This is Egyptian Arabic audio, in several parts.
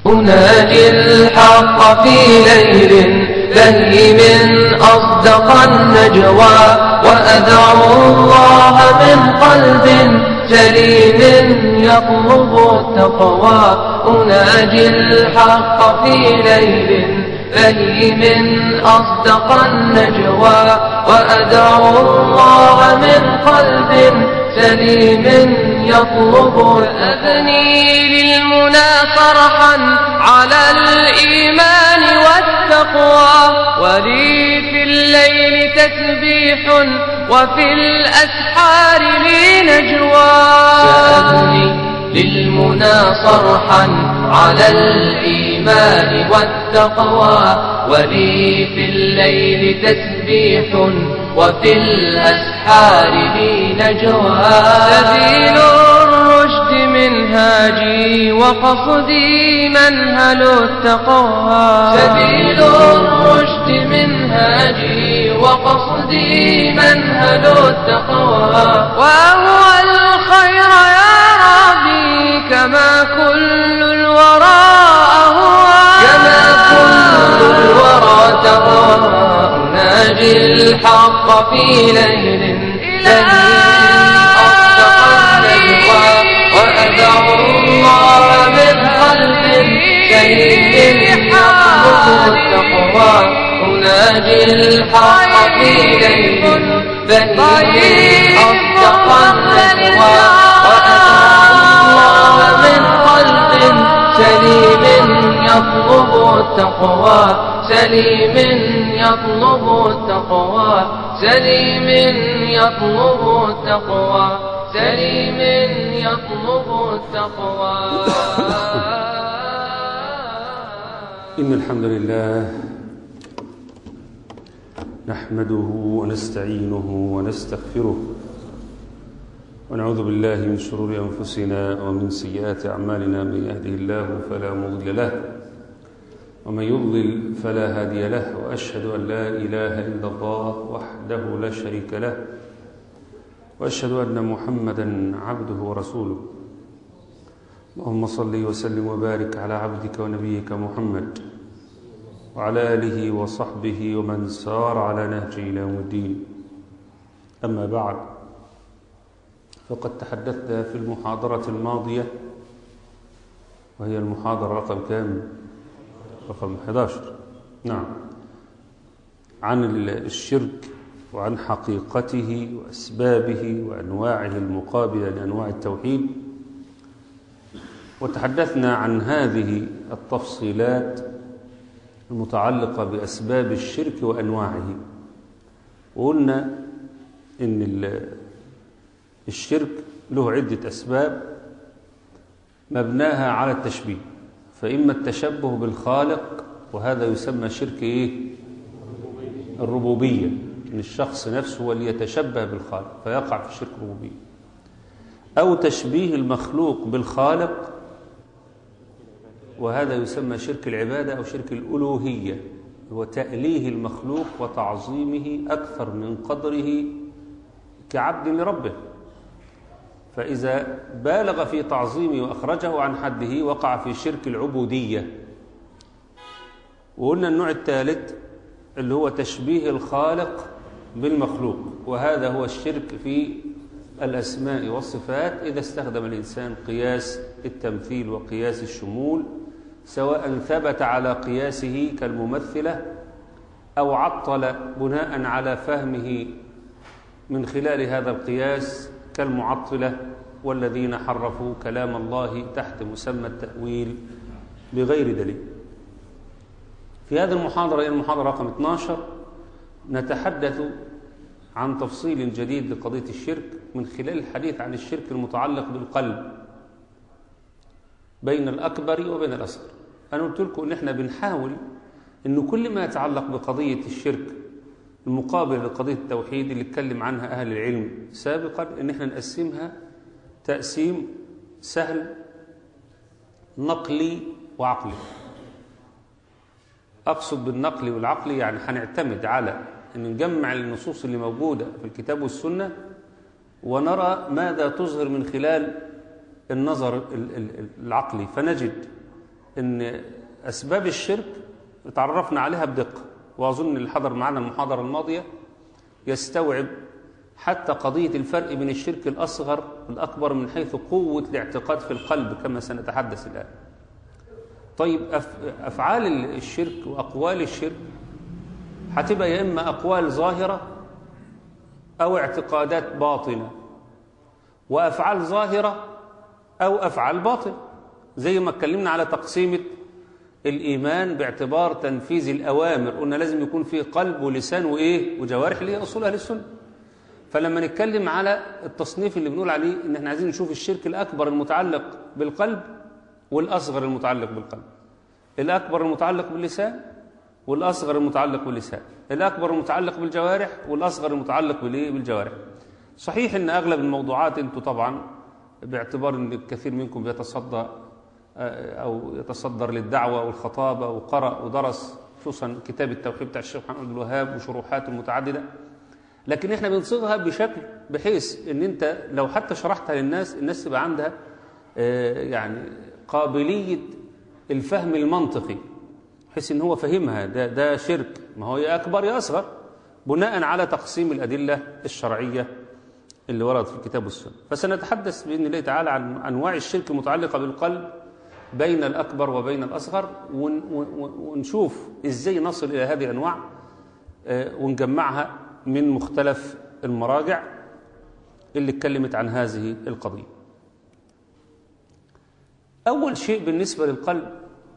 أناجي الحق في ليل بهي من أصدق النجوى وأدعو الله من قلب سليم يطلب التقوى أناجي الحق في ليل فهي من أصدق النجوى وأدعو الله من قلب سليم يطلب أبني للمنى صرحا على الإيمان والتقوى ولي في الليل تسبيح وفي الأسحار لي نجوى سأبني للمنى صرحا على الإيمان والتقوى ولي في الليل تسبيح وفي الأسحار لي نجوى سبيل الرشد منهاجي وقصدي منهل التقوى سبيل الرشد منهاجي وقصدي منهل التقوى وهو الخير يا ربي كما كل الورى أهوى كما كل الورى تهوى أناجي الحق في ليل أصدق النجوى وأدعو الله من قلب سليم يطلب التقوى أناجي الحق في ليل بهيم أصدق النجوى وأدعو الله من قلب سليم يطلب التقوى سليم يطلب التقوى سليم يطلب التقوى سليم يطلب التقوى إن الحمد لله نحمده ونستعينه ونستغفره ونعوذ بالله من شرور أنفسنا ومن سيئات أعمالنا من يهده الله فلا مضل له ومن يضلل فلا هادي له وأشهد أن لا إله إلا الله وحده لا شريك له وأشهد أن محمدا عبده ورسوله اللهم صل وسلم وبارك على عبدك ونبيك محمد وعلى آله وصحبه ومن سار على نهجه إلى يوم الدين أما بعد فقد تحدثنا في المحاضرة الماضية وهي المحاضرة رقم كام؟ رقم 11 نعم عن الشرك وعن حقيقته وأسبابه وأنواعه المقابلة لأنواع التوحيد وتحدثنا عن هذه التفصيلات المتعلقة بأسباب الشرك وأنواعه وقلنا إن الشرك له عدة أسباب مبناها على التشبيه فإما التشبه بالخالق وهذا يسمى شرك إيه؟ الربوبية إن الشخص نفسه هو اللي يتشبه بالخالق فيقع في شرك الربوبية أو تشبيه المخلوق بالخالق وهذا يسمى شرك العبادة أو شرك الألوهية هو تأليه المخلوق وتعظيمه أكثر من قدره كعبد لربه فإذا بالغ في تعظيمه وأخرجه عن حده وقع في شرك العبودية وقلنا النوع الثالث اللي هو تشبيه الخالق بالمخلوق وهذا هو الشرك في الأسماء والصفات إذا استخدم الإنسان قياس التمثيل وقياس الشمول سواء ثبت على قياسه كالممثلة أو عطل بناء على فهمه من خلال هذا القياس كالمعطلة والذين حرفوا كلام الله تحت مسمى التأويل بغير دليل في هذه المحاضرة هي المحاضرة رقم 12 نتحدث عن تفصيل جديد لقضية الشرك من خلال الحديث عن الشرك المتعلق بالقلب بين الأكبر وبين الأصغر أنا قلت لكم إن إحنا بنحاول إن كل ما يتعلق بقضية الشرك المقابل لقضية التوحيد اللي اتكلم عنها أهل العلم سابقا إن إحنا نقسمها تقسيم سهل نقلي وعقلي أقصد بالنقل والعقلي يعني هنعتمد على أن نجمع النصوص اللي موجودة في الكتاب والسنة ونرى ماذا تظهر من خلال النظر العقلي فنجد ان اسباب الشرك تعرفنا عليها بدقه واظن اللي حضر معنا المحاضره الماضيه يستوعب حتى قضيه الفرق بين الشرك الاصغر والاكبر من حيث قوه الاعتقاد في القلب كما سنتحدث الان طيب أف- افعال الشرك واقوال الشرك هتبقى يا اما اقوال ظاهره او اعتقادات باطنه وافعال ظاهره او افعال باطنه زي ما اتكلمنا على تقسيمه الايمان باعتبار تنفيذ الاوامر قلنا لازم يكون فيه قلب ولسان وايه وجوارح اللي هي اصول اهل السنه فلما نتكلم على التصنيف اللي بنقول عليه ان احنا عايزين نشوف الشرك الاكبر المتعلق بالقلب والاصغر المتعلق بالقلب الاكبر المتعلق باللسان والاصغر المتعلق باللسان الاكبر المتعلق بالجوارح والاصغر المتعلق بالايه بالجوارح صحيح ان اغلب الموضوعات انتم طبعا باعتبار ان الكثير منكم بيتصدى آه، او يتصدر للدعوه والخطابه وقرأ ودرس خصوصا كتاب التوحيد بتاع الشيخ محمد الوهاب وشروحاته المتعدده لكن احنا بنصيغها بشكل بحيث ان انت لو حتى شرحتها للناس الناس تبقى عندها آه، يعني قابليه الفهم المنطقي بحيث ان هو فهمها ده ده شرك ما هو يا اكبر يا اصغر بناء على تقسيم الادله الشرعيه اللي وردت في الكتاب والسنه فسنتحدث باذن الله تعالى عن انواع الشرك المتعلقه بالقلب بين الاكبر وبين الاصغر ون- ون- ونشوف ازاي نصل الى هذه الانواع آه، ونجمعها من مختلف المراجع اللي اتكلمت عن هذه القضيه اول شيء بالنسبه للقلب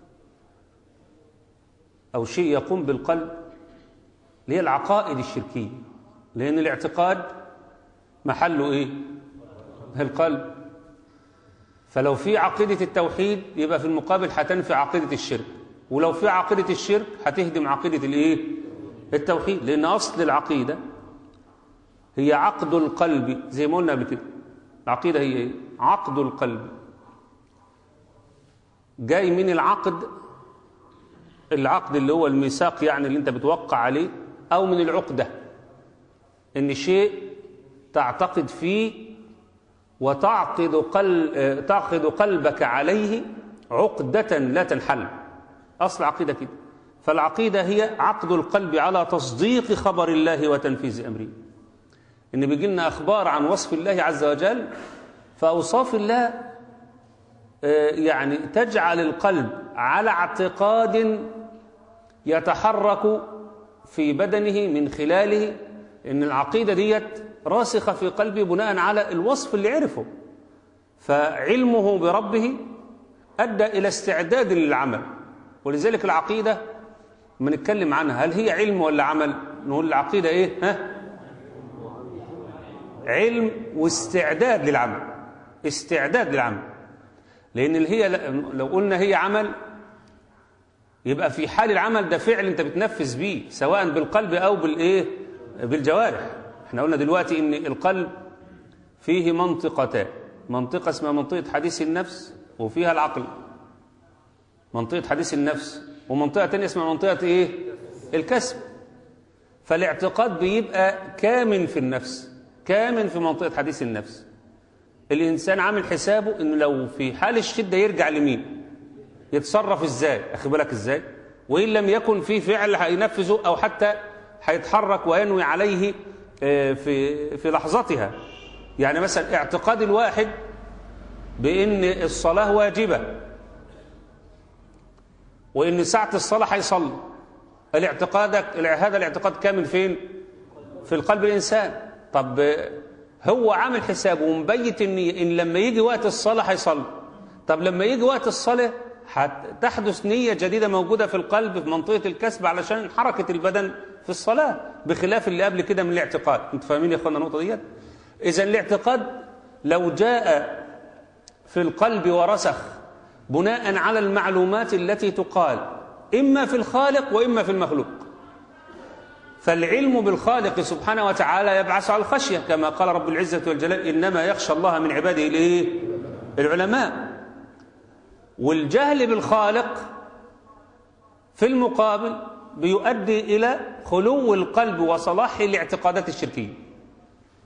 او شيء يقوم بالقلب اللي هي العقائد الشركيه لان الاعتقاد محله ايه القلب فلو في عقيده التوحيد يبقى في المقابل هتنفي عقيده الشرك ولو في عقيده الشرك هتهدم عقيده الايه التوحيد لان اصل العقيده هي عقد القلب زي ما قلنا قبل كده العقيده هي ايه عقد القلب جاي من العقد العقد اللي هو الميثاق يعني اللي انت بتوقع عليه او من العقده ان شيء تعتقد فيه وتعقد قل... آه، تعقد قلبك عليه عقدة لا تنحل أصل عقيدة كده فالعقيدة هي عقد القلب على تصديق خبر الله وتنفيذ أمره إن بيجي لنا أخبار عن وصف الله عز وجل فأوصاف الله آه، يعني تجعل القلب على اعتقاد يتحرك في بدنه من خلاله ان العقيده ديت راسخه في قلبه بناء على الوصف اللي عرفه فعلمه بربه ادى الى استعداد للعمل ولذلك العقيده ما نتكلم عنها هل هي علم ولا عمل نقول العقيده ايه ها علم واستعداد للعمل استعداد للعمل لان اللي هي لو قلنا هي عمل يبقى في حال العمل ده فعل انت بتنفذ بيه سواء بالقلب او بالايه بالجوارح احنا قلنا دلوقتي ان القلب فيه منطقتان منطقة اسمها منطقة حديث النفس وفيها العقل منطقة حديث النفس ومنطقة تانية اسمها منطقة ايه الكسب فالاعتقاد بيبقى كامن في النفس كامن في منطقة حديث النفس الإنسان عامل حسابه إنه لو في حال الشدة يرجع لمين يتصرف إزاي أخي بالك إزاي وإن لم يكن في فعل هينفذه أو حتى هيتحرك وينوي عليه آه، في في لحظتها يعني مثلا اعتقاد الواحد بأن الصلاة واجبة وإن ساعة الصلاة هيصلي الاعتقادك هذا الاعتقاد كامل فين؟ في القلب الإنسان طب آه، هو عامل حسابه ومبيت ان ان لما يجي وقت الصلاه هيصلي طب لما يجي وقت الصلاه هتحدث نيه جديده موجوده في القلب في منطقه الكسب علشان حركه البدن في الصلاه بخلاف اللي قبل كده من الاعتقاد انتوا فاهمين يا اخوانا النقطه ديت اذا الاعتقاد لو جاء في القلب ورسخ بناء على المعلومات التي تقال اما في الخالق واما في المخلوق فالعلم بالخالق سبحانه وتعالى يبعث على الخشية كما قال رب العزة والجلال إنما يخشى الله من عباده الإيه؟ العلماء والجهل بالخالق في المقابل بيؤدي إلى خلو القلب وصلاح الاعتقادات الشركية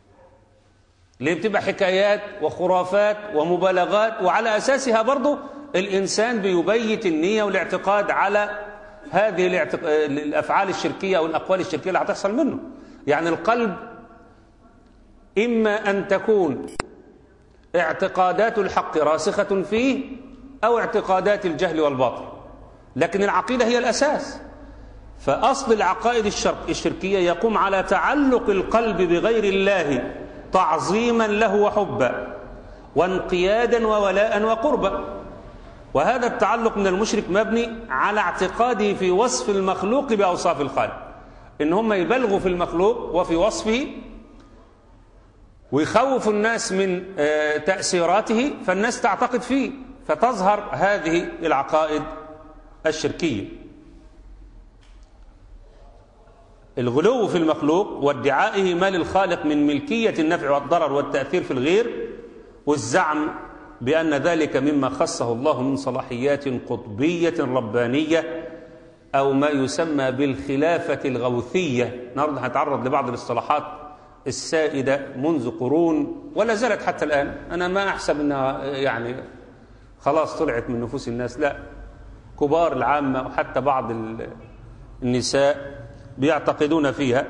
اللي بتبقى حكايات وخرافات ومبالغات وعلى أساسها برضه الإنسان بيبيت النية والاعتقاد على هذه الاعتق... الأفعال الشركية أو الأقوال الشركية اللي هتحصل منه يعني القلب إما أن تكون اعتقادات الحق راسخة فيه أو اعتقادات الجهل والباطل لكن العقيدة هي الأساس فأصل العقائد الشرك الشركية يقوم على تعلق القلب بغير الله تعظيما له وحبا وانقيادا وولاء وقربا وهذا التعلق من المشرك مبني على اعتقاده في وصف المخلوق بأوصاف الخالق إن هم يبلغوا في المخلوق وفي وصفه ويخوف الناس من تأثيراته فالناس تعتقد فيه فتظهر هذه العقائد الشركية الغلو في المخلوق وادعائه ما للخالق من ملكية النفع والضرر والتأثير في الغير والزعم بأن ذلك مما خصه الله من صلاحيات قطبية ربانية أو ما يسمى بالخلافة الغوثية النهارده هنتعرض لبعض الاصطلاحات السائدة منذ قرون ولا زالت حتى الآن أنا ما أحسب أنها يعني خلاص طلعت من نفوس الناس لا كبار العامة وحتى بعض النساء بيعتقدون فيها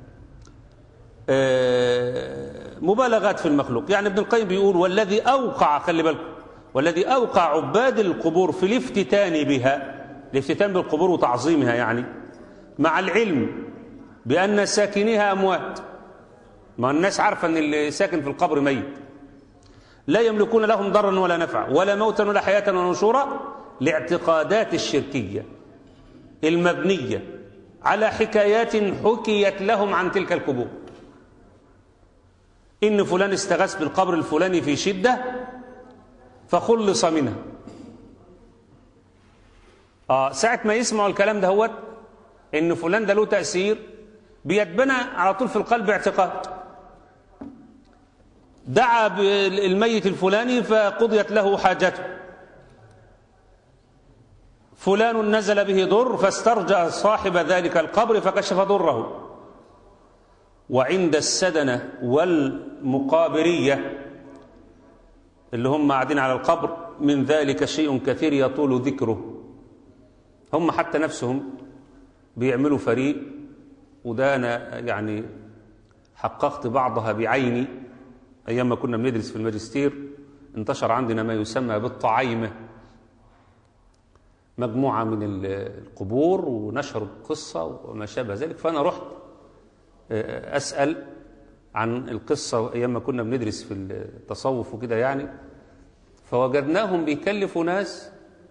مبالغات في المخلوق يعني ابن القيم بيقول والذي أوقع خلي بالكم والذي أوقع عباد القبور في الافتتان بها الافتتان بالقبور وتعظيمها يعني مع العلم بأن ساكنيها أموات ما الناس عارفة أن اللي ساكن في القبر ميت لا يملكون لهم ضرا ولا نفعا ولا موتا ولا حياة ولا نشورا لاعتقادات الشركية المبنية على حكايات حكيت لهم عن تلك القبور إن فلان استغاث بالقبر الفلاني في شدة فخلص منها آه ساعة ما يسمعوا الكلام ده هو إن فلان ده له تأثير بيتبنى على طول في القلب اعتقاد دعا بالميت الفلاني فقضيت له حاجته فلان نزل به ضر فاسترجع صاحب ذلك القبر فكشف ضره وعند السدنة والمقابرية اللي هم قاعدين على القبر من ذلك شيء كثير يطول ذكره هم حتى نفسهم بيعملوا فريق وده أنا يعني حققت بعضها بعيني أيام ما كنا بندرس في الماجستير انتشر عندنا ما يسمى بالطعيمة مجموعة من القبور ونشروا القصة وما شابه ذلك فأنا رحت أسأل عن القصة أيام ما كنا بندرس في التصوف وكده يعني فوجدناهم بيكلفوا ناس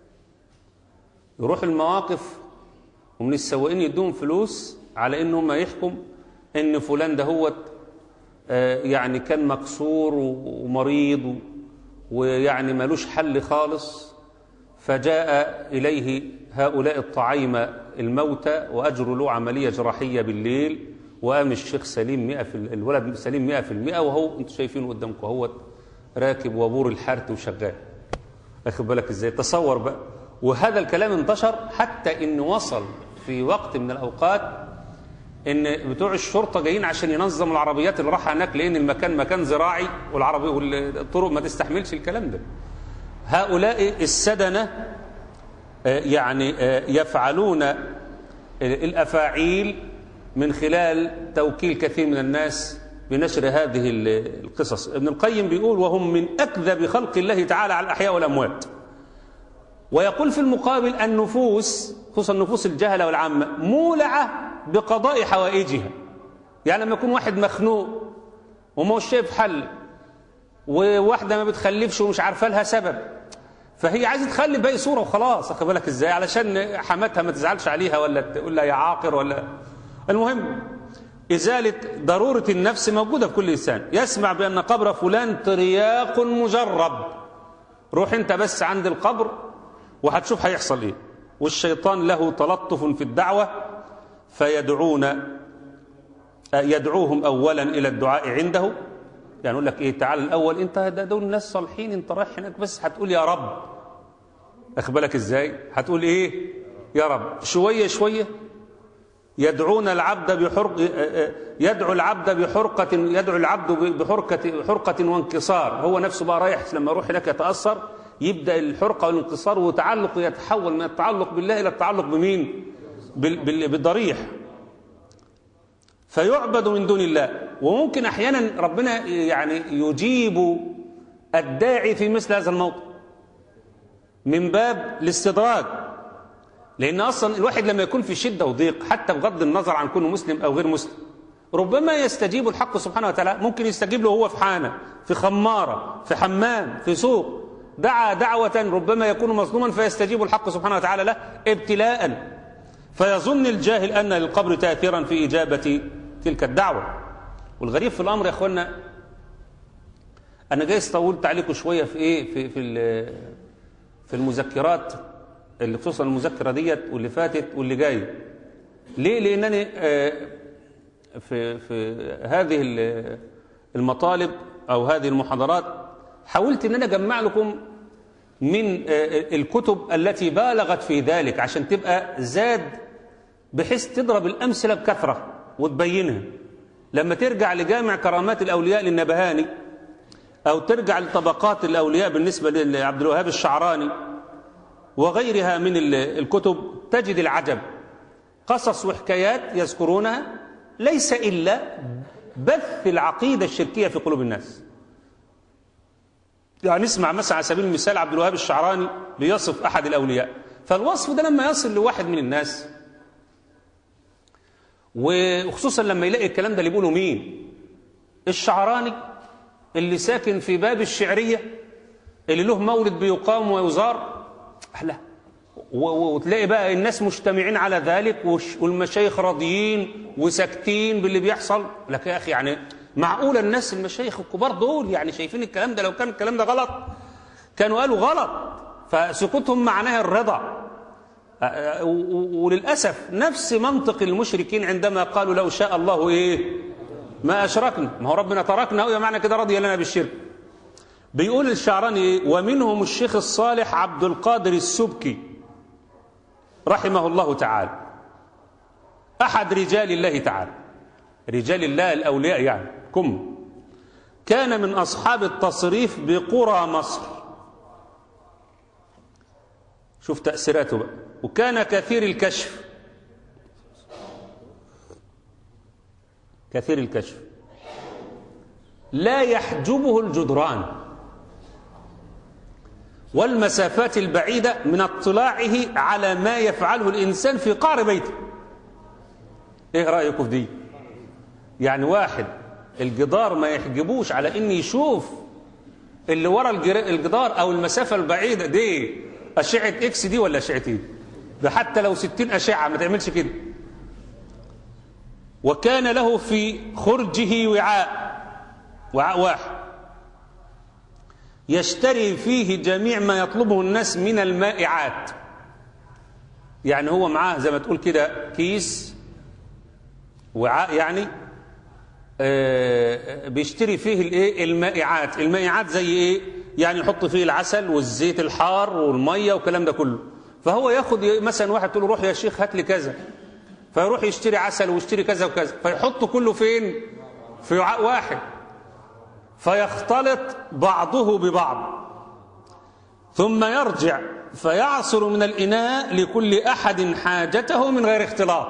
يروح المواقف ومن السواقين يدوهم فلوس على انهم يحكم ان فلان ده هو يعني كان مكسور ومريض ويعني ملوش حل خالص فجاء إليه هؤلاء الطعيمة الموتى وأجروا له عملية جراحية بالليل وقام الشيخ سليم مئة في الولد سليم مئة في المئة وهو انتم شايفينه قدامكم هو راكب وابور الحارت وشغال اخد بالك ازاي تصور بقى وهذا الكلام انتشر حتى ان وصل في وقت من الاوقات ان بتوع الشرطه جايين عشان ينظموا العربيات اللي رايحه هناك لان المكان مكان زراعي والعربي والطرق ما تستحملش الكلام ده هؤلاء السدنه يعني يفعلون الافاعيل من خلال توكيل كثير من الناس بنشر هذه القصص ابن القيم بيقول وهم من أكذب خلق الله تعالى على الأحياء والأموات ويقول في المقابل النفوس خصوصا النفوس الجهلة والعامة مولعة بقضاء حوائجها يعني لما يكون واحد مخنوق وما هوش شايف حل وواحدة ما بتخلفش ومش عارفة لها سبب فهي عايزة تخلي باقي صورة وخلاص أخد بالك إزاي علشان حماتها ما تزعلش عليها ولا تقول لها يا عاقر ولا المهم إزالة ضرورة النفس موجودة في كل إنسان يسمع بأن قبر فلان ترياق مجرب روح أنت بس عند القبر وهتشوف هيحصل إيه والشيطان له تلطف في الدعوة فيدعون يدعوهم أولا إلى الدعاء عنده يعني يقول لك إيه تعال الأول أنت دول ناس صالحين أنت رايح هناك بس هتقول يا رب أخبرك إزاي هتقول إيه يا رب شوية شوية يدعون العبد بحرق يدعو العبد بحرقة يدعو العبد بحرقة حرقة وانكسار هو نفسه بقى رايح لما يروح هناك يتأثر يبدأ الحرقة والانتصار وتعلق يتحول من التعلق بالله إلى التعلق بمين بال- بال- بالضريح فيعبد من دون الله وممكن أحيانا ربنا يعني يجيب الداعي في مثل هذا الموطن من باب الاستدراج لأن أصلا الواحد لما يكون في شدة وضيق حتى بغض النظر عن كونه مسلم أو غير مسلم ربما يستجيب الحق سبحانه وتعالى ممكن يستجيب له هو في حانة في خمارة في حمام في سوق دعا دعوة ربما يكون مظلوما فيستجيب الحق سبحانه وتعالى له ابتلاء فيظن الجاهل أن للقبر تأثيرا في إجابة تلك الدعوة والغريب في الأمر يا أخوانا أنا جاي طولت عليكم شوية في إيه في في ال- في المذكرات اللي خصوصا المذكرة ديت واللي فاتت واللي جاية ليه لأنني آه، في في هذه ال- المطالب أو هذه المحاضرات حاولت أن أنا أجمع لكم من آه، الكتب التي بالغت في ذلك عشان تبقى زاد بحيث تضرب الأمثلة بكثرة وتبينها لما ترجع لجامع كرامات الأولياء للنبهاني أو ترجع لطبقات الأولياء بالنسبة لعبد الوهاب الشعراني وغيرها من ال- الكتب تجد العجب قصص وحكايات يذكرونها ليس إلا بث العقيدة الشركية في قلوب الناس يعني اسمع مثلا على سبيل المثال عبد الوهاب الشعراني بيصف أحد الأولياء فالوصف ده لما يصل لواحد من الناس وخصوصا لما يلاقي الكلام ده اللي بيقوله مين الشعراني اللي ساكن في باب الشعرية اللي له مولد بيقام ويزار لا و- و- وتلاقي بقى الناس مجتمعين على ذلك والش- والمشايخ راضيين وساكتين باللي بيحصل لك يا أخي يعني معقولة الناس المشايخ الكبار دول يعني شايفين الكلام ده لو كان الكلام ده غلط كانوا قالوا غلط فسكوتهم معناه الرضا أ- أ- و- و- وللأسف نفس منطق المشركين عندما قالوا لو شاء الله إيه ما أشركنا ما هو ربنا تركنا ويا معنى كده رضي لنا بالشرك بيقول الشعراني إيه؟ ومنهم الشيخ الصالح عبد القادر السبكي رحمه الله تعالى أحد رجال الله تعالى رجال الله الأولياء يعني كم كان من أصحاب التصريف بقرى مصر شوف تأثيراته بقى وكان كثير الكشف كثير الكشف لا يحجبه الجدران والمسافات البعيدة من اطلاعه على ما يفعله الإنسان في قعر بيته إيه رأيكم في دي يعني واحد الجدار ما يحجبوش على إن يشوف اللي ورا الجر- الجدار أو المسافة البعيدة دي أشعة إكس دي ولا أشعة إيه ده حتى لو ستين أشعة ما تعملش كده وكان له في خرجه وعاء وعاء واحد يشتري فيه جميع ما يطلبه الناس من المائعات يعني هو معاه زي ما تقول كده كيس وعاء يعني آه، بيشتري فيه الايه المائعات المائعات زي ايه يعني يحط فيه العسل والزيت الحار والميه والكلام ده كله فهو ياخد مثلا واحد تقول له روح يا شيخ هات لي كذا فيروح يشتري عسل ويشتري كذا وكذا فيحط كله فين في وعاء واحد فيختلط بعضه ببعض ثم يرجع فيعصر من الإناء لكل أحد حاجته من غير اختلاط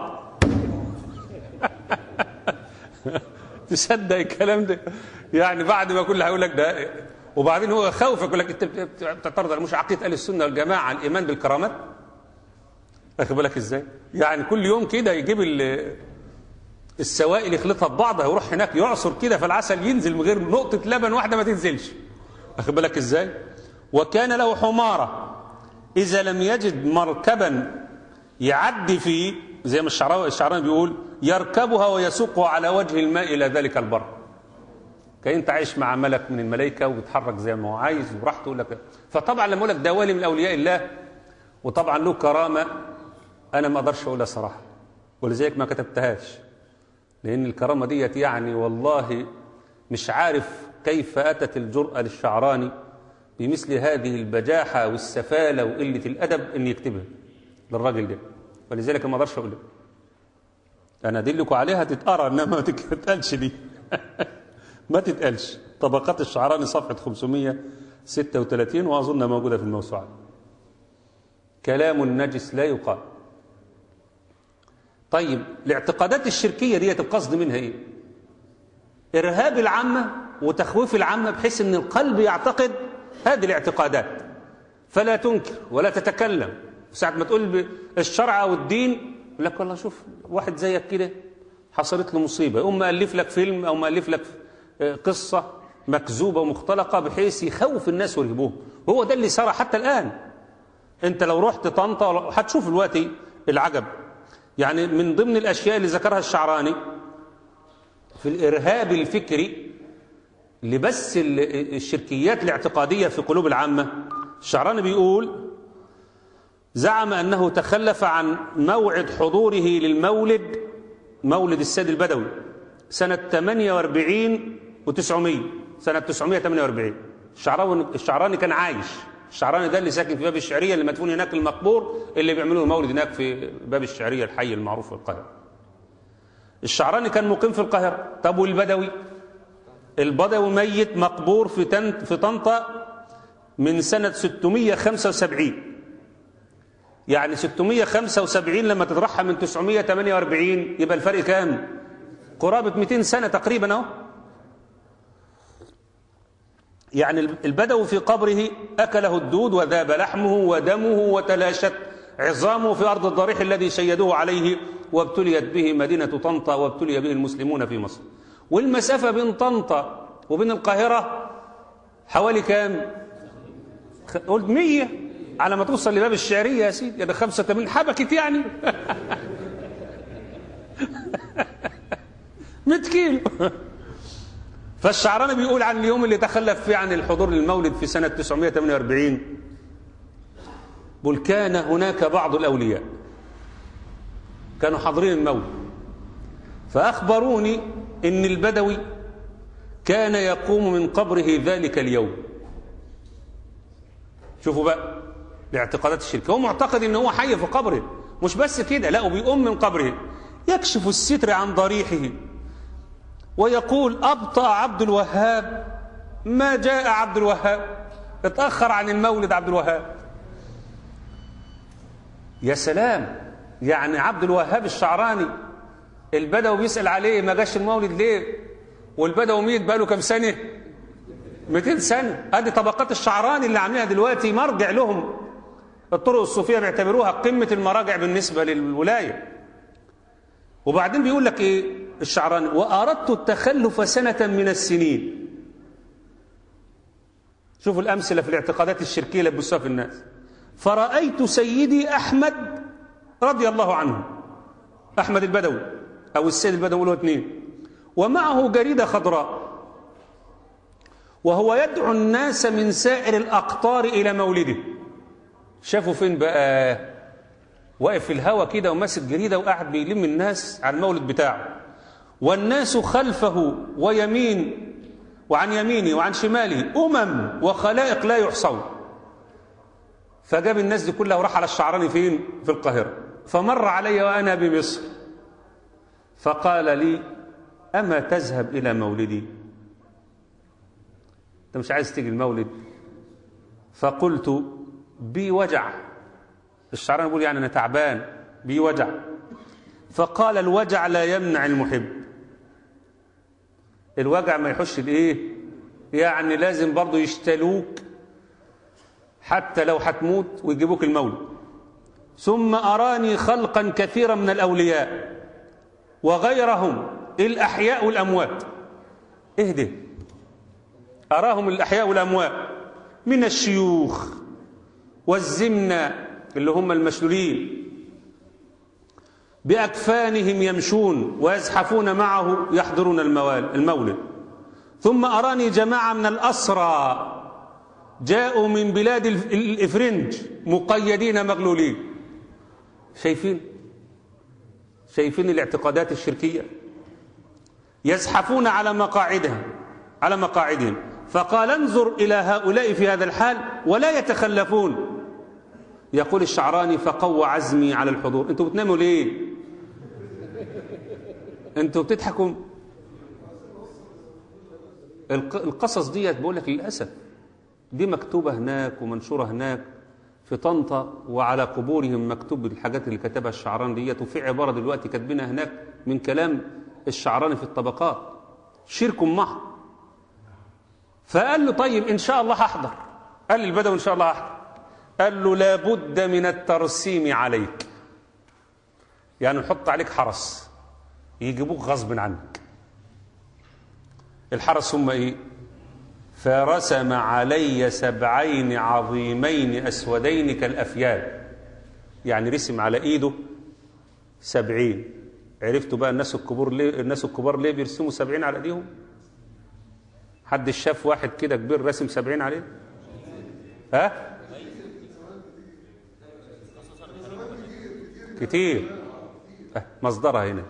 تصدق الكلام ده يعني بعد ما كل هيقول لك ده وبعدين هو خوفك يقول لك انت بت- بتعترض على مش عقيده اهل السنه والجماعه الايمان بالكرامات واخد بالك ازاي يعني كل يوم كده يجيب ال- السوائل يخلطها ببعضها ويروح هناك يعصر كده فالعسل ينزل من غير نقطه لبن واحده ما تنزلش واخد بالك ازاي وكان له حماره اذا لم يجد مركبا يعدي فيه زي ما الشعراوي الشعراني بيقول يركبها ويسوقها على وجه الماء الى ذلك البر كان انت عايش مع ملك من الملائكه وبيتحرك زي ما هو عايز وراح تقول لك فطبعا لما اقول لك ده ولي من اولياء الله وطبعا له كرامه انا ما اقدرش اقولها صراحه ولذلك ما كتبتهاش لان الكرامه ديت يعني والله مش عارف كيف اتت الجراه للشعراني بمثل هذه البجاحه والسفاله وقله الادب ان يكتبها للراجل ده ولذلك ما اقدرش اقولها انا ادلكم عليها تتقرا انما ما تتقالش دي ما تتقالش طبقات الشعراني صفحه 36 وأظن موجودة في الموسوعة كلام النجس لا يقال طيب الاعتقادات الشركية ديت القصد منها ايه إرهاب العامة وتخويف العامة بحيث أن القلب يعتقد هذه الاعتقادات فلا تنكر ولا تتكلم ساعة ما تقول الشرع أو الدين يقول لك والله شوف واحد زيك كده حصلت له مصيبة يقوم مألف لك فيلم أو مألف لك قصة مكذوبة ومختلقة بحيث يخوف الناس ويرهبوهم هو ده اللي صار حتى الآن أنت لو رحت طنطا هتشوف دلوقتي العجب يعني من ضمن الأشياء اللي ذكرها الشعراني في الإرهاب الفكري لبس الشركيات الاعتقادية في قلوب العامة الشعراني بيقول زعم أنه تخلف عن موعد حضوره للمولد مولد السيد البدوي سنة 48 و900 سنة 948 الشعراني الشعراني كان عايش الشعراني ده اللي ساكن في باب الشعرية اللي مدفون هناك المقبور اللي بيعملوا المولد هناك في باب الشعرية الحي المعروف في القاهرة الشعراني كان مقيم في القاهرة طب والبدوي البدوي ميت مقبور في تنت في طنطا من سنة 675 يعني 675 لما تطرحها من 948 يبقى الفرق كام قرابة 200 سنة تقريبا اهو يعني البدو في قبره أكله الدود وذاب لحمه ودمه وتلاشت عظامه في أرض الضريح الذي شيدوه عليه وابتليت به مدينة طنطا وابتلي به المسلمون في مصر والمسافة بين طنطا وبين القاهرة حوالي كام قلت مية على ما توصل لباب الشعرية يا سيدي يعني خمسة من حبكت يعني مئة كيلو فالشعراني بيقول عن اليوم اللي تخلف فيه عن الحضور للمولد في سنة 948 بل كان هناك بعض الأولياء كانوا حاضرين المولد فأخبروني إن البدوي كان يقوم من قبره ذلك اليوم شوفوا بقى لاعتقادات الشرك هو معتقد ان هو حي في قبره مش بس كده لا وبيقوم من قبره يكشف الستر عن ضريحه ويقول أبطأ عبد الوهاب ما جاء عبد الوهاب اتأخر عن المولد عبد الوهاب يا سلام يعني عبد الوهاب الشعراني البدوي بيسأل عليه ما جاش المولد ليه والبدوي ميت بقاله كم سنة 200 سنة ادي طبقات الشعراني اللي عاملينها دلوقتي مرجع لهم الطرق الصوفية بيعتبروها قمة المراجع بالنسبة للولاية وبعدين بيقول لك ايه الشعراني وأردت التخلف سنة من السنين شوفوا الأمثلة في الاعتقادات الشركية اللي لبسوها في الناس فرأيت سيدي أحمد رضي الله عنه أحمد البدوي أو السيد البدوي له اثنين ومعه جريدة خضراء وهو يدعو الناس من سائر الأقطار إلى مولده شافوا فين بقى واقف في الهوا كده وماسك جريدة وقاعد بيلم الناس على المولد بتاعه والناس خلفه ويمين وعن يمينه وعن شماله أمم وخلائق لا يحصون فجاب الناس دي كلها وراح على الشعراني فين في القاهرة فمر علي وأنا بمصر فقال لي أما تذهب إلى مولدي أنت مش عايز تيجي المولد فقلت بي وجع الشعراني يقول يعني أنا تعبان بي وجع فقال الوجع لا يمنع المحب الوجع ما يحش الايه يعني لازم برضه يشتلوك حتى لو هتموت ويجيبوك المولد ثم أراني خلقا كثيرا من الأولياء وغيرهم الأحياء والأموات اهدي أراهم الأحياء والأموات من الشيوخ والزمنة اللي هم المشلولين بأكفانهم يمشون ويزحفون معه يحضرون المولد ثم أراني جماعة من الأسرى جاءوا من بلاد الإفرنج مقيدين مغلولين شايفين شايفين الاعتقادات الشركية يزحفون على مقاعدهم على مقاعدهم فقال انظر إلى هؤلاء في هذا الحال ولا يتخلفون يقول الشعراني فقوى عزمي على الحضور انتوا بتناموا ليه انتوا بتضحكوا القصص ديت بقول لك للاسف دي مكتوبة هناك ومنشورة هناك في طنطا وعلى قبورهم مكتوب الحاجات اللي كتبها الشعراني ديت وفي عبارة دلوقتي كاتبينها هناك من كلام الشعراني في الطبقات شرك محض فقال له طيب إن شاء الله هحضر قال لي البدوي إن شاء الله هحضر قال له لابد من الترسيم عليك يعني نحط عليك حرس يجيبوك غصب عنك الحرس هم ايه فرسم علي سبعين عظيمين اسودين كالافيال يعني رسم على ايده سبعين عرفتوا بقى الناس الكبار ليه الناس الكبار ليه بيرسموا سبعين على ايديهم حد شاف واحد كده كبير رسم سبعين عليه ها كتير أه، مصدرها هنا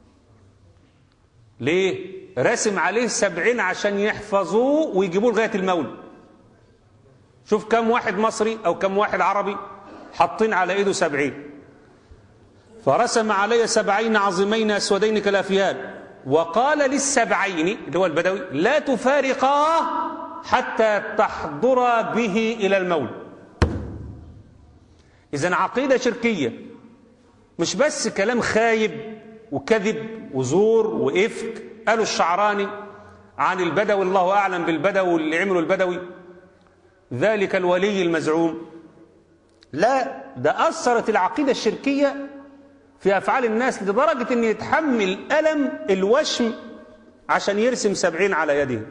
ليه رسم عليه سبعين عشان يحفظوه ويجيبوه لغاية المولد شوف كم واحد مصري أو كم واحد عربي حاطين على إيده سبعين فرسم علي سبعين عظيمين أسودين كالأفيال وقال للسبعين اللي هو البدوي لا تفارقاه حتى تحضر به إلى المولد إذا عقيدة شركية مش بس كلام خايب وكذب وزور وإفك قالوا الشعراني عن البدوي الله أعلم بالبدوي اللي عمله البدوي ذلك الولي المزعوم لا ده أثرت العقيدة الشركية في أفعال الناس لدرجة أن يتحمل ألم الوشم عشان يرسم سبعين على يده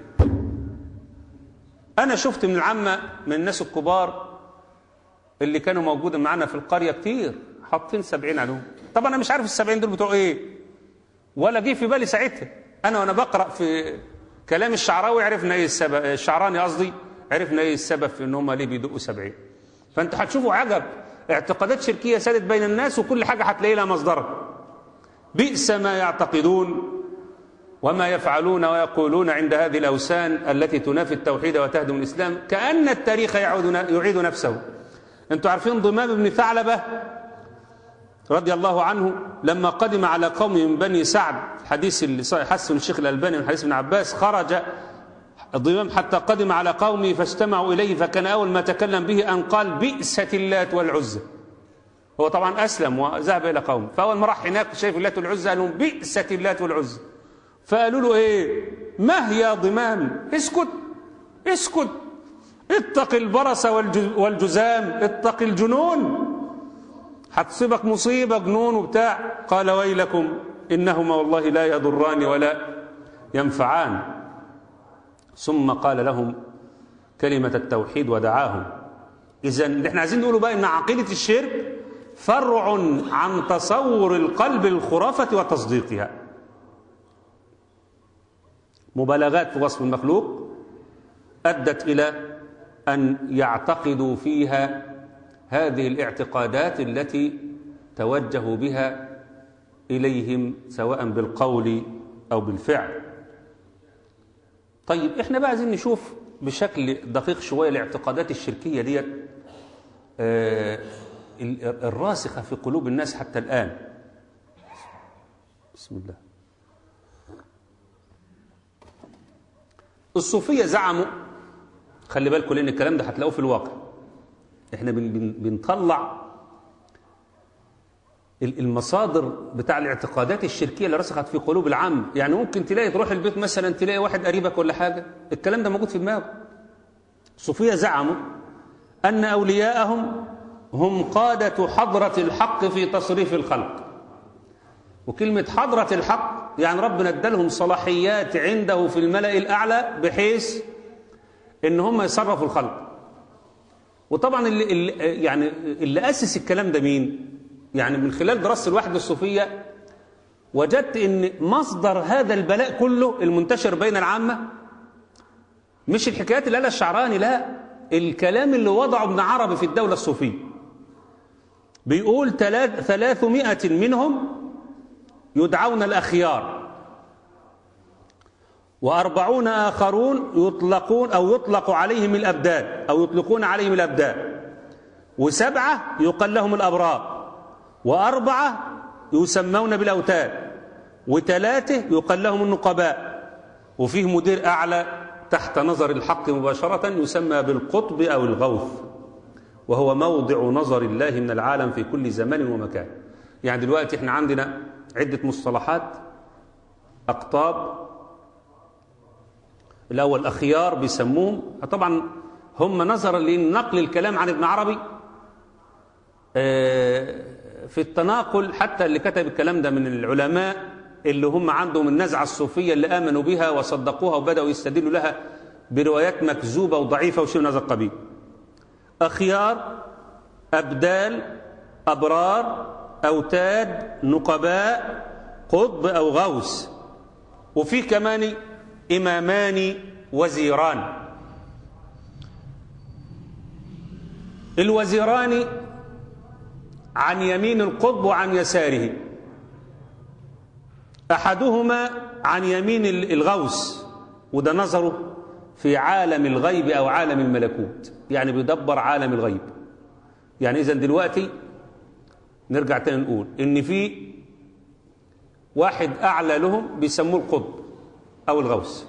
أنا شفت من العامة من الناس الكبار اللي كانوا موجودين معنا في القرية كتير حاطين سبعين عليهم طب أنا مش عارف السبعين دول بتوع إيه ولا جه في بالي ساعتها أنا وأنا بقرأ في كلام الشعراوي عرفنا إيه السبب الشعراني قصدي عرفنا إيه السبب في إن هم ليه بيدقوا سبعين فأنتوا هتشوفوا عجب اعتقادات شركية سادت بين الناس وكل حاجة هتلاقي لها مصدرها بئس ما يعتقدون وما يفعلون ويقولون عند هذه الأوثان التي تنافي التوحيد وتهدم الإسلام كأن التاريخ يعود يعيد نفسه أنتم عارفين ضمام بن ثعلبة رضي الله عنه لما قدم على قوم من بني سعد الحديث اللي حسن الشيخ الألباني من حديث ابن عباس خرج الضمام حتى قدم على قومه فاجتمعوا إليه فكان أول ما تكلم به أن قال بئست اللات والعزى هو طبعا أسلم وذهب إلى قومه فأول ما راح هناك شايف اللات والعزى قال لهم بئست اللات والعزى فقالوا له إيه ما هي ضمام اسكت اسكت اتق البرص والجزام اتق الجنون هتصيبك مصيبة جنون وبتاع قال ويلكم إنهما والله لا يضران ولا ينفعان ثم قال لهم كلمة التوحيد ودعاهم إذا اللي احنا عايزين نقوله بقى إن عقيدة الشرك فرع عن تصور القلب الخرافة وتصديقها مبالغات في وصف المخلوق أدت إلى أن يعتقدوا فيها هذه الاعتقادات التي توجهوا بها إليهم سواء بالقول أو بالفعل طيب احنا بقى عايزين نشوف بشكل دقيق شوية الاعتقادات الشركية ديت آه الراسخة في قلوب الناس حتى الآن بسم الله الصوفية زعموا خلي بالكم لأن الكلام ده هتلاقوه في الواقع احنا بن بن بنطلع المصادر بتاع الاعتقادات الشركية اللي رسخت في قلوب العام يعني ممكن تلاقي تروح البيت مثلا تلاقي واحد قريبك ولا حاجة الكلام ده موجود في دماغه الصوفية زعموا أن أولياءهم هم قادة حضرة الحق في تصريف الخلق وكلمة حضرة الحق يعني ربنا ادالهم صلاحيات عنده في الملأ الأعلى بحيث إن هم يصرفوا الخلق وطبعا اللي, اللي يعني اللي أسس الكلام ده مين؟ يعني من خلال دراسة الوحدة الصوفية وجدت ان مصدر هذا البلاء كله المنتشر بين العامة مش الحكايات اللي قالها الشعراني لا الكلام اللي وضعه ابن عربي في الدولة الصوفية بيقول ثلاثمائة منهم يدعون الأخيار وأربعون آخرون يطلقون أو يطلق عليهم الأبدان أو يطلقون عليهم الأبدان وسبعة يقال لهم الأبرار وأربعة يسمون بالأوتاد وثلاثة يقال لهم النقباء وفيه مدير أعلى تحت نظر الحق مباشرة يسمى بالقطب أو الغوث وهو موضع نظر الله من العالم في كل زمان ومكان يعني دلوقتي احنا عندنا عدة مصطلحات أقطاب الأول أخيار بيسموهم طبعا هم نظرا لنقل الكلام عن ابن عربي في التناقل حتى اللي كتب الكلام ده من العلماء اللي هم عندهم النزعة الصوفية اللي آمنوا بها وصدقوها وبدأوا يستدلوا لها بروايات مكذوبة وضعيفة وشيء من هذا القبيل أخيار أبدال أبرار أوتاد نقباء قطب أو غوث وفي كمان إمامان وزيران الوزيران عن يمين القطب وعن يساره أحدهما عن يمين الغوث وده نظره في عالم الغيب أو عالم الملكوت يعني بيدبر عالم الغيب يعني إذا دلوقتي نرجع تاني نقول إن في واحد أعلى لهم بيسموه القطب أو الغوث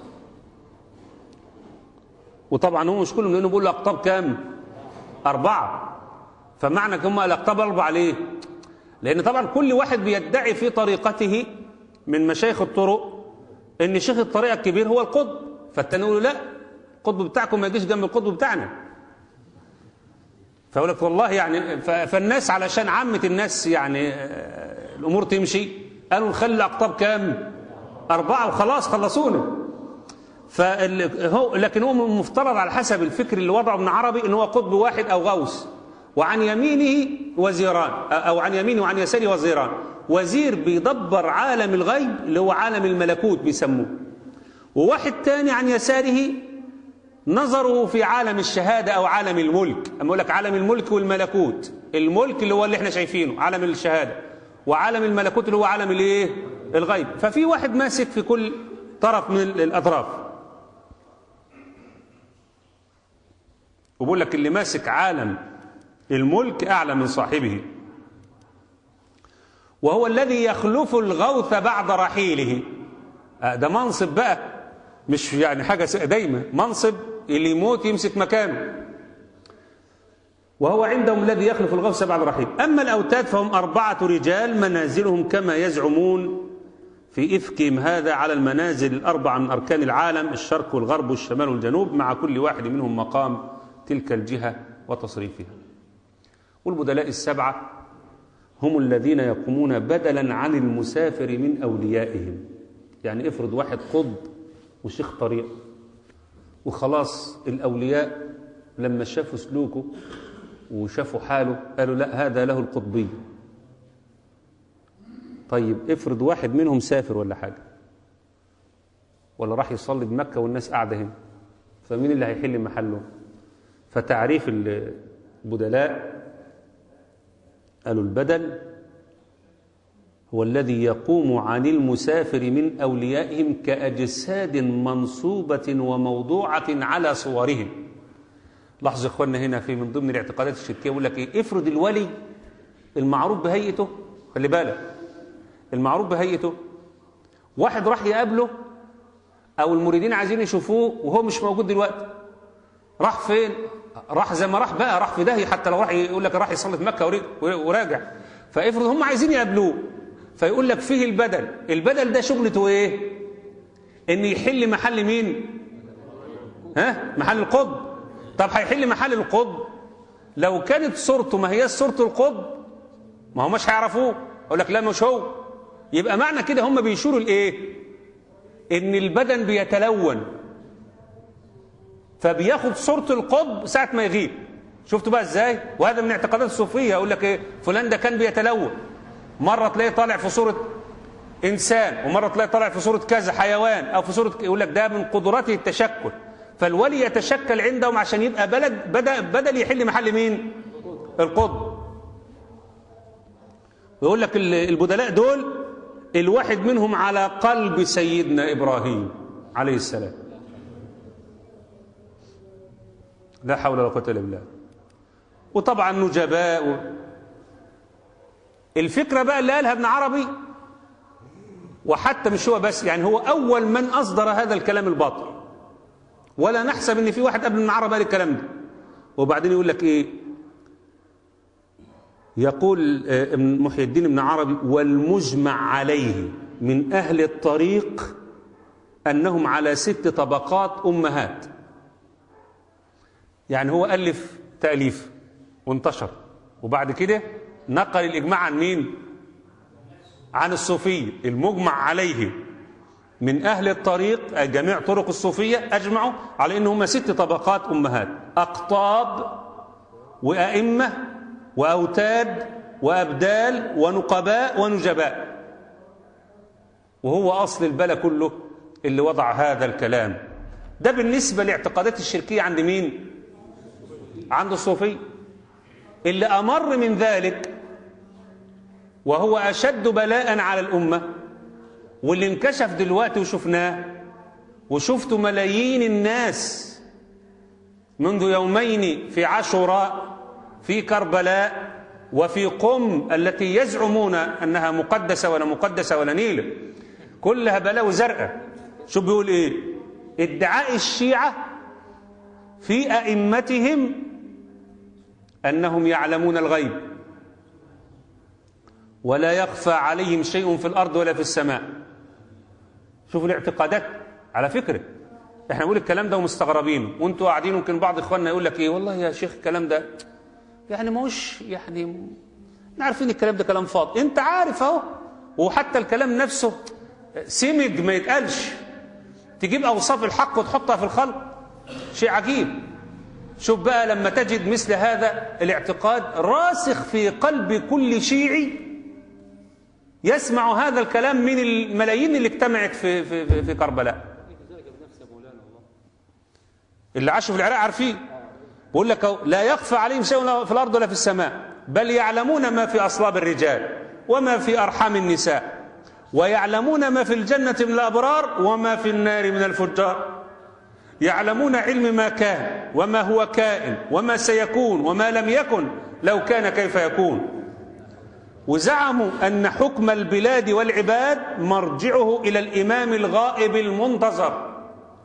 وطبعا هو مش كلهم لأنه بيقول أقطاب كام أربعة فمعنى كما الأقطاب أربعة ليه لأن طبعا كل واحد بيدعي في طريقته من مشايخ الطرق ان شيخ الطريقه الكبير هو القطب فالتاني يقول لا القطب بتاعكم ما يجيش جنب القطب بتاعنا فيقول لك والله يعني فالناس علشان عامه الناس يعني الامور تمشي قالوا نخلي الاقطاب كام اربعه وخلاص خلصونا فهو لكن هو المفترض على حسب الفكر اللي وضعه ابن عربي ان هو قطب واحد او غوث وعن يمينه وزيران او عن يمينه وعن يساره وزيران وزير بيدبر عالم الغيب اللي هو عالم الملكوت بيسموه وواحد تاني عن يساره نظره في عالم الشهادة أو عالم الملك أما أقول لك عالم الملك والملكوت الملك اللي هو اللي احنا شايفينه عالم الشهادة وعالم الملكوت اللي هو عالم الايه الغيب ففي واحد ماسك في كل طرف من الأطراف وبقول لك اللي ماسك عالم الملك أعلى من صاحبه وهو الذي يخلف الغوث بعد رحيله ده منصب بقى مش يعني حاجة دايمة منصب اللي يموت يمسك مكانه وهو عندهم الذي يخلف الغوث بعد رحيل أما الأوتاد فهم أربعة رجال منازلهم كما يزعمون في إفكهم هذا على المنازل الأربعة من أركان العالم الشرق والغرب والشمال والجنوب مع كل واحد منهم مقام تلك الجهة وتصريفها والبدلاء السبعة هم الذين يقومون بدلا عن المسافر من أوليائهم يعني افرض واحد قطب وشيخ طريق وخلاص الأولياء لما شافوا سلوكه وشافوا حاله قالوا لا هذا له القطبية طيب افرض واحد منهم سافر ولا حاجة ولا راح يصلي بمكة والناس قاعدة هنا فمين اللي هيحل محله فتعريف البدلاء قالوا البدل هو الذي يقوم عن المسافر من أوليائهم كأجساد منصوبة وموضوعة على صورهم لاحظوا يا اخوانا هنا في من ضمن الاعتقادات الشركية يقول لك ايه افرض الولي المعروف بهيئته خلي بالك المعروف بهيئته واحد راح يقابله او المريدين عايزين يشوفوه وهو مش موجود دلوقتي راح فين راح زي ما راح بقى راح في داهيه حتى لو راح يقول لك راح يصلي في مكه وراجع فافرض هم عايزين يقابلوه فيقول لك فيه البدل البدل ده شغلته ايه ان يحل محل مين ها محل القطب طب هيحل محل القطب لو كانت صورته ما هي صورة القطب ما هو مش هيعرفوه اقول لك لا مش هو يبقى معنى كده هم بيشوروا لايه ان البدن بيتلون فبياخد صورة القطب ساعة ما يغيب شفتوا بقى ازاي وهذا من اعتقادات الصوفية يقول لك ايه فلان ده كان بيتلون مرة تلاقيه طالع في صورة إنسان ومرة تلاقيه طالع في صورة كذا حيوان أو في صورة يقول لك ده من قدراته التشكل فالولي يتشكل عندهم عشان يبقى بلد بدأ بدل يحل محل مين القطب ويقول لك البدلاء دول الواحد منهم على قلب سيدنا إبراهيم عليه السلام لا حول ولا قوة إلا بالله وطبعا نجباء و... الفكرة بقى اللي قالها ابن عربي وحتى مش هو بس يعني هو أول من أصدر هذا الكلام الباطل ولا نحسب ان في واحد قبل ابن عربي قال الكلام ده وبعدين يقول لك ايه يقول آه، ابن محي الدين ابن عربي والمجمع عليه من اهل الطريق انهم على ست طبقات امهات يعني هو الف تاليف وانتشر وبعد كده نقل الاجماع عن مين عن الصوفيه المجمع عليه من أهل الطريق أي جميع طرق الصوفية أجمعوا على أن هم ست طبقات أمهات أقطاب وأئمة وأوتاد وأبدال ونقباء ونجباء وهو أصل البلا كله اللي وضع هذا الكلام ده بالنسبة لاعتقادات الشركية عند مين؟ عند الصوفية اللي أمر من ذلك وهو أشد بلاء على الأمة واللي انكشف دلوقتي وشفناه وشفتوا ملايين الناس منذ يومين في عاشوراء في كربلاء وفي قم التي يزعمون أنها مقدسة ولا مقدسة ولا نيلة كلها بلاوي زرقاء شو بيقول إيه ادعاء الشيعة في أئمتهم أنهم يعلمون الغيب ولا يخفى عليهم شيء في الأرض ولا في السماء شوفوا الاعتقادات على فكرة احنا بنقول الكلام ده ومستغربين وانتوا قاعدين ممكن بعض اخواننا يقول لك ايه والله يا شيخ الكلام ده يعني ما هوش يعني احنا عارفين الكلام ده كلام فاضي انت عارف اهو وحتى الكلام نفسه سمج ما يتقالش تجيب اوصاف الحق وتحطها في الخلق شيء عجيب شوف بقى لما تجد مثل هذا الاعتقاد راسخ في قلب كل شيعي يسمع هذا الكلام من الملايين اللي اجتمعت في في في, في كربلاء اللي عاشوا في العراق عارفين بقول لك أهو، لا يخفى عليهم شيء في الارض ولا في السماء بل يعلمون ما في اصلاب الرجال وما في ارحام النساء ويعلمون ما في الجنه من الابرار وما في النار من الفجار يعلمون علم ما كان وما هو كائن وما سيكون وما لم يكن لو كان كيف يكون وزعموا أن حكم البلاد والعباد مرجعه إلى الإمام الغائب المنتظر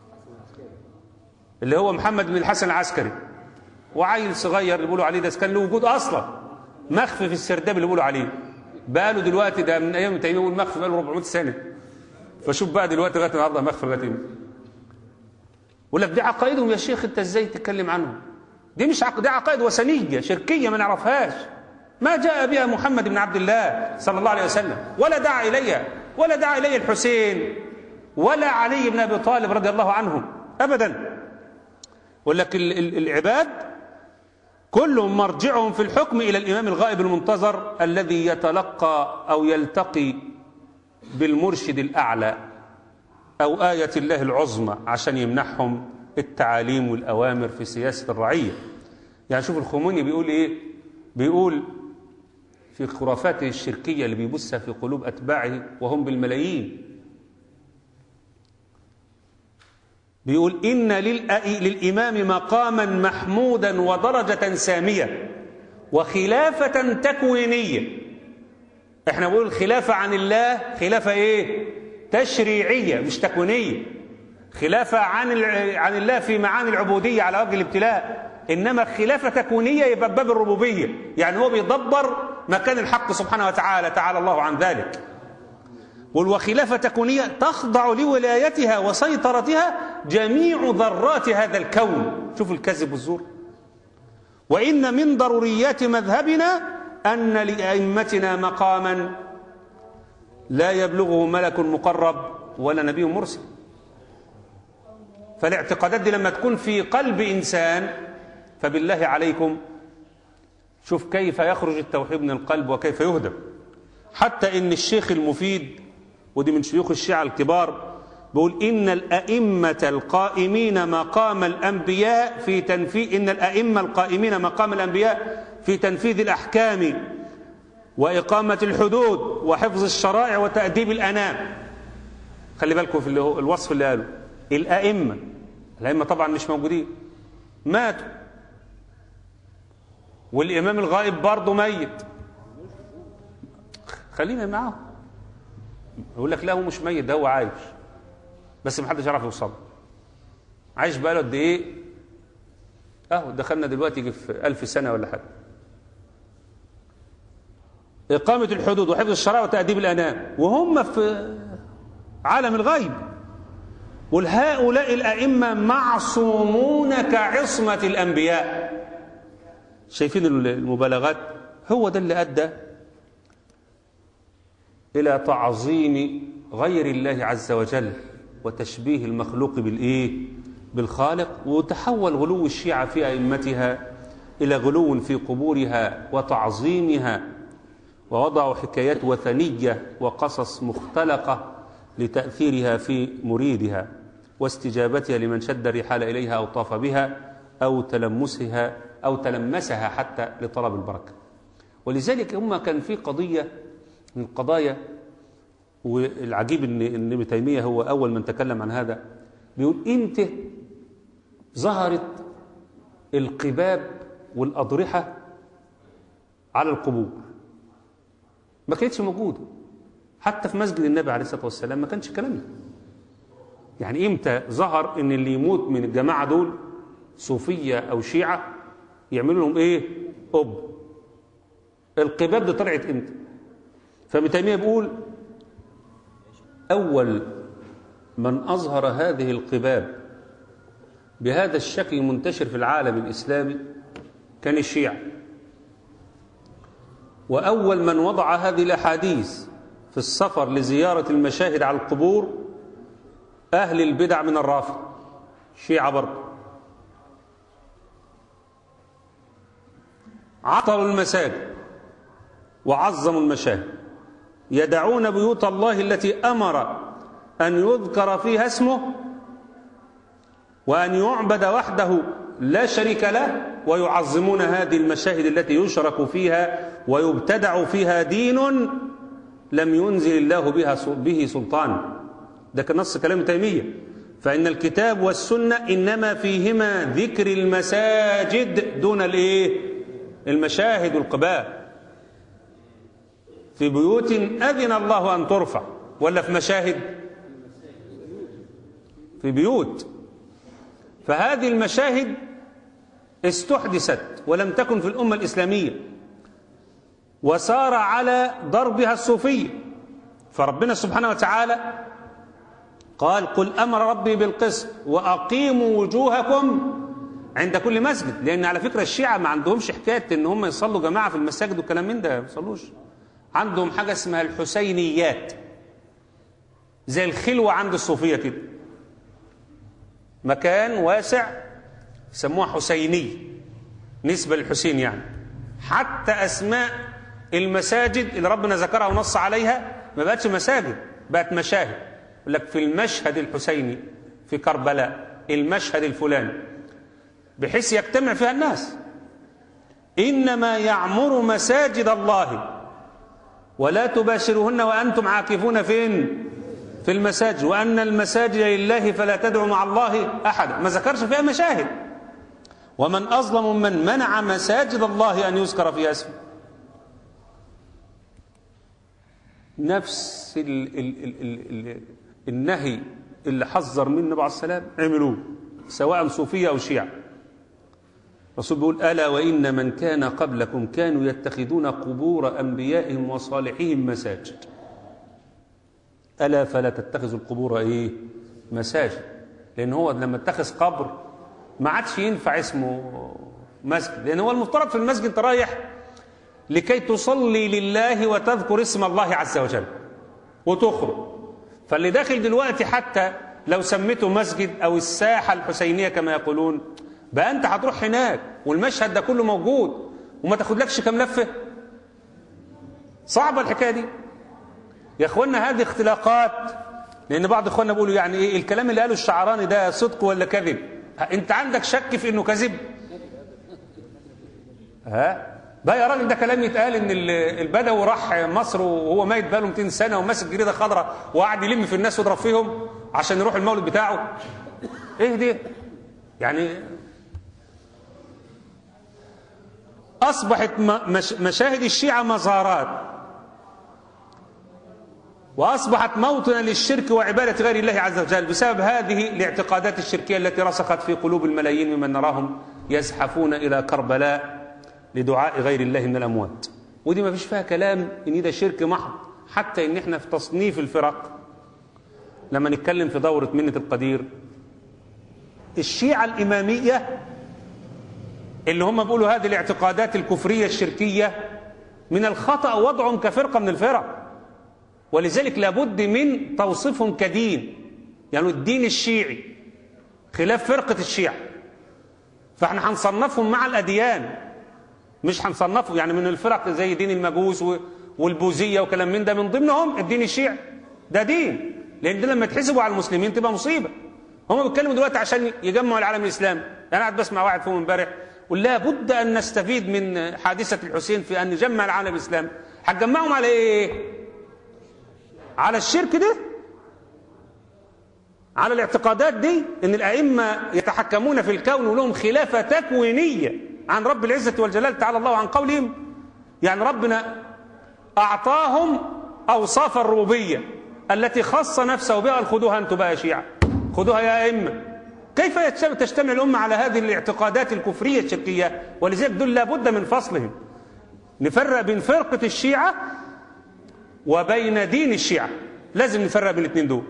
اللي هو محمد بن الحسن العسكري وعيل صغير اللي بيقولوا عليه ده كان له وجود أصلا مخفي في السرداب اللي بيقولوا عليه بقاله دلوقتي ده من أيام تيمية يقول مخفي بقاله 400 سنة فشوف بقى دلوقتي لغاية النهارده مخفي لغاية امتى يقول لك دي عقائدهم يا شيخ انت ازاي تتكلم عنهم دي مش عق... دي عقائد وثنيه شركيه ما نعرفهاش ما جاء بها محمد بن عبد الله صلى الله عليه وسلم ولا دعا اليها ولا دعا الي الحسين ولا علي بن ابي طالب رضي الله عنهم ابدا يقول لك ال... ال... العباد كلهم مرجعهم في الحكم الى الامام الغائب المنتظر الذي يتلقى او يلتقي بالمرشد الاعلى أو آية الله العظمى عشان يمنحهم التعاليم والأوامر في سياسة الرعية يعني شوف الخميني بيقول إيه بيقول في خرافاته الشركية اللي بيبثها في قلوب أتباعه وهم بالملايين بيقول إن للأ- للإمام مقاما محمودا ودرجة سامية وخلافة تكوينية احنا بنقول الخلافة عن الله خلافة ايه تشريعية مش تكوينية خلافة عن الع- عن الله في معاني العبودية على وجه الابتلاء إنما خلافة تكوينية يبقى باب الربوبية يعني هو بيدبر مكان الحق سبحانه وتعالى تعالى الله عن ذلك قل وخلافة تكوينية تخضع لولايتها وسيطرتها جميع ذرات هذا الكون شوفوا الكذب والزور وإن من ضروريات مذهبنا أن لأئمتنا مقاما لا يبلغه ملك مقرب ولا نبي مرسل فالاعتقادات دي لما تكون في قلب إنسان فبالله عليكم شوف كيف يخرج التوحيد من القلب وكيف يهدم حتى إن الشيخ المفيد ودي من شيوخ الشيعة الكبار بيقول إن الأئمة القائمين مقام الأنبياء في تنفيذ إن الأئمة القائمين مقام الأنبياء في تنفيذ الأحكام وإقامة الحدود وحفظ الشرائع وتأديب الأنام خلي بالكم في اللي هو الوصف اللي قاله الأئمة الأئمة طبعا مش موجودين ماتوا والإمام الغائب برضه ميت خلينا معاه يقول لك لا هو مش ميت ده هو عايش بس ما حدش يعرف يوصل عايش بقاله قد ايه اهو دخلنا دلوقتي يجي في ألف سنة ولا حاجة إقامة الحدود وحفظ الشرائع وتأديب الأنام وهم في عالم الغيب والهؤلاء الأئمة معصومون كعصمة الأنبياء شايفين المبالغات هو ده اللي أدى إلى تعظيم غير الله عز وجل وتشبيه المخلوق بالإيه بالخالق وتحول غلو الشيعة في أئمتها إلى غلو في قبورها وتعظيمها ووضعوا حكايات وثنية وقصص مختلقة لتأثيرها في مريدها واستجابتها لمن شد الرحال إليها أو طاف بها أو تلمسها أو تلمسها حتى لطلب البركة ولذلك هم كان في قضية من القضايا والعجيب ان ان ابن تيميه هو اول من تكلم عن هذا بيقول امتى ظهرت القباب والاضرحه على القبور ما كانتش موجوده حتى في مسجد النبي عليه الصلاه والسلام ما كانش الكلام ده يعني امتى ظهر ان اللي يموت من الجماعه دول صوفيه او شيعه يعملوا لهم ايه قب القباب دي طلعت امتى فابن تيميه بيقول اول من اظهر هذه القباب بهذا الشكل المنتشر في العالم الاسلامي كان الشيعه واول من وضع هذه الاحاديث في السفر لزياره المشاهد على القبور اهل البدع من الرافضه شيعه برضه عطروا المساجد وعظموا المشاهد يدعون بيوت الله التي امر ان يذكر فيها اسمه وان يعبد وحده لا شريك له ويعظمون هذه المشاهد التي يشرك فيها ويبتدع فيها دين لم ينزل الله بها به سلطان ده كان نص كلام تيميه فان الكتاب والسنه انما فيهما ذكر المساجد دون الايه المشاهد والقباء في بيوت أذن الله أن ترفع ولا في مشاهد في بيوت فهذه المشاهد استحدثت ولم تكن في الأمة الإسلامية وسار على ضربها الصوفية فربنا سبحانه وتعالى قال قل أمر ربي بالقسط وأقيموا وجوهكم عند كل مسجد لأن على فكرة الشيعة ما عندهمش حكاية إن هم يصلوا جماعة في المساجد والكلام من ده ما يصلوش عندهم حاجة اسمها الحسينيات زي الخلوة عند الصوفية كده مكان واسع يسموها حسيني نسبة للحسين يعني حتى أسماء المساجد اللي ربنا ذكرها ونص عليها ما بقتش مساجد بقت مشاهد يقول لك في المشهد الحسيني في كربلاء المشهد الفلاني بحيث يجتمع فيها الناس إنما يعمر مساجد الله ولا تباشرهن وأنتم عاكفون فين في المساجد وأن المساجد لله فلا تدعوا مع الله أحدا ما ذكرش فيها مشاهد ومن أظلم من منع مساجد الله أن يذكر فيها اسمه نفس ال ال ال ال ال النهي اللي حذر منه النبي عليه السلام عملوه سواء صوفية أو شيعة الرسول بيقول ألا وإن من كان قبلكم كانوا يتخذون قبور أنبيائهم وصالحهم مساجد ألا فلا تتخذوا القبور إيه مساجد لأن هو لما اتخذ قبر ما عادش ينفع اسمه مسجد لأن هو المفترض في المسجد أنت رايح لكي تصلي لله وتذكر اسم الله عز وجل وتخرج فاللي داخل دلوقتي حتى لو سميته مسجد أو الساحة الحسينية كما يقولون بقى انت هتروح هناك والمشهد ده كله موجود وما تاخدلكش كام لفه صعبه الحكايه دي يا اخوانا هذه اختلاقات لان بعض اخواننا بيقولوا يعني ايه الكلام اللي قاله الشعراني ده صدق ولا كذب انت عندك شك في انه كذب ها بقى يا راجل ده كلام يتقال ان البدوي راح مصر وهو ميت بقاله 200 سنه وماسك جريده خضراء وقعد يلم في الناس ويضرب فيهم عشان يروح المولد بتاعه ايه دي يعني أصبحت مشاهد الشيعة مزارات وأصبحت موطنا للشرك وعبادة غير الله عز وجل بسبب هذه الاعتقادات الشركية التي رسخت في قلوب الملايين ممن نراهم يزحفون إلى كربلاء لدعاء غير الله من الأموات ودي ما فيش فيها كلام إن ده شرك محض حتى إن إحنا في تصنيف الفرق لما نتكلم في دورة منة القدير الشيعة الإمامية اللي هم بيقولوا هذه الاعتقادات الكفرية الشركية من الخطأ وضعهم كفرقة من الفرق ولذلك لابد من توصيفهم كدين يعني الدين الشيعي خلاف فرقة الشيعة فاحنا هنصنفهم مع الأديان مش هنصنفهم يعني من الفرق زي دين المجوس والبوذية وكلام من ده من ضمنهم الدين الشيعي ده دين لأن ده لما تحسبوا على المسلمين تبقى مصيبة هم بيتكلموا دلوقتي عشان يجمعوا العالم الإسلامي أنا قاعد بسمع واحد فيهم امبارح ولا بد أن نستفيد من حادثة الحسين في أن نجمع العالم الإسلامي هتجمعهم على إيه؟ على الشرك ده على الاعتقادات دي ان الائمه يتحكمون في الكون ولهم خلافه تكوينيه عن رب العزه والجلال تعالى الله عن قولهم يعني ربنا اعطاهم اوصاف الربوبيه التي خص نفسه بها خذوها انتم بقى شيعه خذوها يا ائمه كيف تجتمع الامه على هذه الاعتقادات الكفريه الشركيه ولذلك دول لابد من فصلهم نفرق بين فرقه الشيعه وبين دين الشيعة لازم نفرق بين الاثنين دول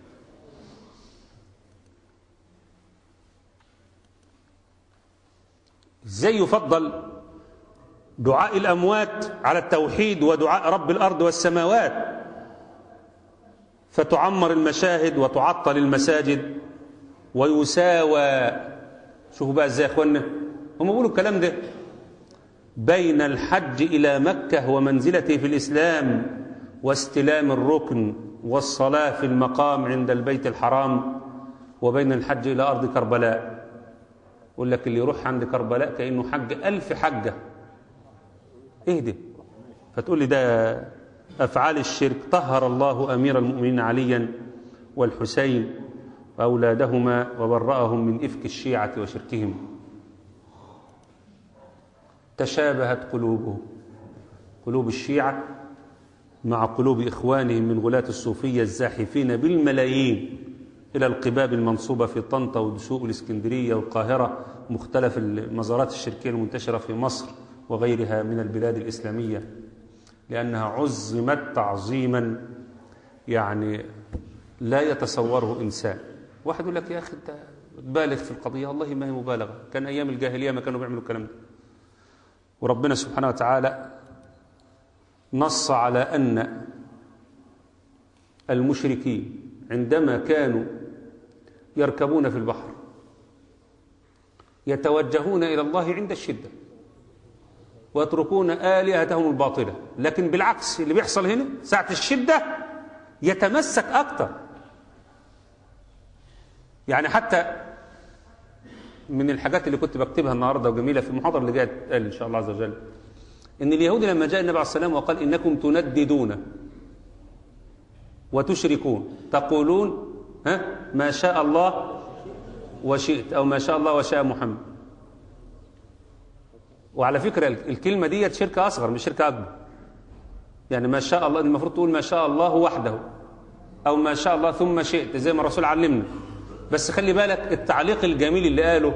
ازاي يفضل دعاء الاموات على التوحيد ودعاء رب الارض والسماوات فتعمر المشاهد وتعطل المساجد ويساوى شوفوا بقى ازاي يا اخوانا هم بيقولوا الكلام ده بين الحج الى مكه ومنزلته في الاسلام واستلام الركن والصلاة في المقام عند البيت الحرام وبين الحج إلى أرض كربلاء يقول لك اللي يروح عند كربلاء كأنه حج ألف حجة اهدي فتقول لي ده أفعال الشرك طهر الله أمير المؤمنين عليا والحسين وأولادهما وبرأهم من إفك الشيعة وشركهم تشابهت قلوبهم قلوب الشيعة مع قلوب إخوانهم من غلاة الصوفية الزاحفين بالملايين إلى القباب المنصوبة في طنطا ودسوق الإسكندرية والقاهرة مختلف المزارات الشركية المنتشرة في مصر وغيرها من البلاد الإسلامية لأنها عزمت تعظيما يعني لا يتصوره إنسان واحد يقول لك يا أخي أنت بالغ في القضية والله ما هي مبالغة كان أيام الجاهلية ما كانوا بيعملوا الكلام ده وربنا سبحانه وتعالى نص على أن المشركين عندما كانوا يركبون في البحر يتوجهون إلى الله عند الشدة ويتركون آلهتهم الباطلة لكن بالعكس اللي بيحصل هنا ساعة الشدة يتمسك أكتر يعني حتى من الحاجات اللي كنت بكتبها النهارده وجميله في المحاضره اللي جايه تتقال ان شاء الله عز وجل ان اليهود لما جاء النبي عليه السلام وقال انكم تنددون وتشركون تقولون ها ما شاء الله وشئت او ما شاء الله وشاء محمد وعلى فكره الكلمه ديت شركه اصغر مش شركه اكبر يعني ما شاء الله المفروض تقول ما شاء الله وحده او ما شاء الله ثم شئت زي ما الرسول علمنا بس خلي بالك التعليق الجميل اللي قاله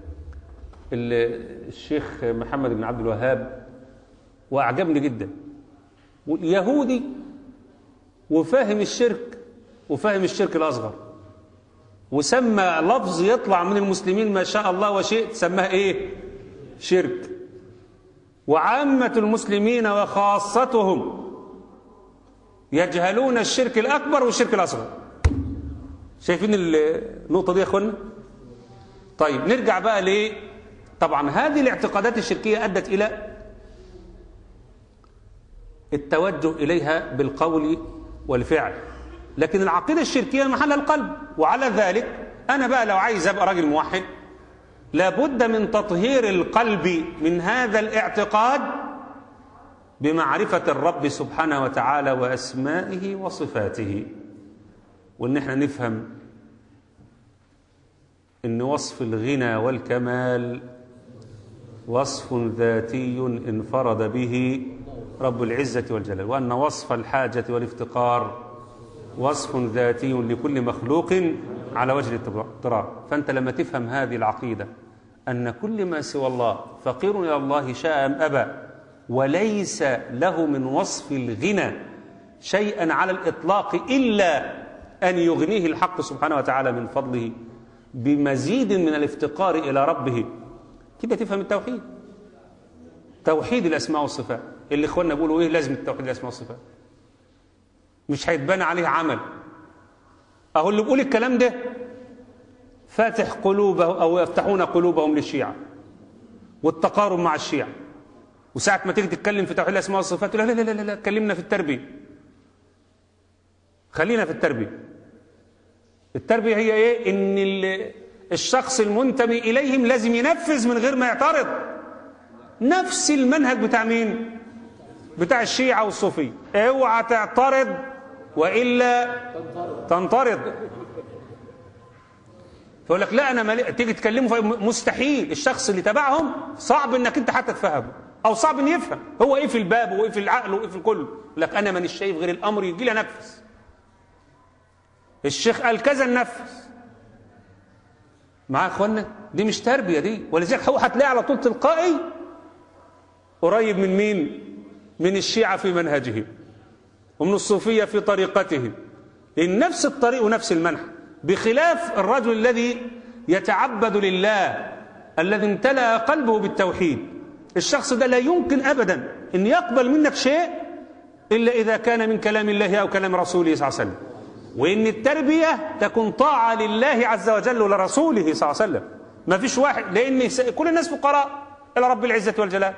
الشيخ محمد بن عبد الوهاب واعجبني جدا يهودي وفاهم الشرك وفاهم الشرك الاصغر وسمى لفظ يطلع من المسلمين ما شاء الله وشئت سماه ايه شرك وعامة المسلمين وخاصتهم يجهلون الشرك الأكبر والشرك الأصغر شايفين النقطة دي يا أخوانا طيب نرجع بقى ليه طبعا هذه الاعتقادات الشركية أدت إلى التوجه إليها بالقول والفعل لكن العقيدة الشركية محل القلب وعلى ذلك أنا بقى لو عايز أبقى راجل موحد لابد من تطهير القلب من هذا الاعتقاد بمعرفة الرب سبحانه وتعالى وأسمائه وصفاته وإن احنا نفهم إن وصف الغنى والكمال وصف ذاتي انفرد به رب العزة والجلال وأن وصف الحاجة والافتقار وصف ذاتي لكل مخلوق على وجه الاضطرار فأنت لما تفهم هذه العقيدة أن كل ما سوى الله فقير إلى الله شاء أم أبى وليس له من وصف الغنى شيئا على الإطلاق إلا أن يغنيه الحق سبحانه وتعالى من فضله بمزيد من الافتقار إلى ربه كده تفهم التوحيد توحيد الأسماء والصفات اللي إخواننا بيقولوا إيه لازم التوحيد الأسماء والصفات مش هيتبنى عليه عمل أهو اللي بيقول الكلام ده فاتح قلوبه أو يفتحون قلوبهم للشيعة والتقارب مع الشيعة وساعة ما تيجي تتكلم في توحيد الأسماء والصفات لا لا لا لا لا اتكلمنا في التربية خلينا في التربية التربية هي إيه إن الشخص المنتمي إليهم لازم ينفذ من غير ما يعترض نفس المنهج بتاع مين بتاع الشيعة والصوفية اوعى تعترض وإلا تنطرد فيقول لك لا انا ملي... تيجي تكلمه مستحيل الشخص اللي تبعهم صعب انك انت حتى تفهمه او صعب ان يفهم هو ايه في الباب وايه في العقل وايه في الكل يقول لك انا مانيش شايف غير الامر يجي لي انفذ الشيخ قال كذا ننفذ معايا يا اخوانا دي مش تربيه دي ولذلك هو هتلاقي على طول تلقائي قريب من مين من الشيعه في منهجهم ومن الصوفيه في طريقتهم لان نفس الطريق ونفس المنهج بخلاف الرجل الذي يتعبد لله الذي امتلأ قلبه بالتوحيد الشخص ده لا يمكن أبدا أن يقبل منك شيء إلا إذا كان من كلام الله أو كلام رسوله صلى الله عليه وسلم وإن التربية تكون طاعة لله عز وجل ولرسوله صلى الله عليه وسلم ما فيش واحد لأن كل الناس فقراء إلى رب العزة والجلال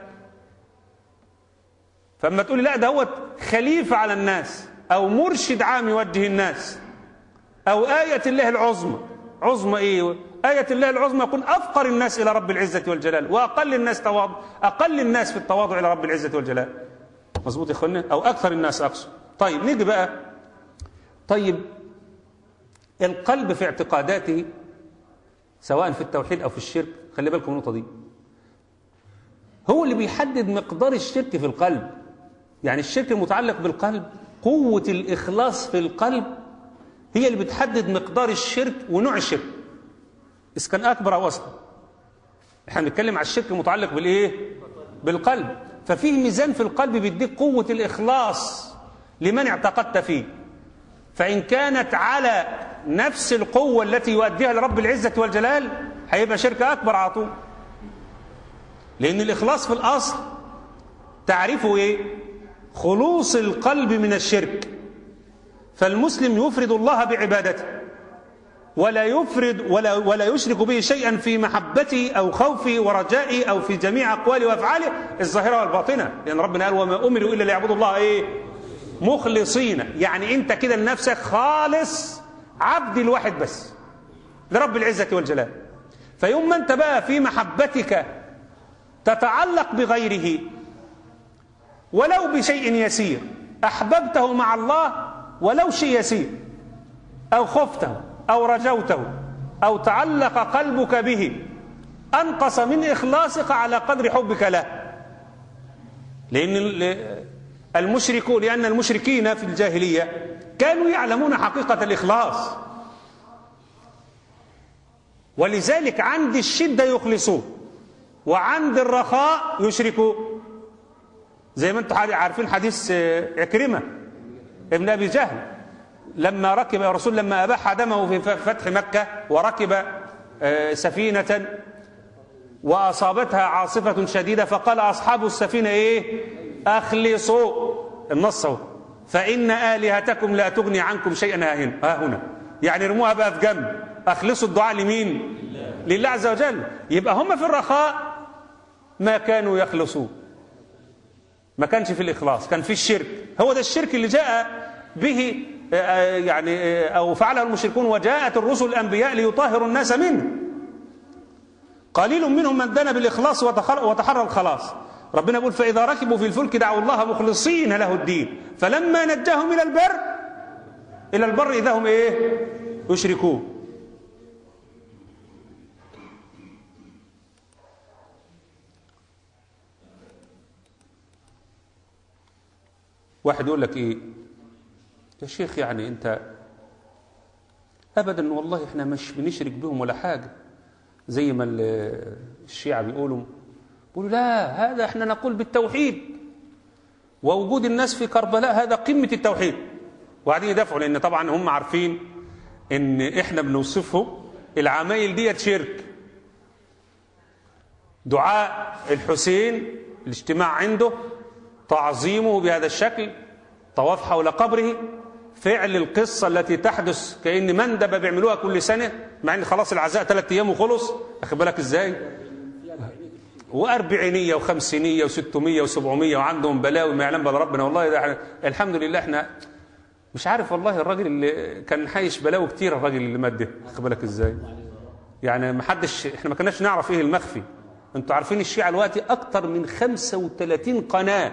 فأما تقول لا ده هو خليفة على الناس أو مرشد عام يوجه الناس أو آية الله العظمى عظمى إيه آية الله العظمى يكون أفقر الناس إلى رب العزة والجلال وأقل الناس تواضع أقل الناس في التواضع إلى رب العزة والجلال مظبوط يا إخوانا أو أكثر الناس أقصد طيب نيجي بقى طيب القلب في اعتقاداته سواء في التوحيد أو في الشرك خلي بالكم النقطة دي هو اللي بيحدد مقدار الشرك في القلب يعني الشرك المتعلق بالقلب قوة الإخلاص في القلب هي اللي بتحدد مقدار الشرك ونوع الشرك إذا كان أكبر أو أصغر احنا بنتكلم على الشرك المتعلق بالإيه؟ بالقلب ففيه ميزان في القلب بيديك قوة الإخلاص لمن اعتقدت فيه فإن كانت على نفس القوة التي يؤديها لرب العزة والجلال هيبقى شرك أكبر على طول لأن الإخلاص في الأصل تعرفه إيه؟ خلوص القلب من الشرك فالمسلم يفرد الله بعبادته ولا يفرد ولا ولا يشرك به شيئا في محبته او خوفه ورجائه او في جميع اقواله وافعاله الظاهره والباطنه لان ربنا قال وما امروا الا ليعبدوا الله ايه مخلصين يعني انت كده لنفسك خالص عبد الواحد بس لرب العزه والجلال فيوم ما انت بقى في محبتك تتعلق بغيره ولو بشيء يسير احببته مع الله ولو شيء يسير أو خفته أو رجوته أو تعلق قلبك به أنقص من إخلاصك على قدر حبك له لأن المشركون لأن المشركين في الجاهلية كانوا يعلمون حقيقة الإخلاص ولذلك عند الشدة يخلصون وعند الرخاء يشركون زي ما انتم عارفين حديث عكرمه ابن أبي جهل لما ركب يا رسول لما أباح دمه في فتح مكة وركب سفينة وأصابتها عاصفة شديدة فقال أصحاب السفينة إيه أخلصوا النص فإن آلهتكم لا تغني عنكم شيئا ها هنا يعني رموها بقى في جنب أخلصوا الدعاء لمين لله عز وجل يبقى هم في الرخاء ما كانوا يخلصون ما كانش في الإخلاص كان في الشرك هو ده الشرك اللي جاء به يعني أو فعله المشركون وجاءت الرسل الأنبياء ليطهروا الناس منه قليل منهم من دنا بالإخلاص وتحرى الخلاص ربنا يقول فإذا ركبوا في الفلك دعوا الله مخلصين له الدين فلما نجاهم إلى البر إلى البر إذا هم إيه يشركون واحد يقول لك ايه يا شيخ يعني أنت أبدا والله إحنا مش بنشرك بهم ولا حاجة زي ما ال- الشيعة بيقولوا بيقولوا لا هذا إحنا نقول بالتوحيد ووجود الناس في كربلاء هذا قمة التوحيد وبعدين يدافعوا لأن طبعا هم عارفين إن إحنا بنوصفه العمايل ديت شرك دعاء الحسين الاجتماع عنده تعظيمه بهذا الشكل طواف حول قبره فعل القصة التي تحدث كأن مندبة بيعملوها كل سنة مع ان خلاص العزاء ثلاث ايام وخلص اخد بالك ازاي وأربعينية وخمسينية وستمية وسبعمية وعندهم بلاوي ما يعلم بلا ربنا والله ده احنا الحمد لله احنا مش عارف والله الراجل اللي كان حايش بلاوي كتير الراجل اللي مات ده اخد بالك ازاي يعني ما حدش احنا ما كناش نعرف ايه المخفي انتوا عارفين الشيعة دلوقتي اكتر من 35 قناة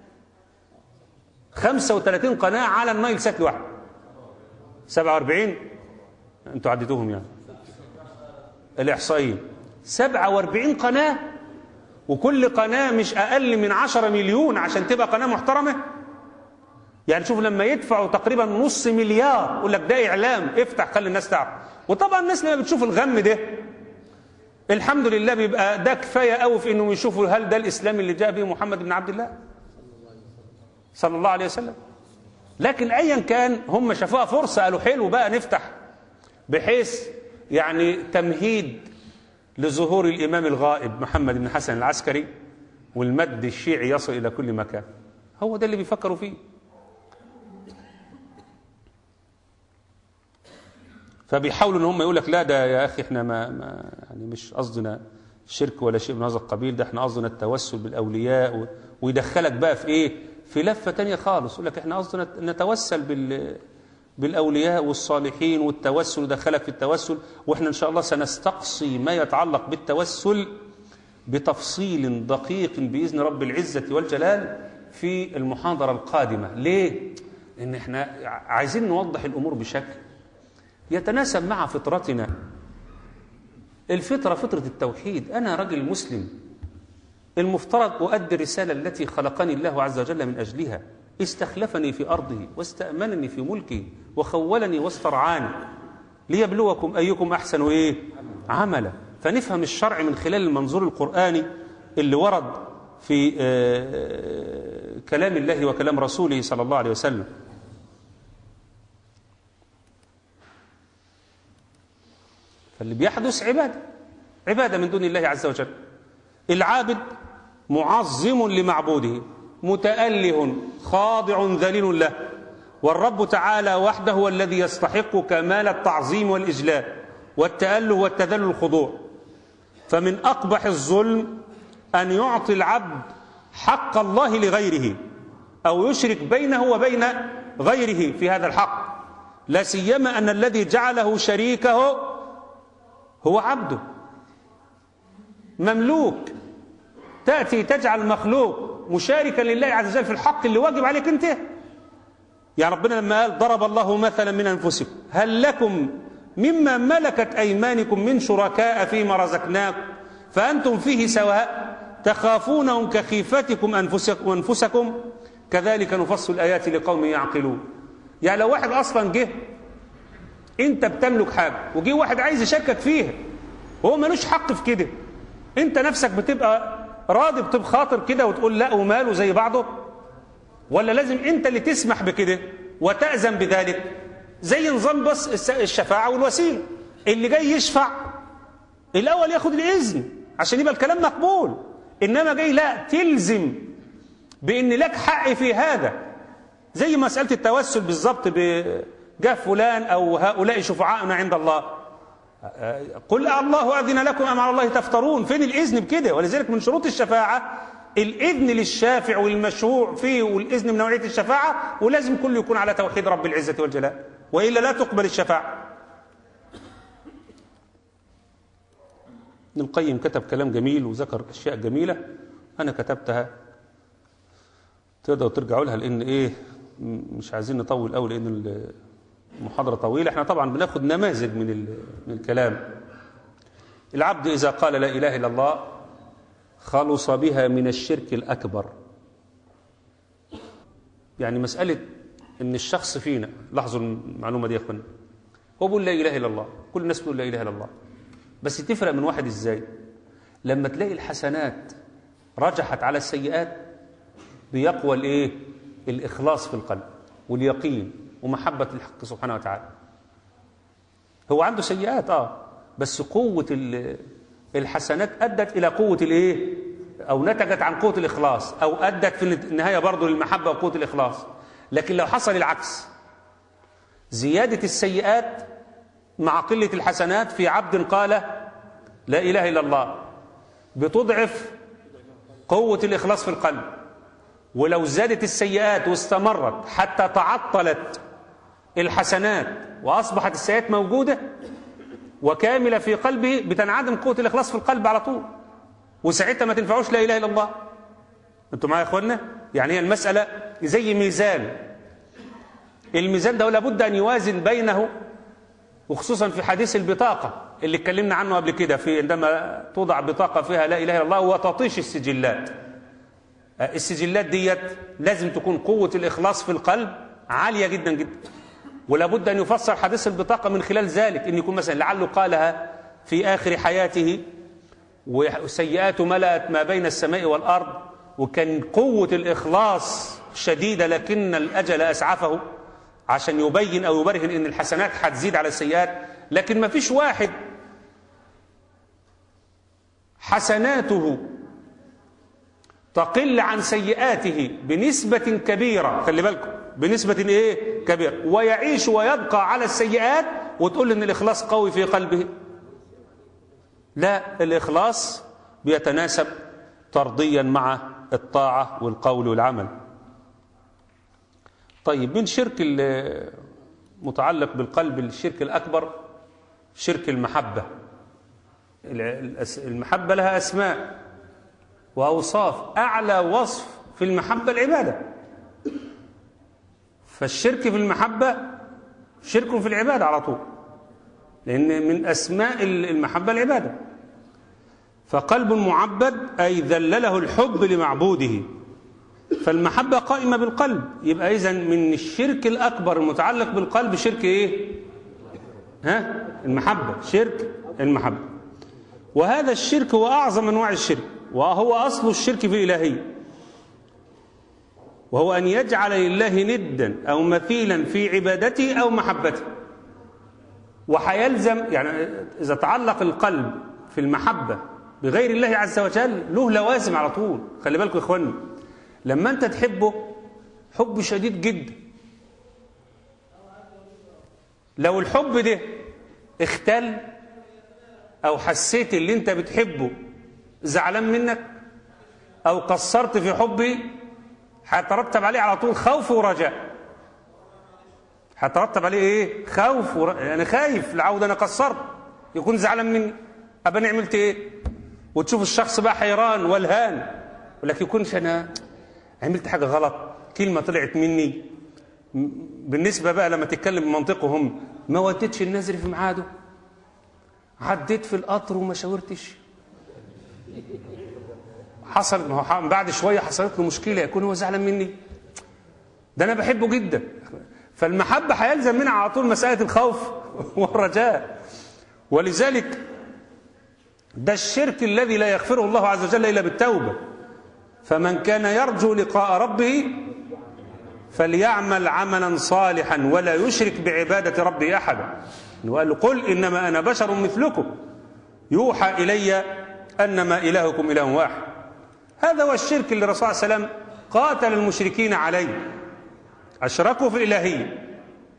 35 قناة على النايل سات لوحده 47 انتوا عديتوهم يعني الاحصائيين 47 قناة وكل قناة مش اقل من 10 مليون عشان تبقى قناة محترمة يعني شوف لما يدفعوا تقريبا نص مليار يقول لك ده اعلام افتح خلي الناس تعرف وطبعا الناس لما بتشوف الغم ده الحمد لله بيبقى ده كفايه قوي في انهم يشوفوا هل ده الاسلام اللي جاء به محمد بن عبد الله صلى الله عليه وسلم لكن ايا كان هم شافوها فرصه قالوا حلو بقى نفتح بحيث يعني تمهيد لظهور الامام الغائب محمد بن حسن العسكري والمد الشيعي يصل الى كل مكان هو ده اللي بيفكروا فيه فبيحاولوا ان هم يقول لك لا ده يا اخي احنا ما, ما يعني مش قصدنا شرك ولا شيء من هذا القبيل ده احنا قصدنا التوسل بالاولياء و- ويدخلك بقى في ايه في لفه تانية خالص يقول لك احنا قصدنا نتوسل بال بالاولياء والصالحين والتوسل يدخلك في التوسل واحنا ان شاء الله سنستقصي ما يتعلق بالتوسل بتفصيل دقيق باذن رب العزه والجلال في المحاضره القادمه ليه لان احنا عايزين نوضح الامور بشكل يتناسب مع فطرتنا الفطرة فطرة التوحيد أنا رجل مسلم المفترض أؤدي الرسالة التي خلقني الله عز وجل من أجلها استخلفني في أرضه واستأمنني في ملكه وخولني واسترعاني ليبلوكم أيكم أحسن إيه عملا فنفهم الشرع من خلال المنظور القرآني اللي ورد في آه، كلام الله وكلام رسوله صلى الله عليه وسلم فاللي بيحدث عبادة عبادة من دون الله عز وجل العابد معظم لمعبوده متأله خاضع ذليل له والرب تعالى وحده هو الذي يستحق كمال التعظيم والإجلال والتأله والتذلل الخضوع فمن أقبح الظلم أن يعطي العبد حق الله لغيره أو يشرك بينه وبين غيره في هذا الحق لا سيما أن الذي جعله شريكه هو عبده مملوك تأتي تجعل مخلوق مشاركا لله عز وجل في الحق اللي واجب عليك انت يا ربنا لما قال ضرب الله مثلا من أنفسكم هل لكم مما ملكت أيمانكم من شركاء فيما رزقناكم فأنتم فيه سواء تخافونهم كخيفتكم أنفسكم, أنفسكم كذلك نفصل الآيات لقوم يعقلون يعني لو واحد أصلا جه انت بتملك حاجه وجي واحد عايز يشكك فيها وهو ملوش حق في كده انت نفسك بتبقى راضي بخاطر كده وتقول لا وماله زي بعضه ولا لازم انت اللي تسمح بكده وتأذن بذلك زي نظام بس الس- الشفاعة والوسيلة اللي جاي يشفع الأول ياخد الإذن عشان يبقى الكلام مقبول إنما جاي لا تلزم بأن لك حق في هذا زي مسألة التوسل بالظبط ب- جاء فلان أو هؤلاء شفعاؤنا عند الله قل الله أذن لكم أم على الله تفترون فين الإذن بكده ولذلك من شروط الشفاعة الإذن للشافع والمشروع فيه والإذن من نوعية الشفاعة ولازم كله يكون على توحيد رب العزة والجلال وإلا لا تقبل الشفاعة ابن القيم كتب كلام جميل وذكر أشياء جميلة أنا كتبتها تقدروا ترجعوا لها لأن إيه م- مش عايزين نطول قوي لأن المحاضرة طويلة احنا طبعا بناخد نماذج من ال- من الكلام العبد إذا قال لا إله إلا الله خلص بها من الشرك الأكبر يعني مسألة ان الشخص فينا لاحظوا المعلومه دي يا اخوانا هو بيقول لا اله الا الله كل الناس بتقول لا اله الا الله بس تفرق من واحد ازاي لما تلاقي الحسنات رجحت على السيئات بيقوى الايه الاخلاص في القلب واليقين ومحبه الحق سبحانه وتعالى هو عنده سيئات اه بس قوه ال- الحسنات ادت الى قوه الايه او نتجت عن قوه الاخلاص او ادت في النهايه برضه للمحبه وقوه الاخلاص لكن لو حصل العكس زياده السيئات مع قله الحسنات في عبد قال لا اله الا الله بتضعف قوه الاخلاص في القلب ولو زادت السيئات واستمرت حتى تعطلت الحسنات واصبحت السيئات موجوده وكامله في قلبه بتنعدم قوه الاخلاص في القلب على طول وساعتها ما تنفعوش لا اله الا الله انتوا معايا يا اخوانا يعني هي المساله زي ميزان الميزان ده لابد ان يوازن بينه وخصوصا في حديث البطاقه اللي اتكلمنا عنه قبل كده في عندما توضع بطاقه فيها لا اله الا الله وتطيش السجلات السجلات ديت لازم تكون قوه الاخلاص في القلب عاليه جدا جدا ولابد ان يفسر حديث البطاقه من خلال ذلك ان يكون مثلا لعله قالها في اخر حياته وسيئاته ملأت ما بين السماء والارض وكان قوه الاخلاص شديده لكن الاجل اسعفه عشان يبين او يبرهن ان الحسنات هتزيد على السيئات لكن ما فيش واحد حسناته تقل عن سيئاته بنسبة كبيرة خلي بالكم بنسبة ايه كبيرة ويعيش ويبقى على السيئات وتقول ان الاخلاص قوي في قلبه لا الاخلاص بيتناسب طرديا مع الطاعة والقول والعمل طيب من شرك المتعلق بالقلب الشرك الأكبر شرك المحبة المحبة لها أسماء وأوصاف أعلى وصف في المحبة العبادة فالشرك في المحبة شرك في العبادة على طول لأن من أسماء المحبة العبادة فقلب معبد أي ذلله الحب لمعبوده فالمحبة قائمة بالقلب يبقى إذا من الشرك الأكبر المتعلق بالقلب شرك إيه ها المحبة شرك المحبة وهذا الشرك هو أعظم أنواع الشرك وهو أصل الشرك في الإلهية وهو أن يجعل لله ندا أو مثيلا في عبادته أو محبته وحيلزم يعني إذا تعلق القلب في المحبة بغير الله عز وجل له لوازم على طول خلي بالكم يا إخواني لما أنت تحبه حب شديد جدا لو الحب ده اختل أو حسيت اللي أنت بتحبه زعلان منك أو قصرت في حبي هيترتب عليه على طول خوف ورجاء هيترتب عليه ايه خوف ور... انا خايف لعود انا قصرت يكون زعلان مني ابقى انا عملت ايه وتشوف الشخص بقى حيران والهان ولكن يكونش انا عملت حاجه غلط كلمه طلعت مني بالنسبه بقى لما تتكلم بمنطقهم ما وديتش النذر في ميعاده عديت في القطر وما شاورتش حصل ما هو بعد شويه حصلت له مشكله يكون هو زعلان مني ده انا بحبه جدا فالمحبه هيلزم منها على طول مساله الخوف والرجاء ولذلك ده الشرك الذي لا يغفره الله عز وجل الا بالتوبه فمن كان يرجو لقاء ربه فليعمل عملا صالحا ولا يشرك بعباده ربه احدا وقال له قل انما انا بشر مثلكم يوحى الي انما الهكم اله واحد هذا هو الشرك اللي الرسول صلى الله عليه وسلم قاتل المشركين عليه أشركوا في الإلهية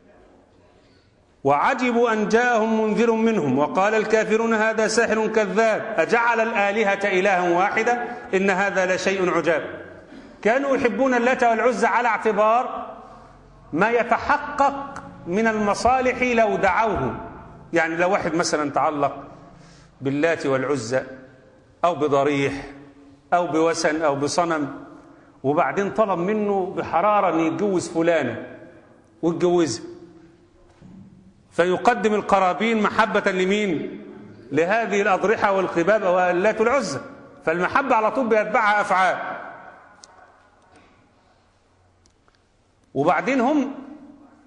وعجبوا أن جاءهم منذر منهم وقال الكافرون هذا ساحر كذاب أجعل الآلهة إلها واحدة إن هذا لشيء عجاب كانوا يحبون اللات والعزى على اعتبار ما يتحقق من المصالح لو دعوهم يعني لو واحد مثلا تعلق باللات والعزى أو بضريح أو بوسن أو بصنم وبعدين طلب منه بحرارة أن يتجوز فلانة واتجوزها فيقدم القرابين محبة لمين؟ لهذه الأضرحة والقباب واللات العزة فالمحبة على طول بيتبعها أفعال وبعدين هم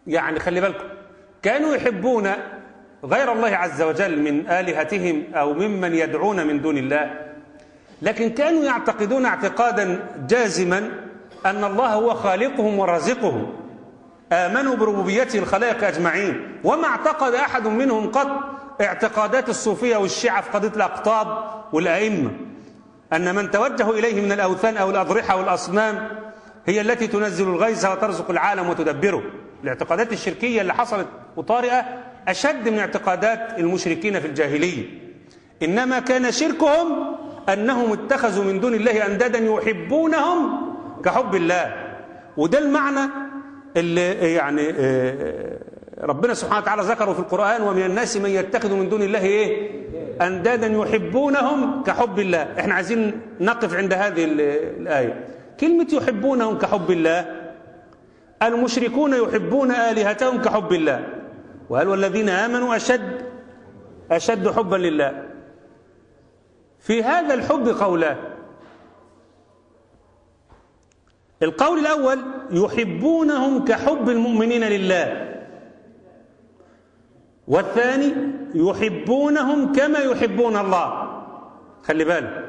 يعني خلي بالكم كانوا يحبون غير الله عز وجل من آلهتهم أو ممن يدعون من دون الله لكن كانوا يعتقدون اعتقادا جازما أن الله هو خالقهم ورازقهم آمنوا بربوبيته الخلائق أجمعين وما اعتقد أحد منهم قط اعتقادات الصوفية والشيعة في قضية الأقطاب والأئمة أن من توجه إليه من الأوثان أو الأضرحة والأصنام هي التي تنزل الغيث وترزق العالم وتدبره الاعتقادات الشركية اللي حصلت وطارئة أشد من اعتقادات المشركين في الجاهلية إنما كان شركهم أنهم اتخذوا من دون الله أندادا يحبونهم كحب الله وده المعنى اللي يعني ربنا سبحانه وتعالى ذكره في القرآن ومن الناس من يتخذ من دون الله إيه أندادا يحبونهم كحب الله احنا عايزين نقف عند هذه الآية كلمة يحبونهم كحب الله المشركون يحبون آلهتهم كحب الله وقال والذين آمنوا أشد أشد حبا لله في هذا الحب قولان القول الأول يحبونهم كحب المؤمنين لله والثاني يحبونهم كما يحبون الله خلي بالك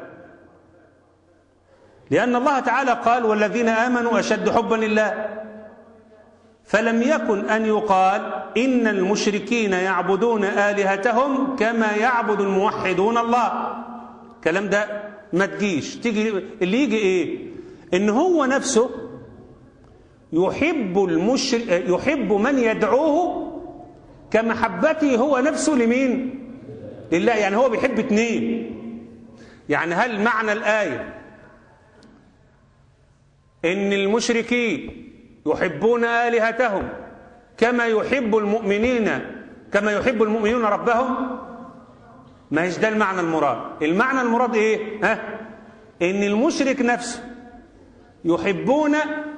لأن الله تعالى قال والذين آمنوا أشد حبا لله فلم يكن أن يقال إن المشركين يعبدون آلهتهم كما يعبد الموحدون الله الكلام ده ما تجيش تيجي اللي يجي إيه إن هو نفسه يحب المشر... يحب من يدعوه كمحبته هو نفسه لمين لله يعني هو بيحب اتنين يعني هل معنى الآية إن المشركين يحبون آلهتهم كما يحب المؤمنين كما يحب المؤمنون ربهم ما هيش ده المعنى المراد المعنى المراد ايه ها ان المشرك نفسه يحبون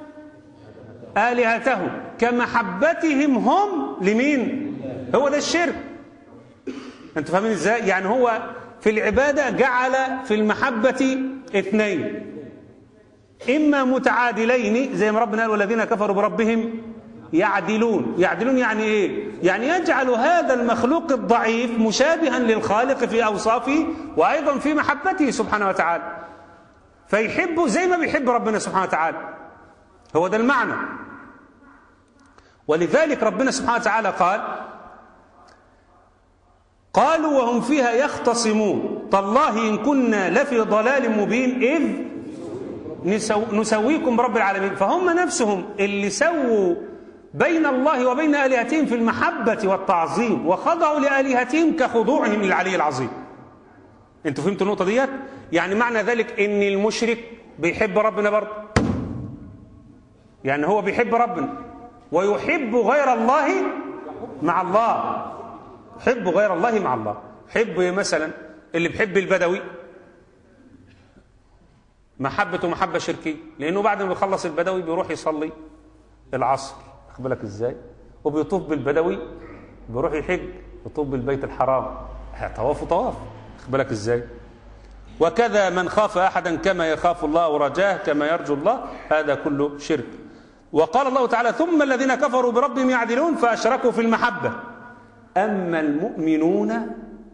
آلهتهم كمحبتهم هم لمين هو ده الشرك انتوا فاهمين ازاي يعني هو في العبادة جعل في المحبة اثنين إما متعادلين زي ما ربنا قال والذين كفروا بربهم يعدلون يعدلون يعني إيه يعني يجعل هذا المخلوق الضعيف مشابها للخالق في أوصافه وأيضا في محبته سبحانه وتعالى فيحبه زي ما بيحب ربنا سبحانه وتعالى هو ده المعنى ولذلك ربنا سبحانه وتعالى قال قالوا وهم فيها يختصمون تالله إن كنا لفي ضلال مبين إذ نسو نسويكم برب العالمين فهم نفسهم اللي سووا بين الله وبين آلهتهم في المحبة والتعظيم وخضعوا لآلهتهم كخضوعهم للعلي العظيم انتوا فهمتوا النقطة ديت يعني معنى ذلك ان المشرك بيحب ربنا برضه يعني هو بيحب ربنا ويحب غير الله مع الله يحب غير الله مع الله يحب مثلا اللي بيحب البدوي محبته محبة شركية لأنه بعد ما يخلص البدوي بيروح يصلي العصر واخد بالك ازاي وبيطوف بالبدوي بيروح يحج يطوف بالبيت الحرام طواف طواف واخد بالك ازاي وكذا من خاف أحدا كما يخاف الله ورجاه كما يرجو الله هذا كله شرك وقال الله تعالى ثم الذين كفروا بربهم يعدلون فأشركوا في المحبة أما المؤمنون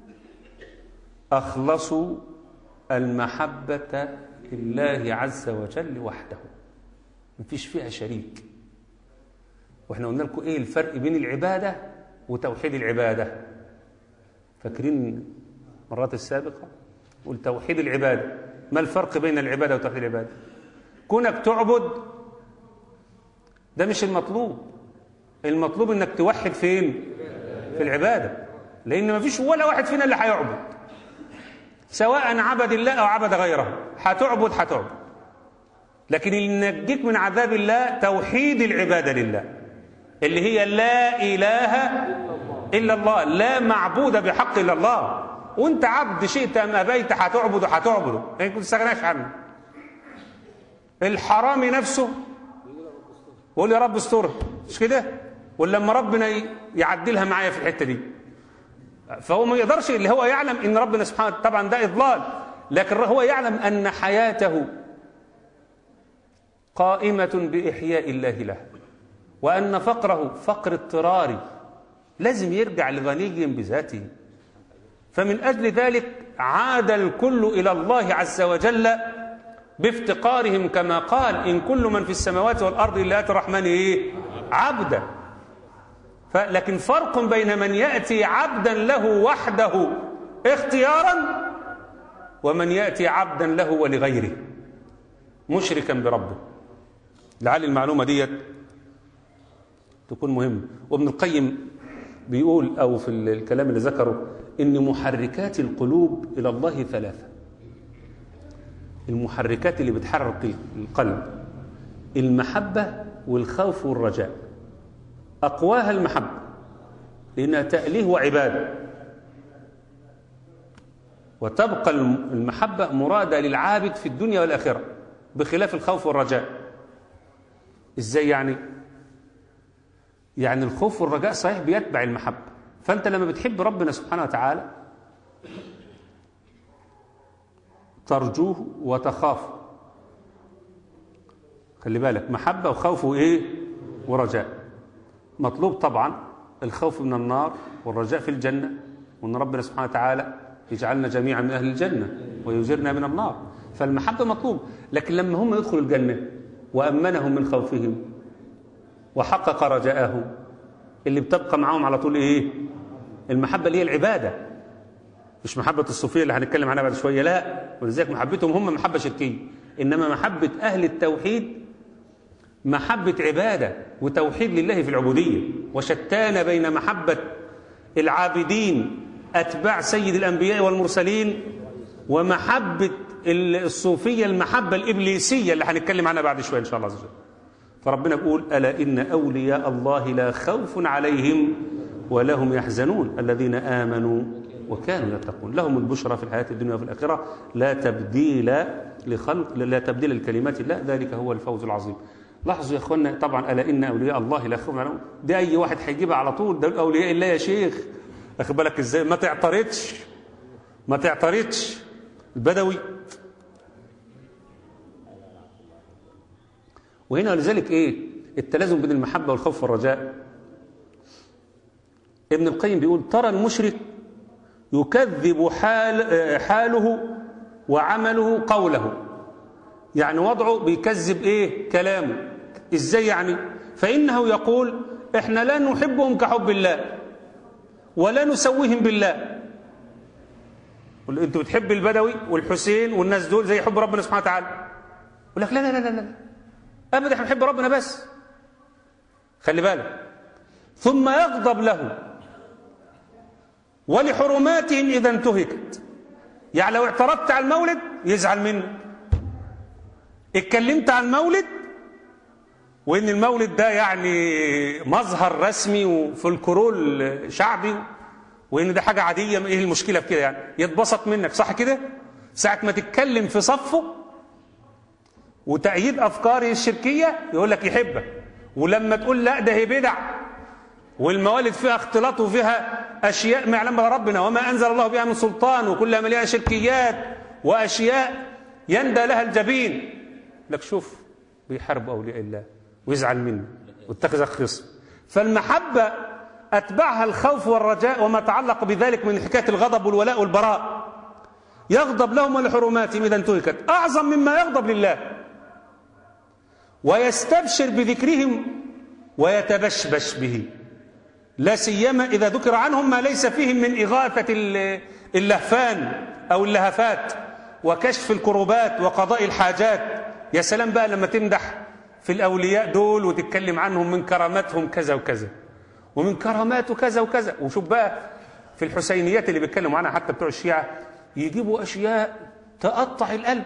أخلصوا المحبة لله عز وجل وحده مفيش فيها شريك واحنا قلنا لكم ايه الفرق بين العبادة وتوحيد العبادة فاكرين المرات السابقة قل توحيد العبادة ما الفرق بين العبادة وتوحيد العبادة كونك تعبد ده مش المطلوب المطلوب انك توحد فين في العبادة لان ما فيش ولا واحد فينا اللي هيعبد سواء عبد الله او عبد غيره هتعبد هتعبد لكن اللي ينجيك من عذاب الله توحيد العبادة لله اللي هي لا إله إلا الله لا معبود بحق إلا الله وانت عبد شئت أم أبيت هتعبد هتعبده يعني كنت تستغناش عنه الحرامي نفسه يقول يا رب استر مش كده ولما ربنا يعدلها معايا في الحته دي فهو ما يقدرش اللي هو يعلم ان ربنا سبحانه طبعا ده اضلال لكن هو يعلم ان حياته قائمه باحياء الله له وأن فقره فقر اضطراري لازم يرجع لغني بذاته فمن أجل ذلك عاد الكل إلى الله عز وجل بافتقارهم كما قال إن كل من في السماوات والأرض إلا أتى الرحمن إيه؟ عبدا لكن فرق بين من يأتي عبدا له وحده اختيارا ومن يأتي عبدا له ولغيره مشركا بربه لعل المعلومة ديت تكون مهمة وابن القيم بيقول أو في الكلام اللي ذكره إن محركات القلوب إلى الله ثلاثة المحركات اللي بتحرك القلب المحبة والخوف والرجاء أقواها المحبة لأنها تأليه وعبادة وتبقى المحبة مرادة للعابد في الدنيا والآخرة بخلاف الخوف والرجاء إزاي يعني؟ يعني الخوف والرجاء صحيح بيتبع المحبة فأنت لما بتحب ربنا سبحانه وتعالى ترجوه وتخافه خلي بالك محبة وخوف وإيه ورجاء مطلوب طبعا الخوف من النار والرجاء في الجنة وأن ربنا سبحانه وتعالى يجعلنا جميعا من أهل الجنة ويجرنا من النار فالمحبة مطلوب لكن لما هم يدخلوا الجنة وأمنهم من خوفهم وحقق رجاءهم اللي بتبقى معاهم على طول إيه المحبة اللي هي العبادة مش محبة الصوفية اللي هنتكلم عنها بعد شوية لا ولذلك محبتهم هم محبة شركية إنما محبة أهل التوحيد محبة عبادة وتوحيد لله في العبودية وشتان بين محبة العابدين أتباع سيد الأنبياء والمرسلين ومحبة الصوفية المحبة الإبليسية اللي هنتكلم عنها بعد شوية إن شاء الله عز وجل فربنا بيقول ألا إن أولياء الله لا خوف عليهم ولا هم يحزنون الذين آمنوا وكانوا يتقون لهم البشرى في الحياة الدنيا وفي الآخرة لا تبديل لخلق لا تبديل لكلمات الله ذلك هو الفوز العظيم لاحظوا يا اخوانا طبعا الا ان اولياء الله لا خوف عليهم ده اي واحد هيجيبها على طول ده اولياء الله يا شيخ واخد بالك ازاي ما تعترضش ما تعترضش البدوي وهنا لذلك ايه التلازم بين المحبه والخوف والرجاء ابن القيم بيقول ترى المشرك يكذب حال حاله وعمله قوله يعني وضعه بيكذب ايه كلامه ازاي يعني فانه يقول احنا لا نحبهم كحب الله ولا نسويهم بالله انت بتحب البدوي والحسين والناس دول زي حب ربنا سبحانه وتعالى يقول لك لا لا لا لا لا ابدا احنا بنحب ربنا بس خلي بالك ثم يغضب له ولحرماتهم اذا انتهكت يعني لو اعترضت على المولد يزعل منك اتكلمت عن المولد وان المولد ده يعني مظهر رسمي وفولكلور شعبي وان ده حاجه عاديه ايه المشكله في كده يعني يتبسط منك صح كده ساعه ما تتكلم في صفه وتأييد افكاره الشركيه يقول لك يحبك ولما تقول لا ده هي بدع والموالد فيها اختلاط وفيها اشياء ما يعلمها ربنا وما انزل الله بها من سلطان وكلها مليانه شركيات واشياء يندى لها الجبين لك شوف بيحاربوا اولياء الله ويزعل منه واتخذ خصم فالمحبه اتبعها الخوف والرجاء وما تعلق بذلك من حكايه الغضب والولاء والبراء يغضب لهم ولحرماتهم اذا انتهكت اعظم مما يغضب لله ويستبشر بذكرهم ويتبشبش به لا سيما اذا ذكر عنهم ما ليس فيهم من اغاثه اللهفان او اللهفات وكشف الكروبات وقضاء الحاجات يا سلام بقى لما تمدح في الأولياء دول وتتكلم عنهم من كراماتهم كذا وكذا ومن كراماته كذا وكذا وشوف بقى في الحسينيات اللي بيتكلموا عنها حتى بتوع الشيعة يجيبوا أشياء تقطع القلب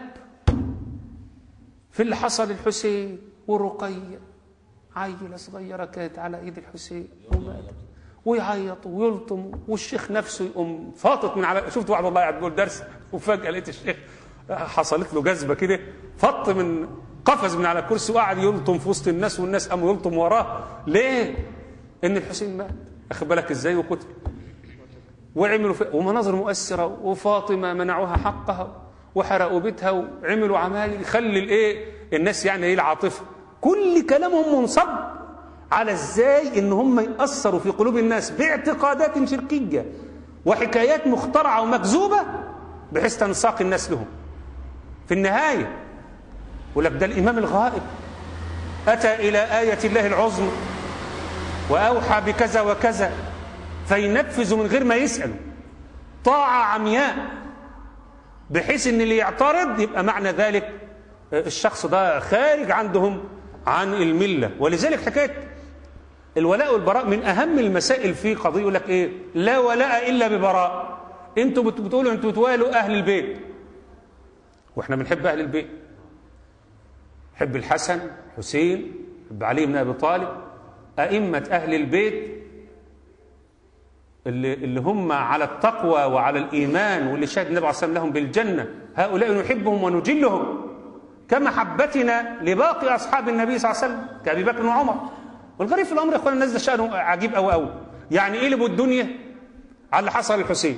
في اللي حصل الحسين ورقية عيلة صغيرة كانت على إيد الحسين وماتت ويعيط ويلطم والشيخ نفسه يقوم فاطط من على شفت واحد والله قاعد بيقول درس وفجأة لقيت الشيخ حصلت له جذبة كده فط من قفز من على الكرسي وقعد يلطم في وسط الناس والناس قاموا يلطم وراه ليه؟ ان الحسين مات اخد بالك ازاي وقتل وعملوا في ومناظر مؤثرة وفاطمة منعوها حقها وحرقوا بيتها وعملوا عمايل يخلي الايه الناس يعني ايه العاطفة كل كلامهم منصب على ازاي ان هم يأثروا في قلوب الناس باعتقادات شركية وحكايات مخترعة ومكذوبة بحيث تنساق الناس لهم في النهاية ولك ده الإمام الغائب أتى إلى آية الله العظمى وأوحى بكذا وكذا فينفذوا من غير ما يسألوا طاعة عمياء بحيث ان اللي يعترض يبقى معنى ذلك الشخص ده خارج عندهم عن الملة ولذلك حكاية الولاء والبراء من أهم المسائل في قضية يقول لك إيه لا ولاء إلا ببراء أنتوا بتقولوا أنتوا بتوالوا أهل البيت وإحنا بنحب أهل البيت حب الحسن حسين حب علي بن أبي طالب أئمة أهل البيت اللي, اللي هم على التقوى وعلى الإيمان واللي شهد النبي عليه الصلاة والسلام لهم بالجنة هؤلاء نحبهم ونجلهم كمحبتنا لباقي أصحاب النبي صلى الله عليه وسلم كأبي بكر وعمر والغريب في الأمر يا أخوانا الناس ده شأنه عجيب أوي أوي يعني قلبوا الدنيا على اللي حصل للحسين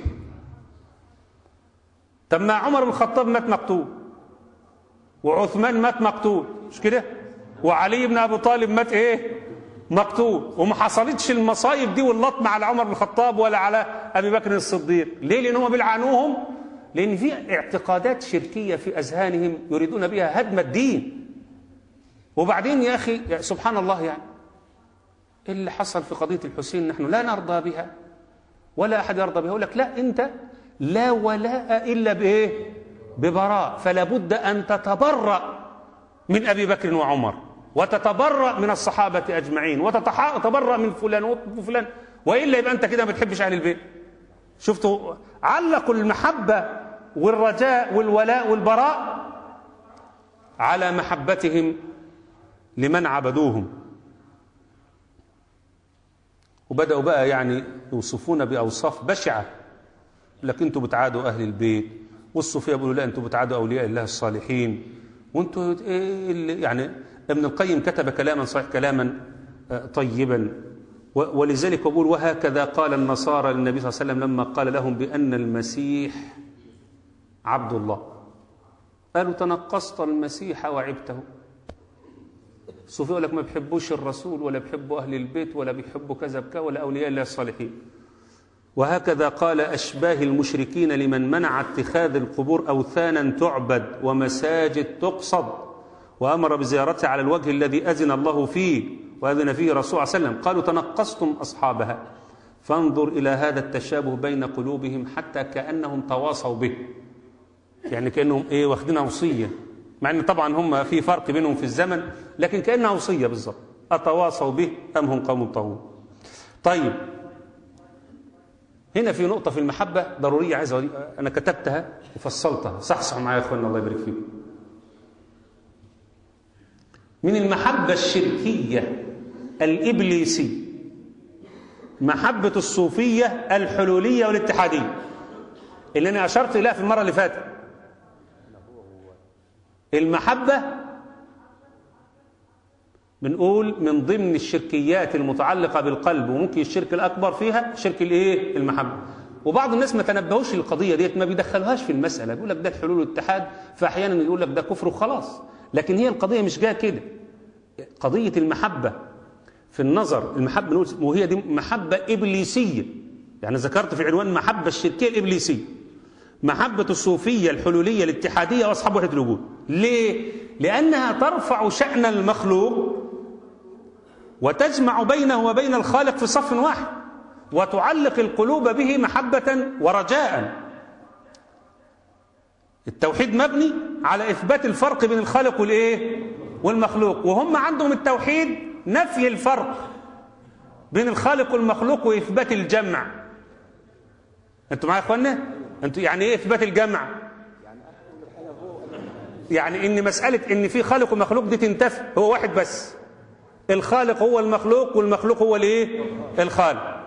طب ما عمر بن الخطاب مات مقتول وعثمان مات مقتول مش كده وعلي بن ابي طالب مات ايه مقتول وما حصلتش المصايب دي واللطمه على عمر بن الخطاب ولا على ابي بكر الصديق ليه لان هم بيلعنوهم لان في اعتقادات شركيه في اذهانهم يريدون بها هدم الدين وبعدين يا اخي يا سبحان الله يعني اللي حصل في قضيه الحسين نحن لا نرضى بها ولا احد يرضى بها يقول لك لا انت لا ولاء الا بايه ببراء فلا بد ان تتبرأ من ابي بكر وعمر وتتبرأ من الصحابه اجمعين وتتبرأ من فلان وفلان والا يبقى انت كده ما بتحبش اهل البيت شفتوا علقوا المحبه والرجاء والولاء والبراء على محبتهم لمن عبدوهم وبدأوا بقى يعني يوصفون بأوصاف بشعة لكن انتوا بتعادوا أهل البيت والصوفية بيقولوا لا انتوا بتعادوا أولياء الله الصالحين وانتوا ايه اللي يعني ابن القيم كتب كلاما صحيح كلاما طيبا ولذلك يقول وهكذا قال النصارى للنبي صلى الله عليه وسلم لما قال لهم بأن المسيح عبد الله قالوا تنقصت المسيح وعبته الصوفيه يقول لك ما بيحبوش الرسول ولا بيحبوا اهل البيت ولا بيحبوا كذا بكذا ولا اولياء الله الصالحين وهكذا قال اشباه المشركين لمن منع اتخاذ القبور اوثانا تعبد ومساجد تقصد وامر بزيارتها على الوجه الذي اذن الله فيه واذن فيه الرسول صلى الله عليه وسلم قالوا تنقصتم اصحابها فانظر الى هذا التشابه بين قلوبهم حتى كانهم تواصوا به يعني كانهم ايه واخدينها وصيه مع ان طبعا هم في فرق بينهم في الزمن لكن كانها وصيه بالظبط اتواصوا به ام هم قوم طاغون طيب هنا في نقطه في المحبه ضروريه عايز انا كتبتها وفصلتها صحصحوا معايا يا اخوانا الله يبارك فيكم من المحبه الشركيه الابليسيه محبه الصوفيه الحلوليه والاتحاديه اللي انا اشرت اليها في المره اللي فاتت المحبة بنقول من ضمن الشركيات المتعلقة بالقلب وممكن الشرك الأكبر فيها شرك الإيه؟ المحبة وبعض الناس ما تنبهوش للقضية ديت ما بيدخلوهاش في المسألة بيقول لك ده الحلول والاتحاد فأحيانا يقول لك ده كفر وخلاص لكن هي القضية مش جاية كده قضية المحبة في النظر المحبة نقول وهي دي محبة إبليسية يعني ذكرت في عنوان محبة الشركية الإبليسية محبة الصوفية الحلولية الاتحادية وأصحاب وحدة الوجود ليه؟ لأنها ترفع شأن المخلوق وتجمع بينه وبين الخالق في صف واحد وتعلق القلوب به محبة ورجاء التوحيد مبني على إثبات الفرق بين الخالق والإيه؟ والمخلوق وهم عندهم التوحيد نفي الفرق بين الخالق والمخلوق وإثبات الجمع أنتوا معايا يا إخوانا؟ أنتوا يعني إيه إثبات الجمع؟ يعني ان مسألة ان في خالق ومخلوق دي تنتفي هو واحد بس الخالق هو المخلوق والمخلوق هو الايه الخالق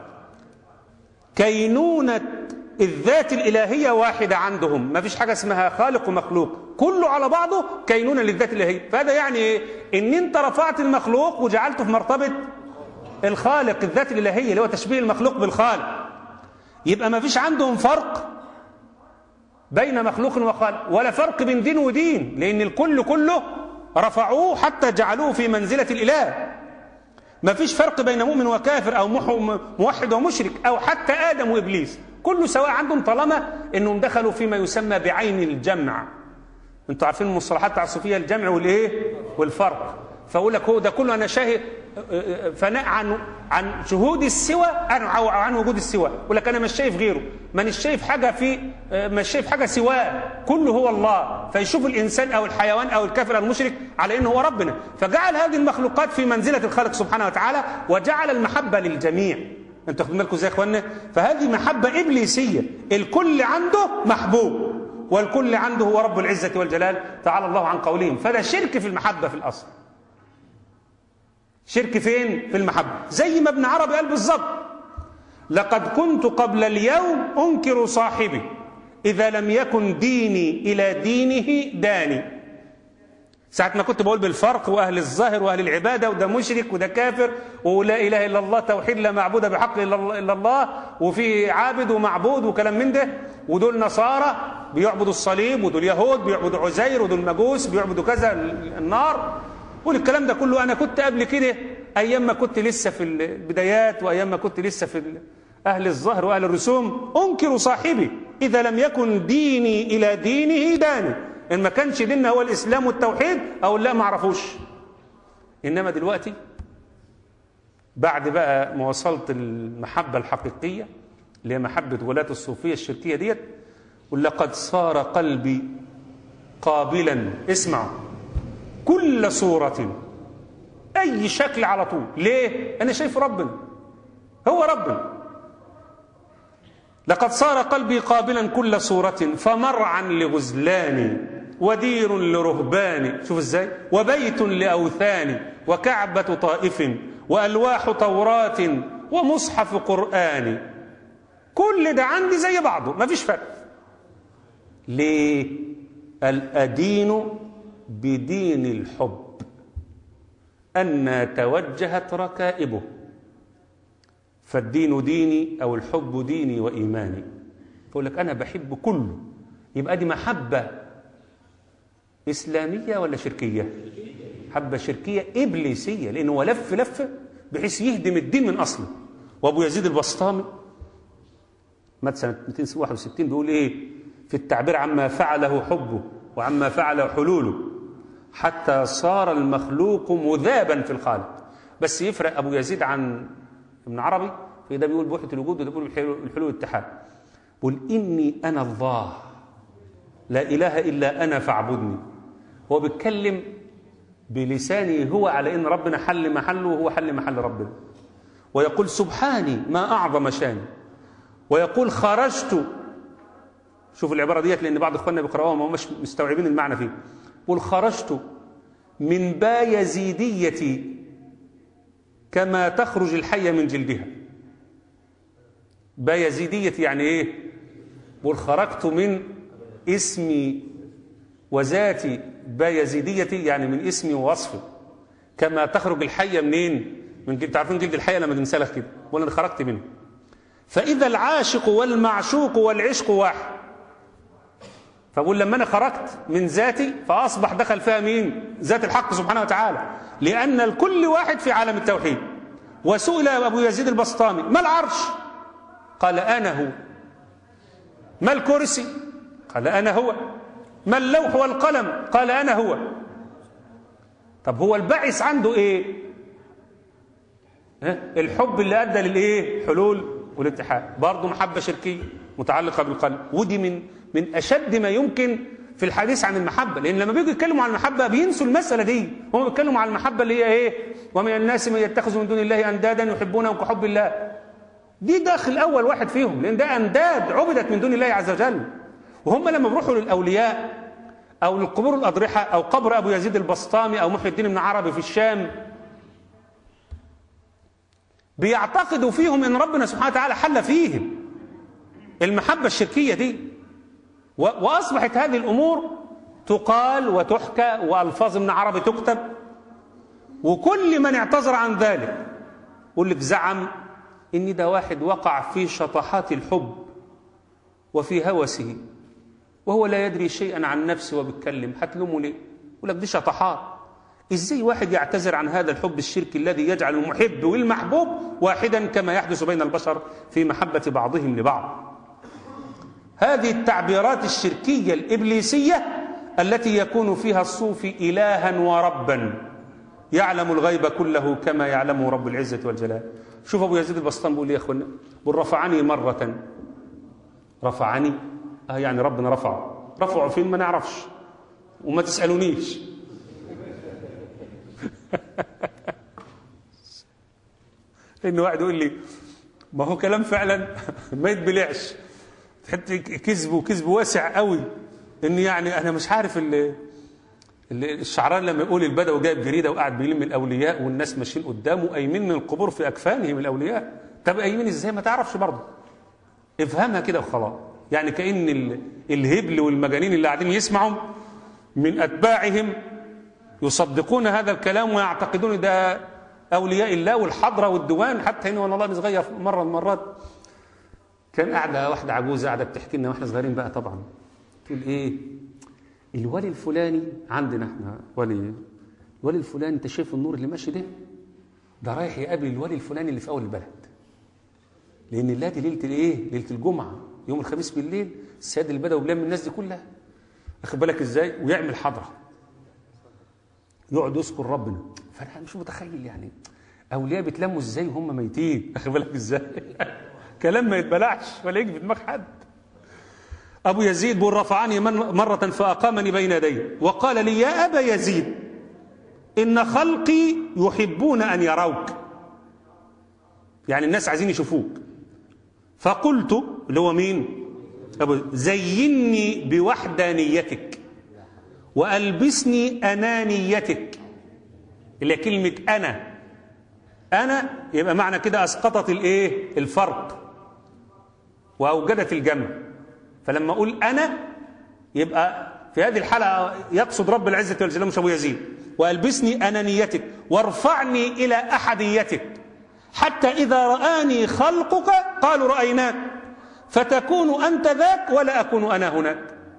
كينونة الذات الإلهية واحدة عندهم ما فيش حاجة اسمها خالق ومخلوق كله على بعضه كينونة للذات الإلهية فهذا يعني ايه ان انت رفعت المخلوق وجعلته في مرتبة الخالق الذات الإلهية اللي هو تشبيه المخلوق بالخالق يبقى ما فيش عندهم فرق بين مخلوق وخالق ولا فرق بين دين ودين لأن الكل كله رفعوه حتى جعلوه في منزلة الإله ما فيش فرق بين مؤمن وكافر أو موحد ومشرك أو حتى آدم وإبليس كله سواء عندهم طالما أنهم دخلوا فيما يسمى بعين الجمع انتوا عارفين المصطلحات بتاع الصوفيه الجمع والايه والفرق فاقول لك هو ده كله انا شاهد فناء عن عن شهود السوى عن عن وجود السوى يقول لك انا مش شايف غيره مانيش شايف حاجه في مش شايف حاجه سواه كله هو الله فيشوف الانسان او الحيوان او الكافر او المشرك على انه هو ربنا فجعل هذه المخلوقات في منزله الخالق سبحانه وتعالى وجعل المحبه للجميع انتوا واخدين بالكم ازاي يا اخوانا فهذه محبه ابليسيه الكل عنده محبوب والكل عنده هو رب العزه والجلال تعالى الله عن قولهم فده شرك في المحبه في الاصل شرك فين في المحبة زي ما ابن عربي قال بالظبط لقد كنت قبل اليوم أنكر صاحبي إذا لم يكن ديني إلى دينه داني ساعة ما كنت بقول بالفرق وأهل الظاهر وأهل العبادة وده مشرك وده كافر ولا إله إلا الله توحيد لا معبود بحق إلا الله وفي عابد ومعبود وكلام من ده ودول نصارى بيعبدوا الصليب ودول يهود بيعبدوا عزير ودول مجوس بيعبدوا كذا النار والكلام ده كله أنا كنت قبل كده أيام ما كنت لسه في البدايات وأيام ما كنت لسه في أهل الظهر وأهل الرسوم أنكر صاحبي إذا لم يكن ديني إلى دينه داني إن ما كانش ديننا هو الإسلام والتوحيد أو لا ما عرفوش إنما دلوقتي بعد بقى ما وصلت المحبة الحقيقية اللي هي محبة ولاة الصوفية الشركية ديت ولقد صار قلبي قابلا اسمعوا كل صورة أي شكل على طول ليه؟ أنا شايف ربنا هو ربنا لقد صار قلبي قابلا كل صورة فمرعا لغزلاني ودير لرهبان شوف ازاي وبيت لأوثان وكعبة طائف وألواح توراة ومصحف قرآن كل ده عندي زي بعضه ما فيش فرق ليه الأدين بدين الحب أن توجهت ركائبه فالدين ديني أو الحب ديني وإيماني يقول لك أنا بحب كله يبقى دي محبة إسلامية ولا شركية محبة شركية إبليسية لأنه هو لف لف بحيث يهدم الدين من أصله وأبو يزيد البسطامي مات سنة 261 بيقول إيه في التعبير عما فعله حبه وعما فعله حلوله حتى صار المخلوق مذابا في الخالق بس يفرق أبو يزيد عن ابن عربي في ده بيقول بوحدة الوجود وده بيقول الحلول الاتحاد بيقول إني أنا الله لا إله إلا أنا فاعبدني هو بيتكلم بلسانه هو على إن ربنا حل محله وهو حل محل ربنا ويقول سبحاني ما أعظم شاني ويقول خرجت شوف العبارة ديت لأن بعض إخواننا بيقرأوها ما مش مستوعبين المعنى فيه يقول خرجت من بايزيديتي كما تخرج الحية من جلدها بايزيدية يعني ايه بقول خرجت من اسمي وذاتي بايزيديتي يعني من اسمي ووصفي كما تخرج الحية منين من جلد تعرفين جلد الحية لما تنسلخ كده ولا انا خرجت منه فإذا العاشق والمعشوق والعشق واحد فبقول لما انا خرجت من ذاتي فاصبح دخل فيها مين ذات الحق سبحانه وتعالى لان الكل واحد في عالم التوحيد وسئل ابو يزيد البسطامي ما العرش قال انا هو ما الكرسي قال انا هو ما اللوح والقلم قال انا هو طب هو البعث عنده ايه ها؟ الحب اللي ادى للايه حلول والاتحاد برضه محبه شركيه متعلقه بالقلب ودي من من اشد ما يمكن في الحديث عن المحبه لان لما بيجوا يتكلموا عن المحبه بينسوا المساله دي هم بيتكلموا عن المحبه اللي هي ايه ومن الناس من يتخذ من دون الله اندادا يحبونهم كحب الله دي داخل اول واحد فيهم لان ده انداد عبدت من دون الله عز وجل وهم لما بيروحوا للاولياء او للقبور الاضرحه او قبر ابو يزيد البسطامي او محي الدين بن عربي في الشام بيعتقدوا فيهم ان ربنا سبحانه وتعالى حل فيهم المحبه الشركيه دي واصبحت هذه الامور تقال وتحكى والفاظ من عربي تكتب وكل من اعتذر عن ذلك يقول لك زعم ان ده واحد وقع في شطحات الحب وفي هوسه وهو لا يدري شيئا عن نفسه وبيتكلم هتلومه ليه يقول لك دي شطحات ازاي واحد يعتذر عن هذا الحب الشركي الذي يجعل المحب والمحبوب واحدا كما يحدث بين البشر في محبة بعضهم لبعض هذه التعبيرات الشركية الإبليسية التي يكون فيها الصوفي إلها وربا يعلم الغيب كله كما يعلمه رب العزة والجلال شوف أبو يزيد البسطام بيقول لي يا أخوانا بقول رفعني مرة رفعني آه يعني ربنا رفعه رفعه فين ما نعرفش وما تسألونيش لأن واحد يقول لي ما هو كلام فعلا ما يتبلعش حتى كذب وكذب واسع قوي ان يعني انا مش عارف اللي الشعران لما يقول البدوي جايب جريده وقاعد بيلم الاولياء والناس ماشيين قدامه قايمين من القبور في اكفانهم الاولياء طب قايمين ازاي ما تعرفش برضه افهمها كده وخلاص يعني كان ال- الهبل والمجانين اللي قاعدين يسمعوا من اتباعهم يصدقون هذا الكلام ويعتقدون ده اولياء الله والحضره والديوان حتى هنا وانا الله صغير مره من المرات كان قاعده واحده عجوزه قاعده بتحكي لنا واحنا صغيرين بقى طبعا تقول ايه الولي الفلاني عندنا احنا ولي الولي الفلاني انت شايف النور اللي ماشي ده ده رايح يقابل الولي الفلاني اللي في اول البلد لان الله دي ليله الايه ليله الجمعه يوم الخميس بالليل السيد البدوي بيلم الناس دي كلها واخد بالك ازاي ويعمل حضره يقعد يذكر ربنا فانا مش متخيل يعني اولياء بيتلموا ازاي وهم ميتين واخد بالك ازاي كلام ما يتبلعش ولا يجي في دماغ حد أبو يزيد بن رفعني من مرة فأقامني بين يدي وقال لي يا أبا يزيد إن خلقي يحبون أن يروك يعني الناس عايزين يشوفوك فقلت اللي هو مين أبو زيني بوحدانيتك وألبسني أنانيتك اللي هي كلمة أنا أنا يبقى معنى كده أسقطت الإيه الفرق وأوجدت الجمع فلما أقول أنا يبقى في هذه الحلقة يقصد رب العزة والجلال مش أبو يزيد وألبسني أنانيتك وارفعني إلى أحديتك حتى إذا رآني خلقك قالوا رأيناك فتكون أنت ذاك ولا أكون أنا هناك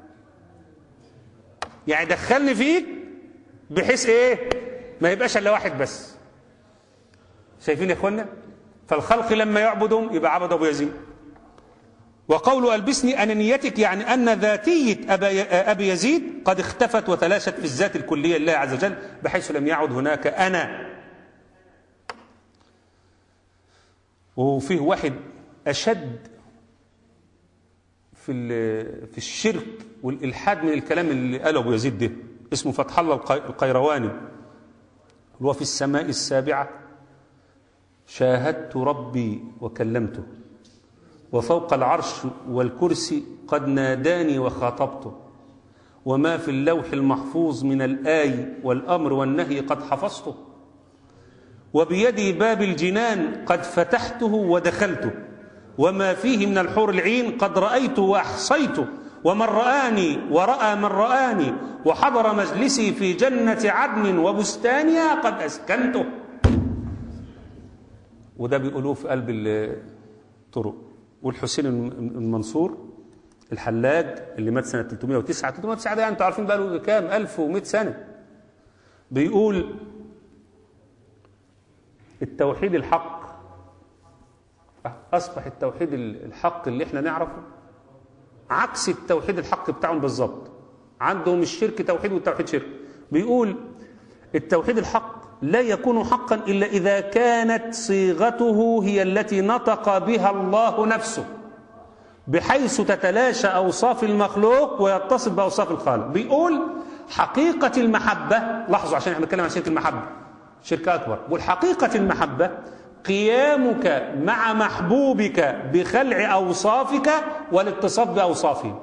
يعني دخلني فيك بحيث إيه ما يبقاش إلا واحد بس شايفين يا إخوانا فالخلق لما يعبدهم يبقى عبد أبو يزيد وقول ألبسني أنانيتك يعني أن ذاتية أبا أبي يزيد قد اختفت وتلاشت في الذات الكلية لله عز وجل بحيث لم يعد هناك أنا وفيه واحد أشد في في الشرك والإلحاد من الكلام اللي قاله أبو يزيد ده اسمه فتح الله القيرواني هو في السماء السابعة شاهدت ربي وكلمته وفوق العرش والكرسي قد ناداني وخاطبته وما في اللوح المحفوظ من الآي والأمر والنهي قد حفظته وبيدي باب الجنان قد فتحته ودخلته وما فيه من الحور العين قد رأيته وأحصيته ومن رآني ورأى من رآني وحضر مجلسي في جنة عدن وبستانها قد أسكنته وده بيقولوه في قلب الطرق والحسين المنصور الحلاج اللي مات سنة 309 309 ده انتوا عارفين بقى له كام 1100 سنة بيقول التوحيد الحق أصبح التوحيد الحق اللي احنا نعرفه عكس التوحيد الحق بتاعهم بالظبط عندهم الشرك توحيد والتوحيد شرك بيقول التوحيد الحق لا يكون حقا إلا إذا كانت صيغته هي التي نطق بها الله نفسه بحيث تتلاشى أوصاف المخلوق ويتصف بأوصاف الخالق بيقول حقيقة المحبة لاحظوا عشان احنا بنتكلم عن شرك المحبة شرك أكبر بيقول حقيقة المحبة قيامك مع محبوبك بخلع أوصافك والاتصاف بأوصافه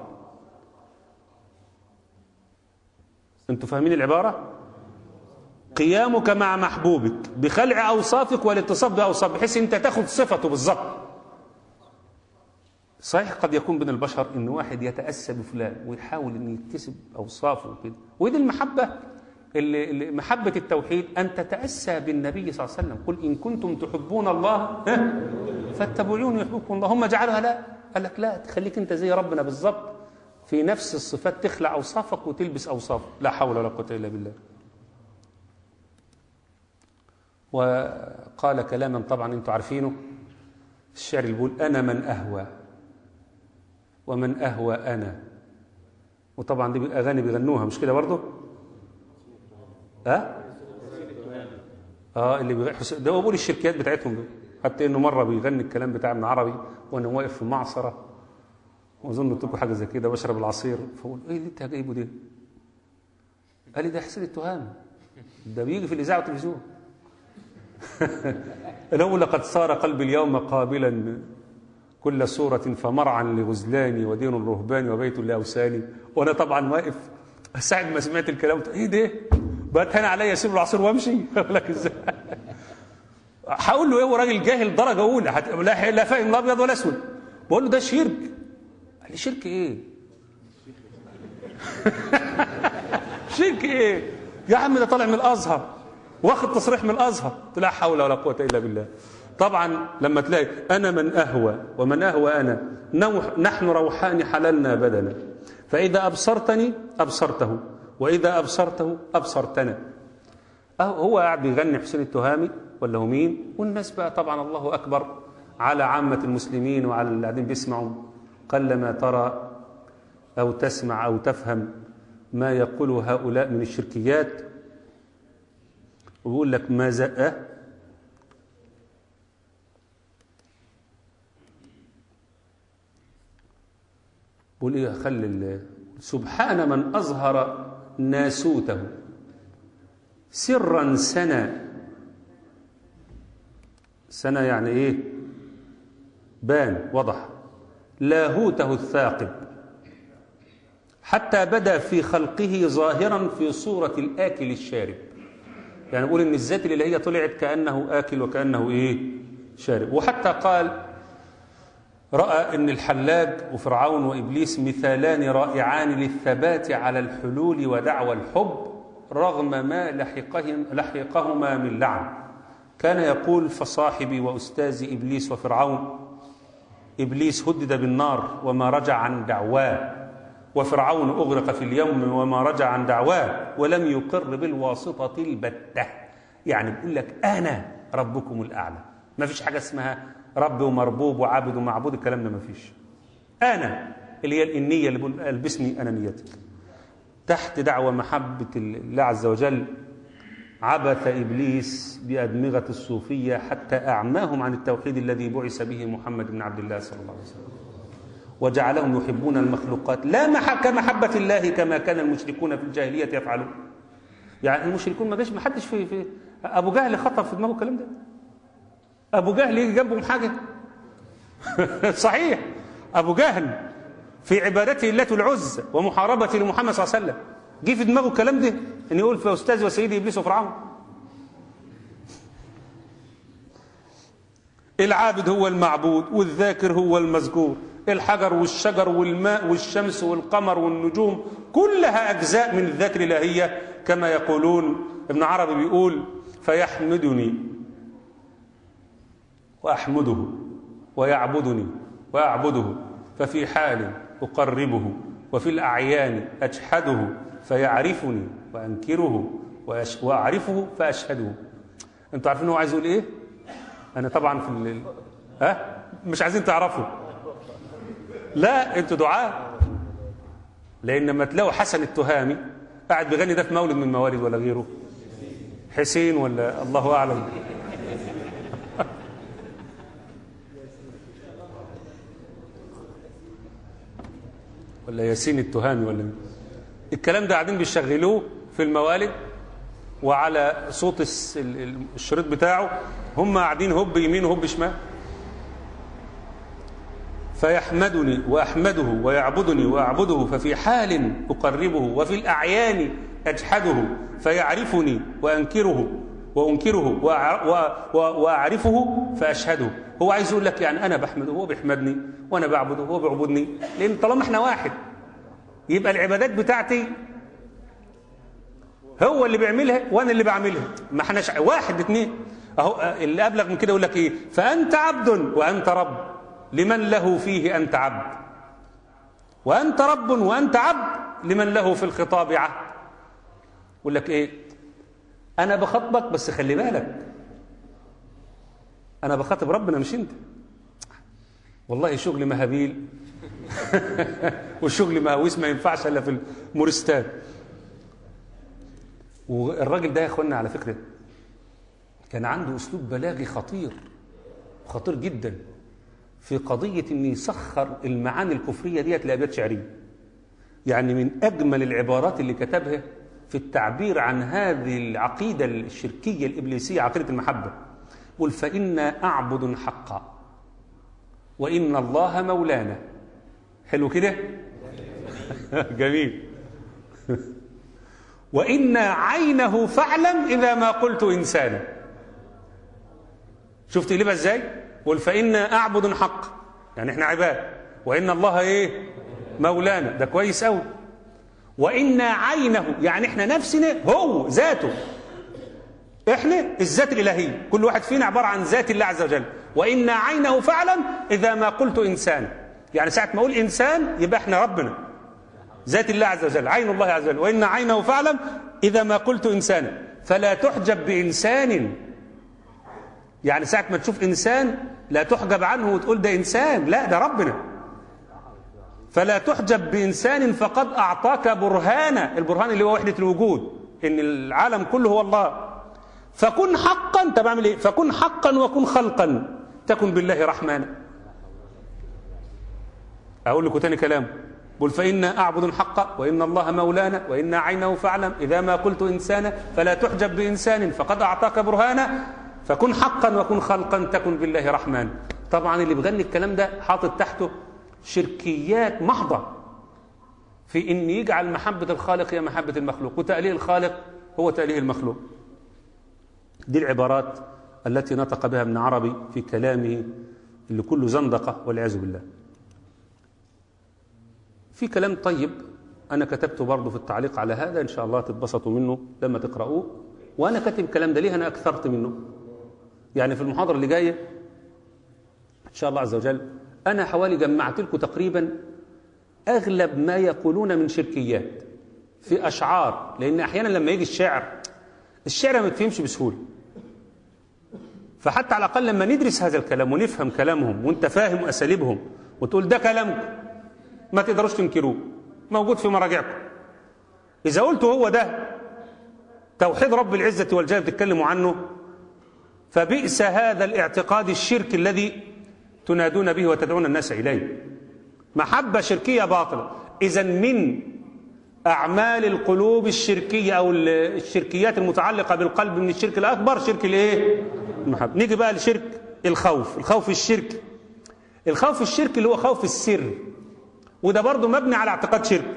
انتوا فاهمين العبارة؟ قيامك مع محبوبك بخلع أوصافك والاتصاف بأوصاف بحيث أنت تاخد صفته بالظبط صحيح قد يكون بين البشر أن واحد يتأسى بفلان ويحاول أن يكتسب أوصافه وكده ودي المحبة اللي اللي محبة التوحيد أن تتأسى بالنبي صلى الله عليه وسلم قل إن كنتم تحبون الله فاتبعوني يحببكم الله هم جعلها لا قال لك لا تخليك أنت زي ربنا بالظبط في نفس الصفات تخلع أوصافك وتلبس أوصافك لا حول ولا قوة إلا بالله وقال كلاما طبعا انتم عارفينه الشعر اللي بيقول انا من اهوى ومن اهوى انا وطبعا دي اغاني بيغنوها مش كده برضه اه اه اللي بيغ... حس- ده هو بيقول الشركيات بتاعتهم دول حتى انه مره بيغني الكلام بتاع ابن عربي وانا واقف في معصره واظن قلت لكم حاجه زي كده بشرب العصير فقول ايه اللي انت جايبه ده؟ قال لي ده حسين التهام ده بيجي في الاذاعه والتلفزيون لو لقد صار قلبي اليوم قابلا كل صورة فمرعا لغزلاني ودين الرهبان وبيت لاوساني وانا طبعا واقف ساعة ما سمعت الكلام قلت ايه ده؟ بقت هنا عليا اسيب العصير وامشي أقول لك ازاي؟ هقول له ايه هو راجل جاهل درجه اولى هت- لا لا فاهم لا ابيض ولا اسود بقول له ده شرك قال لي شرك ايه؟ شرك ايه؟ يا عم ده طالع من الازهر واخد تصريح من الازهر قلت لا حول ولا قوه الا بالله طبعا لما تلاقي انا من اهوى ومن اهوى انا نوح نحن روحان حللنا بدنا فاذا ابصرتني ابصرته واذا ابصرته ابصرتنا أهو هو قاعد بيغني حسين التهامي ولا هو مين والناس بقى طبعا الله اكبر على عامه المسلمين وعلى اللي قاعدين بيسمعوا قلما ترى او تسمع او تفهم ما يقوله هؤلاء من الشركيات ويقول لك ما زق بقول ايه خلي ال- سبحان من اظهر ناسوته سرا سنى سنى يعني ايه بان وضح لاهوته الثاقب حتى بدا في خلقه ظاهرا في صورة الآكل الشارب يعني نقول ان الذات الإلهية طلعت كأنه آكل وكأنه ايه شارب وحتى قال رأى ان الحلاج وفرعون وإبليس مثالان رائعان للثبات على الحلول ودعوى الحب رغم ما لحقهم لحقهما من لعن كان يقول فصاحبي وأستاذي إبليس وفرعون إبليس هدد بالنار وما رجع عن دعواه وفرعون أغرق في اليوم وما رجع عن دعواه ولم يقر بالواسطة البتة يعني بيقول لك أنا ربكم الأعلى ما فيش حاجة اسمها رب ومربوب وعابد ومعبود الكلام ده ما فيش أنا اللي هي الإنية اللي بقول ألبسني أنانيتك تحت دعوة محبة الله عز وجل عبث إبليس بأدمغة الصوفية حتى أعماهم عن التوحيد الذي بعث به محمد بن عبد الله صلى الله عليه وسلم وجعلهم يحبون المخلوقات لا مح كمحبة الله كما كان المشركون في الجاهلية يفعلون يعني المشركون ما جاش ما حدش في, في أبو جهل خطر في دماغه الكلام ده أبو جهل يجي جنبهم حاجة صحيح أبو جهل في عبادته اللات العزى ومحاربته لمحمد صلى الله عليه وسلم جه في دماغه الكلام ده ان يقول في استاذ وسيدي ابليس وفرعون العابد هو المعبود والذاكر هو المذكور الحجر والشجر والماء والشمس والقمر والنجوم كلها أجزاء من الذات الإلهية كما يقولون ابن عربي بيقول فيحمدني وأحمده ويعبدني وأعبده ففي حال أقربه وفي الأعيان أجحده فيعرفني وأنكره وأش... وأعرفه فأشهده أنتوا عارفين هو عايز يقول إيه؟ أنا طبعا في ال... ها؟ مش عايزين تعرفوا لا أنتوا دعاء لأن لما تلاقوا حسن التهامي قاعد بيغني ده في مولد من الموالد ولا غيره حسين ولا الله أعلم ولا ياسين التهامي ولا مين الكلام ده قاعدين بيشغلوه في الموالد وعلى صوت الس- ال- ال- الشريط بتاعه هم قاعدين هب يمين وهب شمال فيحمدني وأحمده ويعبدني وأعبده ففي حال أقربه وفي الأعيان أجحده فيعرفني وأنكره وأنكره وأع- و- و- وأعرفه فأشهده هو عايز يقول لك يعني أنا بحمده وهو بيحمدني وأنا بعبده وهو بيعبدني لأن طالما إحنا واحد يبقى العبادات بتاعتي هو اللي بيعملها وانا اللي بعملها ما احناش واحد اتنين اهو اللي ابلغ من كده يقول لك ايه فانت عبد وانت رب لمن له فيه انت عبد وانت رب وانت عبد لمن له في الخطاب عهد يقول لك ايه انا بخاطبك بس خلي بالك انا بخاطب ربنا مش انت والله شغل مهابيل وشغل مهاويس ما ينفعش الا في المورستان والراجل ده يا اخوانا على فكره كان عنده اسلوب بلاغي خطير خطير جدا في قضيه ان يسخر المعاني الكفريه ديت لابيات شعريه يعني من اجمل العبارات اللي كتبها في التعبير عن هذه العقيده الشركيه الابليسيه عقيده المحبه قل فانا اعبد حقا وان الله مولانا حلو كده جميل وإن عينه فاعلم إذا ما قلت إنسانا شفت يقلبها إزاي قل فإنا أعبد حق يعني إحنا عباد وإن الله إيه مولانا ده كويس أوي وإن عينه يعني إحنا نفسنا هو ذاته إحنا الذات الإلهية كل واحد فينا عبارة عن ذات الله عز وجل وإن عينه فاعلم إذا ما قلت إنسان يعني ساعة ما أقول إنسان يبقى إحنا ربنا ذات الله عز وجل عين الله عز وجل وإن عينه فاعلم إذا ما قلت إنسانا فلا تحجب بإنسان يعني ساعة ما تشوف إنسان لا تحجب عنه وتقول ده إنسان لا ده ربنا فلا تحجب بإنسان فقد أعطاك برهانا البرهان اللي هو وحدة الوجود إن العالم كله هو الله فكن حقا انت بعمل ايه فكن حقا وكن خلقا تكن بالله رحمانا اقول لكم تاني كلام قل فإنا أعبد حقا وإن الله مولانا وإن عينه فاعلم إذا ما قلت إنسانا فلا تحجب بإنسان فقد أعطاك برهانا فكن حقا وكن خلقا تكن بالله رحمن طبعا اللي بغني الكلام ده حاطط تحته شركيات محضة في إن يجعل محبة الخالق هي محبة المخلوق وتأليه الخالق هو تأليه المخلوق دي العبارات التي نطق بها ابن عربي في كلامه اللي كله زندقة والعياذ بالله في كلام طيب أنا كتبته برضه في التعليق على هذا إن شاء الله تتبسطوا منه لما تقرأوه وأنا كاتب الكلام ده ليه أنا أكثرت منه يعني في المحاضرة اللي جاية إن شاء الله عز وجل أنا حوالي جمعت لكم تقريبا أغلب ما يقولون من شركيات في أشعار لأن أحيانا لما يجي الشعر الشعر ما بتفهمش بسهولة فحتى على الأقل لما ندرس هذا الكلام ونفهم كلامهم وانت فاهم أساليبهم وتقول ده كلامكم ما تقدروش تنكروه موجود في مراجعكم إذا قلت هو ده توحيد رب العزة والجلال بتتكلموا عنه فبئس هذا الاعتقاد الشرك الذي تنادون به وتدعون الناس إليه محبة شركية باطلة إذا من أعمال القلوب الشركية أو الشركيات المتعلقة بالقلب من الشرك الأكبر شرك الإيه؟ المحبة نيجي بقى لشرك الخوف الخوف الشركي الخوف الشركي اللي هو خوف السر وده برضه مبني على اعتقاد شرك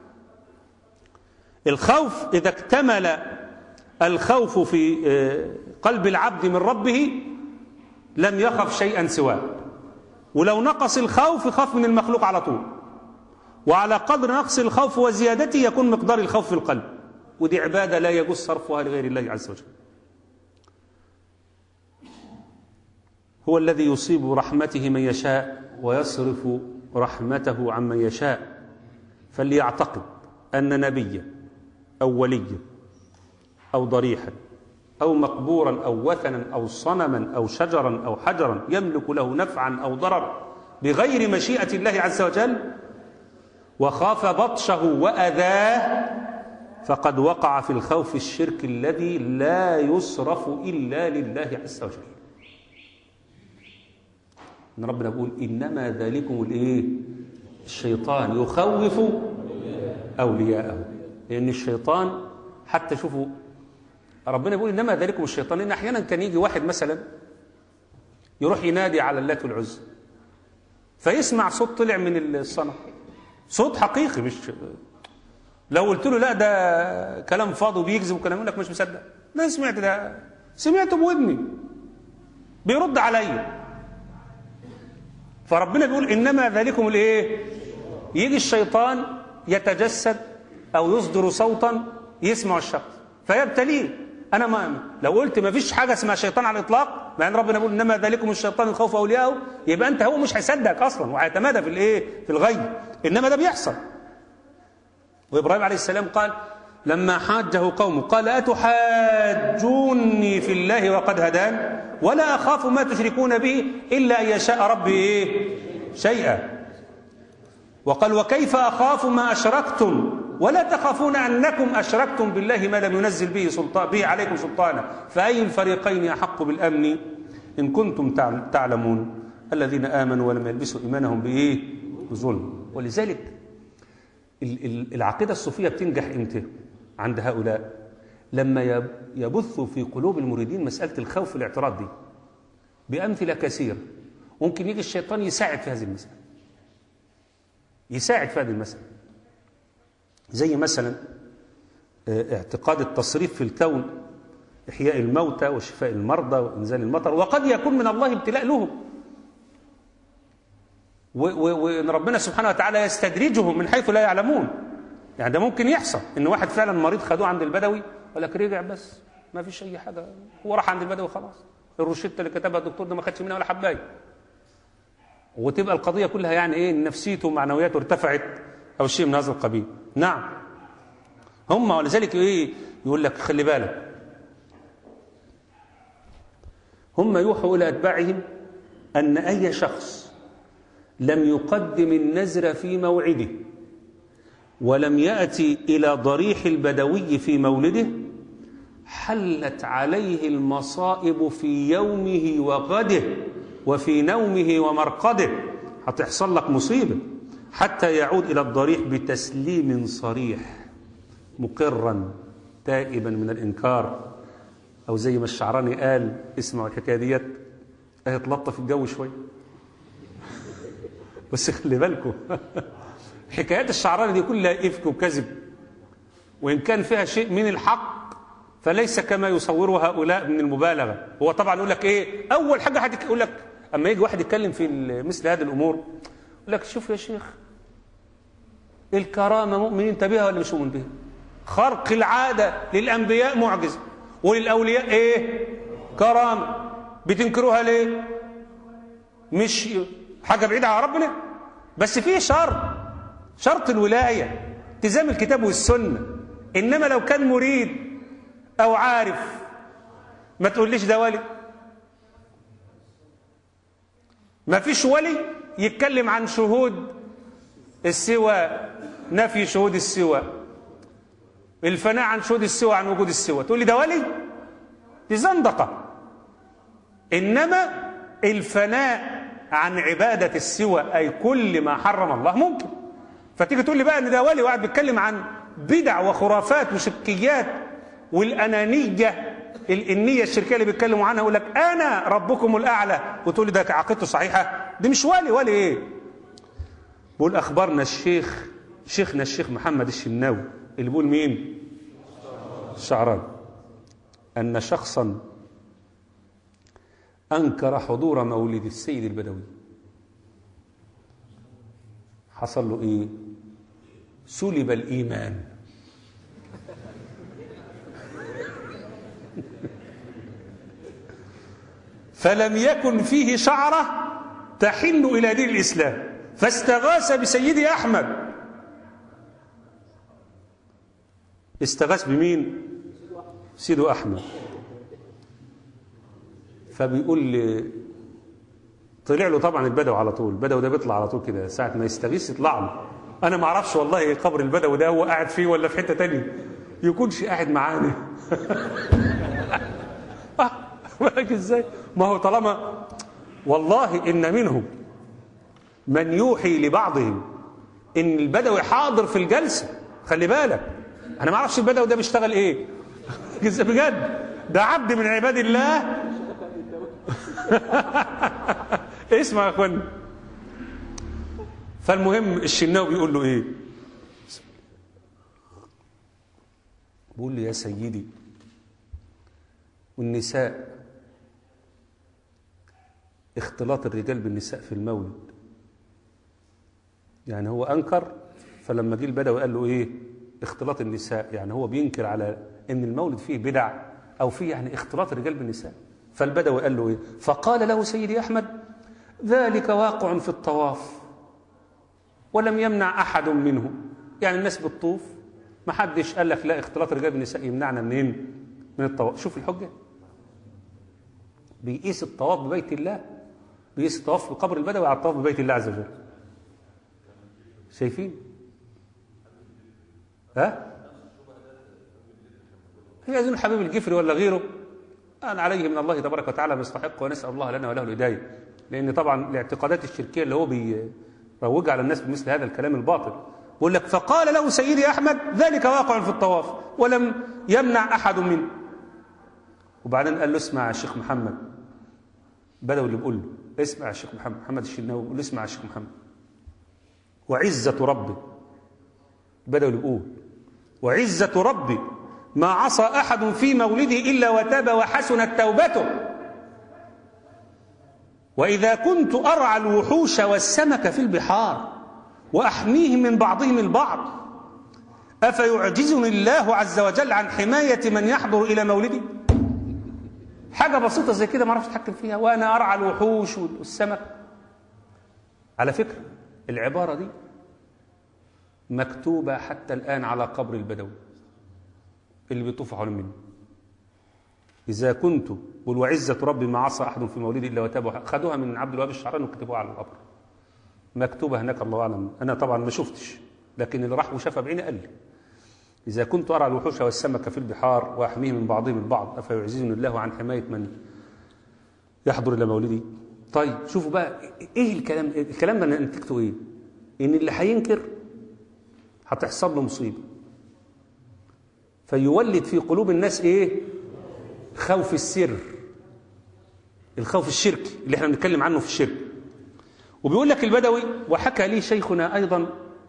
الخوف إذا اكتمل الخوف في قلب العبد من ربه لم يخف شيئا سواه ولو نقص الخوف يخاف من المخلوق على طول وعلى قدر نقص الخوف وزيادته يكون مقدار الخوف في القلب ودي عبادة لا يجوز صرفها لغير الله عز وجل هو الذي يصيب برحمته من يشاء ويصرف رحمته عمن يشاء فليعتقد أن نبيا أو وليا أو ضريحا أو مقبورا أو وثنا أو صنما أو شجرا أو حجرا يملك له نفعا أو ضرر بغير مشيئة الله عز وجل وخاف بطشه وأذاه فقد وقع في الخوف الشرك الذي لا يصرف إلا لله عز وجل ان ربنا بيقول انما ذلكم الايه الشيطان يخوف اولياءه لان الشيطان حتى شوفوا ربنا بيقول انما ذلكم الشيطان لان احيانا كان يجي واحد مثلا يروح ينادي على اللات والعزى فيسمع صوت طلع من الصنم صوت حقيقي مش لو قلت له لا ده كلام فاضي وبيكذب وكلام يقول لك مش مصدق ده سمعت ده سمعته بودني بيرد عليا فربنا بيقول انما ذلكم الايه يجي الشيطان يتجسد او يصدر صوتا يسمع الشخص فيبتليه انا ما لو قلت ما فيش حاجه اسمها شيطان على الاطلاق مع ان ربنا بيقول انما ذلكم الشيطان الخوف اولياءه يبقى انت هو مش هيصدق اصلا وهيتمادى في الايه في الغي انما ده بيحصل وابراهيم عليه السلام قال لما حاجه قومه قال أتحاجوني في الله وقد هدان ولا أخاف ما تشركون به إلا أن يشاء ربي إيه شيئا وقال وكيف أخاف ما أشركتم ولا تخافون أنكم أشركتم بالله ما لم ينزل به سلطان به عليكم سلطانا فأي الفريقين أحق بالأمن إن كنتم تعلمون الذين آمنوا ولم يلبسوا إيمانهم بإيه بظلم ولذلك العقيدة الصوفية بتنجح إمتى عند هؤلاء لما يبثوا في قلوب المريدين مسألة الخوف والاعتراض دي بأمثلة كثيرة ممكن يجي الشيطان يساعد في هذه المسألة يساعد في هذه المسألة زي مثلا اعتقاد التصريف في الكون إحياء الموتى وشفاء المرضى وإنزال المطر وقد يكون من الله ابتلاء لهم وان ربنا سبحانه وتعالى يستدرجهم من حيث لا يعلمون يعني ده ممكن يحصل ان واحد فعلا مريض خدوه عند البدوي ولك رجع بس ما فيش اي حاجه هو راح عند البدوي خلاص الروشته اللي كتبها الدكتور ده ما خدش منها ولا حبايه وتبقى القضيه كلها يعني ايه نفسيته ومعنوياته ارتفعت او شيء من هذا القبيل نعم هم ولذلك ايه يقول لك خلي بالك هم يوحوا الى اتباعهم ان اي شخص لم يقدم النذر في موعده ولم يأتي إلى ضريح البدوي في مولده حلت عليه المصائب في يومه وغده وفي نومه ومرقده هتحصل لك مصيبة حتى يعود إلى الضريح بتسليم صريح مقرا تائبا من الإنكار أو زي ما الشعراني قال اسمعوا الحكاية ديت هتلطف الجو شويه بس خلي بالكم حكايات الشعراني دي كلها إفك وكذب وإن كان فيها شيء من الحق فليس كما يصوره هؤلاء من المبالغة هو طبعا يقول لك إيه أول حاجة حد يقول لك أما يجي واحد يتكلم في مثل هذه الأمور يقول لك شوف يا شيخ الكرامة مؤمن انت بها ولا مش مؤمن بها خرق العادة للأنبياء معجزة وللأولياء إيه كرامة بتنكروها ليه مش حاجة بعيدة عن ربنا بس فيه شرط شرط الولاية التزام الكتاب والسنة إنما لو كان مريد أو عارف ما تقوليش ده ولي ما فيش ولي يتكلم عن شهود السواء نفي شهود السواء الفناء عن شهود السواء عن وجود السواء تقول لي ده ولي دي زندقة إنما الفناء عن عبادة السوى أي كل ما حرم الله ممكن فتيجي تقول لي بقى ان ده ولي وقاعد بيتكلم عن بدع وخرافات وشركيات والأنانية النية الشركية اللي بيتكلموا عنها يقول لك أنا ربكم الأعلى وتقول لي ده عقيدته صحيحة دي مش ولي ولي إيه بقول أخبرنا الشيخ شيخنا الشيخ محمد الشناوي اللي بيقول مين الشعران أن شخصا أنكر حضور مولد السيد البدوي حصل له إيه سلب الإيمان فلم يكن فيه شعرة تحن إلى دين الإسلام فاستغاث بسيدي أحمد استغاث بمين سيدو أحمد فبيقول لي طلع له طبعا البدو على طول البدو ده بيطلع على طول كده ساعة ما يستغيث يطلع له أنا ما أعرفش والله قبر البدو ده هو قاعد فيه ولا في حتة تانية يكونش قاعد معانا بالك ازاي ما هو طالما والله إن منهم من يوحي لبعضهم إن البدوي حاضر في الجلسة خلي بالك أنا ما أعرفش البدوي ده بيشتغل إيه بجد ده عبد من عباد الله اسمع يا اخوان فالمهم الشناوي بيقول له ايه بيقول لي يا سيدي والنساء اختلاط الرجال بالنساء في المولد يعني هو انكر فلما جه البدوي قال له ايه اختلاط النساء يعني هو بينكر على ان المولد فيه بدع او فيه يعني اختلاط الرجال بالنساء فالبدوي قال له ايه فقال له سيدي احمد ذلك واقع في الطواف ولم يمنع احد منه يعني الناس بتطوف ما حدش قال لك لا اختلاط الرجال بالنساء يمنعنا منين من الطواف شوف الحجة بيقيس الطواف ببيت الله بيقيس الطواف بقبر البدوي على الطواف ببيت الله عز وجل شايفين ها هي أذن حبيب الجفري ولا غيره أن عليه من الله تبارك وتعالى ما يستحق ونسأل الله لنا وله الهداية لأن طبعا الاعتقادات الشركية اللي هو بيروجها على الناس بمثل هذا الكلام الباطل بيقول لك فقال له سيدي أحمد ذلك واقع في الطواف ولم يمنع أحد منه وبعدين قال له اسمع يا شيخ محمد بدأوا اللي بيقول له اسمع يا شيخ محمد محمد الشناوي بيقول له اسمع يا شيخ محمد وعزة ربي بدأوا اللي بيقول وعزة ربي ما عصى أحد في مولده إلا وتاب وحسنت توبته وإذا كنت أرعى الوحوش والسمك في البحار وأحميهم من بعضهم البعض أفيعجزني الله عز وجل عن حماية من يحضر إلى مولدي حاجة بسيطة زي كده ما اعرفش اتحكم فيها وأنا أرعى الوحوش والسمك على فكرة العبارة دي مكتوبة حتى الآن على قبر البدوي اللي بيطوف حول منه إذا كنت قل وعزة ربي ما عصى أحد في مولدي إلا وتاب خدوها من عبد الوهاب الشعراني وكتبوها على القبر مكتوبة هناك الله أعلم أنا طبعا ما شفتش لكن اللي راح وشافها بعيني قال لي إذا كنت أرى الوحوش والسمك في البحار وأحميه من بعضهم البعض أفيعززني الله عن حماية من يحضر إلى مولدي طيب شوفوا بقى إيه الكلام الكلام ده نتيجته إيه إن اللي هينكر هتحصل له مصيبة فيولد في قلوب الناس إيه خوف السر الخوف الشركي اللي احنا بنتكلم عنه في الشرك وبيقول لك البدوي وحكى لي شيخنا أيضا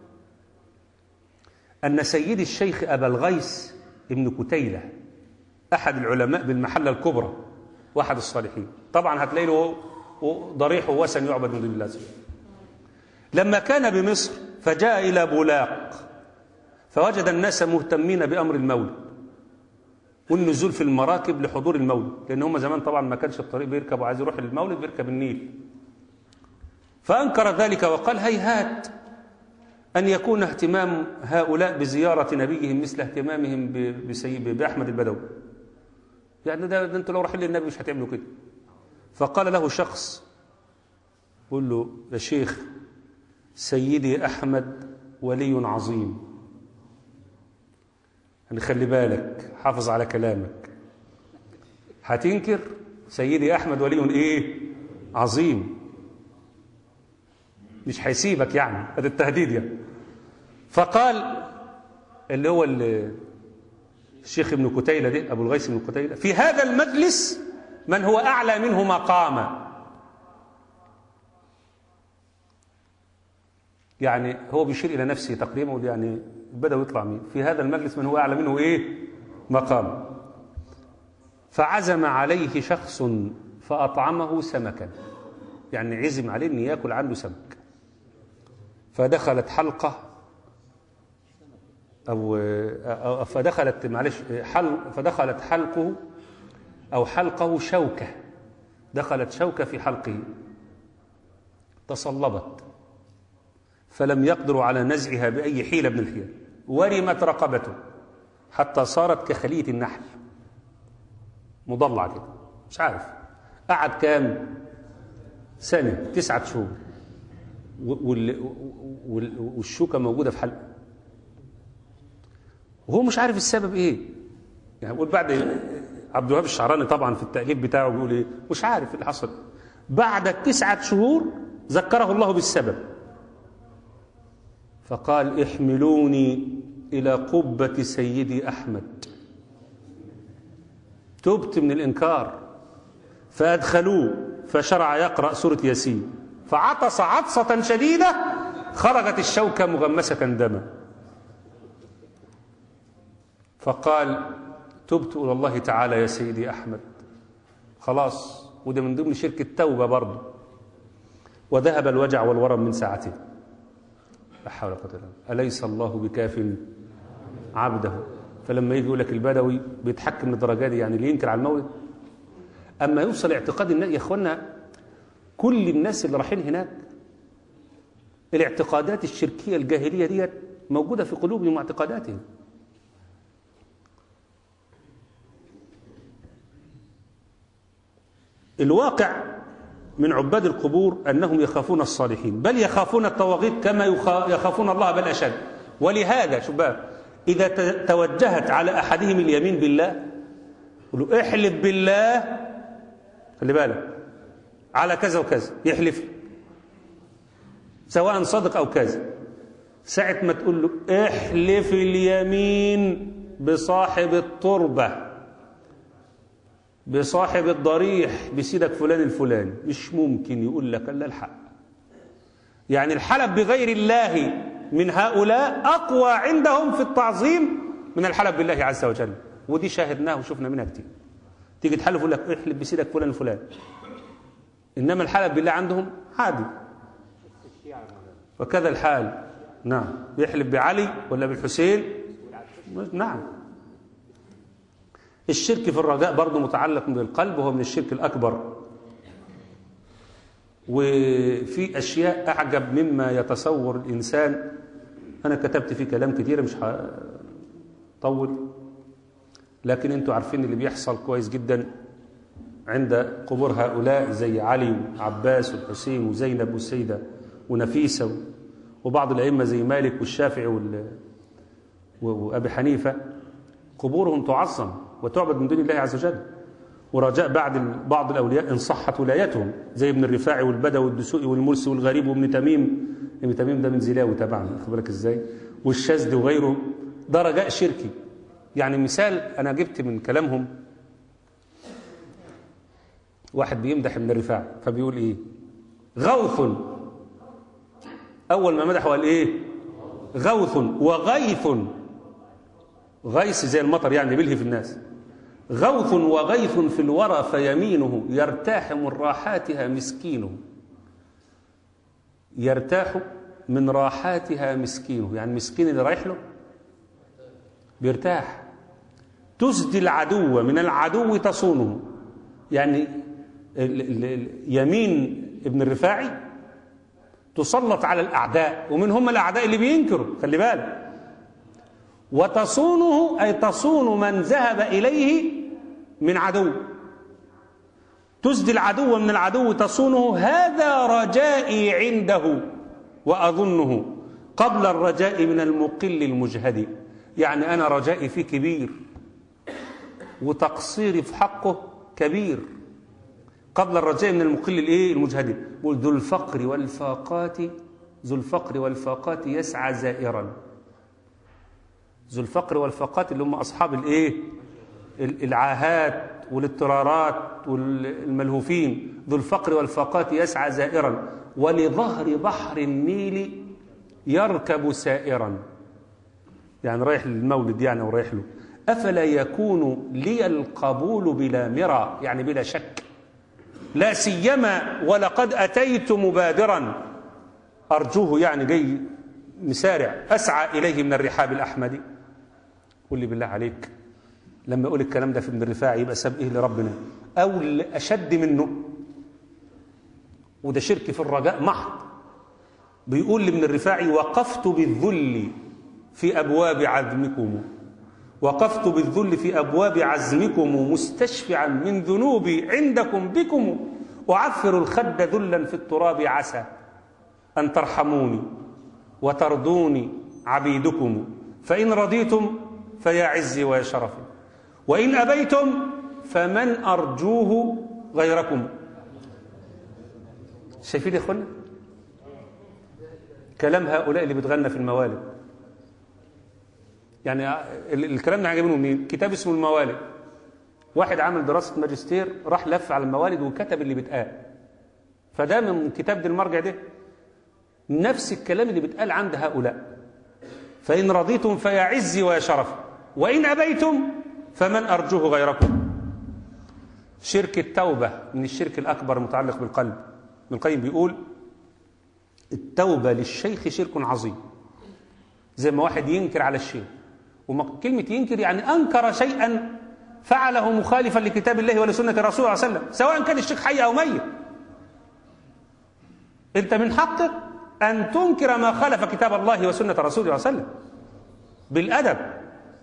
أن سيد الشيخ أبا الغيث ابن كتيلة أحد العلماء بالمحلة الكبرى واحد الصالحين طبعا هتلاقي له ضريح ووسن يعبد من دون الله سبحانه لما كان بمصر فجاء إلى بولاق فوجد الناس مهتمين بأمر المولد والنزول في المراكب لحضور المولد لأن هم زمان طبعا ما كانش الطريق بيركب وعايز يروح للمولد بيركب النيل فأنكر ذلك وقال هيهات أن يكون اهتمام هؤلاء بزيارة نبيهم مثل اهتمامهم بسيد بأحمد البدوي يعني ده, ده انتوا لو رايحين للنبي مش هتعملوا كده فقال له شخص قل له يا شيخ سيدي أحمد ولي عظيم يعني خلي بالك حافظ على كلامك هتنكر سيدي أحمد ولي إيه عظيم مش هيسيبك يعني هذا التهديد يعني فقال اللي هو الشيخ ابن كتيلة دي أبو الغيث بن كتيلة في هذا المجلس من هو أعلى منه مقاما يعني هو بيشير إلى نفسه تقريبا يعني بدأ يطلع مين في هذا المجلس من هو أعلى منه إيه مقام فعزم عليه شخص فأطعمه سمكا يعني عزم عليه أن يأكل عنده سمك فدخلت حلقة أو, أو فدخلت معلش حل فدخلت حلقه أو حلقه شوكة دخلت شوكة في حلقه تصلبت فلم يقدروا على نزعها بأي حيلة من الحيل ورمت رقبته حتى صارت كخلية النحل مضلع كده مش عارف قعد كام سنة تسعة شهور والشوكة موجودة في حلقه وهو مش عارف السبب ايه يعني بقول بعد عبد الوهاب الشعراني طبعا في التأليف بتاعه بيقول ايه مش عارف اللي حصل بعد تسعة شهور ذكره الله بالسبب فقال احملوني إلى قبة سيدي أحمد تبت من الإنكار فأدخلوه فشرع يقرأ سورة ياسين فعطس عطسة شديدة خرجت الشوكة مغمسة دما فقال تبت إلى الله تعالى يا سيدي أحمد خلاص وده من ضمن شرك التوبة برضه وذهب الوجع والورم من ساعته لا حول ولا قوة إلا بالله أليس الله بكاف عبده فلما يجي يقول لك البدوي بيتحكم للدرجة دي يعني اللي ينكر على المولد أما يوصل اعتقاد الناس يا إخوانا كل الناس اللي رايحين هناك الاعتقادات الشركية الجاهلية ديت موجودة في قلوبهم واعتقاداتهم الواقع من عباد القبور أنهم يخافون الصالحين بل يخافون الطواغيت كما يخا- يخافون الله بل أشد ولهذا شباب إذا ت- توجهت على أحدهم اليمين بالله يقولوا احلف بالله خلي بالك على كذا وكذا يحلف سواء صدق أو كذا ساعة ما تقول له احلف اليمين بصاحب التربة بصاحب الضريح بسيدك فلان الفلاني مش ممكن يقول لك الا الحق يعني الحلف بغير الله من هؤلاء اقوى عندهم في التعظيم من الحلف بالله عز وجل ودي شاهدناه وشفنا منها كتير تيجي تحلف يقول لك احلف بسيدك فلان الفلاني انما الحلف بالله عندهم عادي وكذا الحال نعم يحلف بعلي ولا بالحسين نعم الشرك في الرجاء برضه متعلق بالقلب وهو من الشرك الأكبر وفي أشياء أعجب مما يتصور الإنسان أنا كتبت فيه كلام كتير مش هطول لكن أنتوا عارفين اللي بيحصل كويس جدا عند قبور هؤلاء زي علي وعباس والحسين وزينب والسيدة ونفيسة وبعض الأئمة زي مالك والشافعي وال... وأبي حنيفة قبورهم تعظم وتعبد من دون الله عز وجل ورجاء بعد بعض الأولياء إن صحت ولايتهم زي ابن الرفاعي والبدوي والدسوقي والمرسي والغريب وابن تميم ابن تميم ده من زلاوي تبعنا خد بالك ازاي والشاذلي وغيره ده رجاء شركي يعني مثال أنا جبت من كلامهم واحد بيمدح ابن الرفاعي فبيقول إيه غوث أول ما مدحه قال إيه غوث وغيث غيث زي المطر يعني بيلهي في الناس غوث وغيث في الورى فيمينه يرتاح من راحاتها مسكينه يرتاح من راحاتها مسكينه يعني مسكين اللي رايح له بيرتاح تسدي العدو من العدو تصونه يعني ال- ال- ال- يمين ابن الرفاعي تسلط على الأعداء ومن هم الأعداء اللي بينكروا خلي بالك وتصونه أي تصون من ذهب إليه من عدو تسدي العدو من العدو تصونه هذا رجائي عنده وأظنه قبل الرجاء من المقل المجهد يعني أنا رجائي فيه كبير وتقصيري في حقه كبير قبل الرجاء من المقل الايه المجهد يقول ذو الفقر والفاقات ذو الفقر والفاقات يسعى زائرا ذو الفقر والفاقات اللي هم اصحاب الايه ال- العاهات والاضطرارات والملهوفين ذو الفقر والفاقات يسعى زائرا ولظهر بحر النيل يركب سائرا يعني رايح للمولد يعني او رايح له افلا يكون لي القبول بلا مرى يعني بلا شك لا سيما ولقد اتيت مبادرا ارجوه يعني جاي مسارع اسعى اليه من الرحاب الاحمدي قل لي بالله عليك لما اقول الكلام ده في ابن الرفاعي يبقى ساب ايه لربنا او اشد منه وده شرك في الرجاء محض بيقول لابن الرفاعي وقفت بالذل في ابواب عزمكم وقفت بالذل في ابواب عزمكم مستشفعا من ذنوبي عندكم بكم اعثر الخد ذلا في التراب عسى ان ترحموني وترضوني عبيدكم فان رضيتم فيا عزي ويا شرفي وان ابيتم فمن ارجوه غيركم شايفين يا اخوانا كلام هؤلاء اللي بتغنى في الموالد يعني ال- الكلام ده عجبني منين كتاب اسمه الموالد واحد عامل دراسة ماجستير راح لف على الموالد وكتب اللي بيتقال فده من كتاب دي المرجع ده نفس الكلام اللي بيتقال عند هؤلاء فإن رضيتم فيا عزي ويا شرفي وإن أبيتم فمن أرجوه غيركم شرك التوبة من الشرك الأكبر المتعلق بالقلب ابن القيم بيقول التوبة للشيخ شرك عظيم زي ما واحد ينكر على الشيخ وكلمة ينكر يعني أنكر شيئا فعله مخالفا لكتاب الله ولسنة الرسول صلى الله عليه وسلم سواء كان الشيخ حي أو ميت أنت من حقك أن تنكر ما خالف كتاب الله وسنة الرسول صلى الله عليه وسلم بالأدب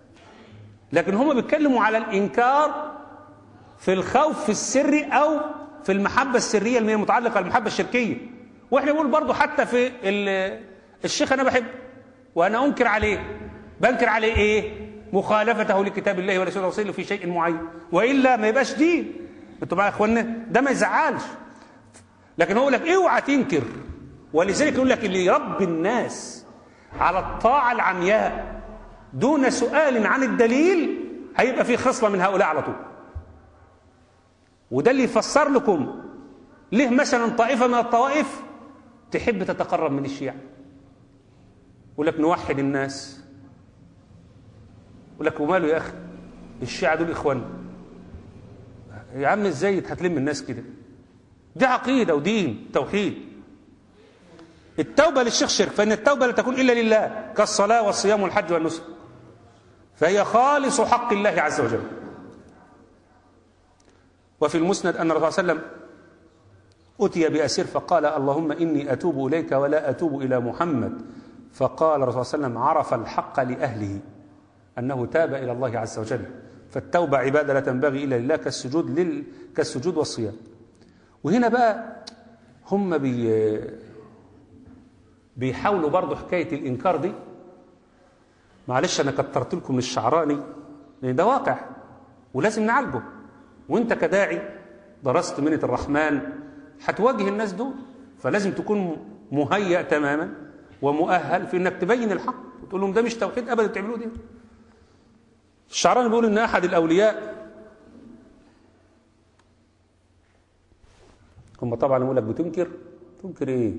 لكن هم بيتكلموا على الإنكار في الخوف في السر أو في المحبة السرية اللي هي متعلقة بالمحبة الشركية واحنا بنقول برضه حتى في ال- الشيخ انا بحبه وانا انكر عليه بنكر عليه ايه مخالفته لكتاب الله ورسوله ورسوله في شيء معين والا ما يبقاش دين انتوا بقى يا اخوانا ده ما يزعلش لكن هو يقول لك اوعى تنكر ولذلك يقول لك اللي يربي الناس على الطاعه العمياء دون سؤال عن الدليل هيبقى في خصله من هؤلاء على طول وده اللي يفسر لكم ليه مثلا طائفه من الطوائف تحب تتقرب من الشيعة يقول لك نوحد الناس يقول لك وماله يا اخي الشيعة دول اخوان يا عم ازاي هتلم الناس كده دي عقيدة ودين توحيد التوبة للشيخ شرك فإن التوبة لا تكون إلا لله كالصلاة والصيام والحج والنسك فهي خالص حق الله عز وجل وفي المسند أن الرسول صلى الله عليه وسلم أتي بأسير فقال اللهم إني أتوب إليك ولا أتوب إلى محمد فقال الرسول صلى الله عليه وسلم عرف الحق لأهله أنه تاب إلى الله عز وجل فالتوبة عبادة لا تنبغي إلا لله كالسجود, لل... كالسجود والصيام وهنا بقى هم بي... بيحاولوا برضو حكاية الإنكار دي معلش أنا كترت لكم من الشعراني لأن ده واقع ولازم نعالجه وانت كداعي درست منة الرحمن هتواجه الناس دول فلازم تكون مهيأ تماما ومؤهل في انك تبين الحق وتقول لهم ده مش توحيد ابدا تعملوه ده الشعراني بيقول ان احد الاولياء هم طبعا يقول لك بتنكر تنكر ايه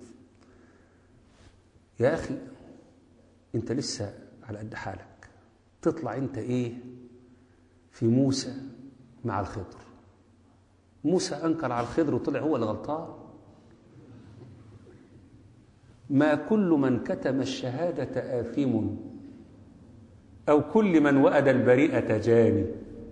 يا اخي انت لسه على قد حالك تطلع انت ايه في موسى مع الخضر موسى انكر على الخضر وطلع هو الغلطان ما كل من كتم الشهادة آثم أو كل من وأد البريئة جاني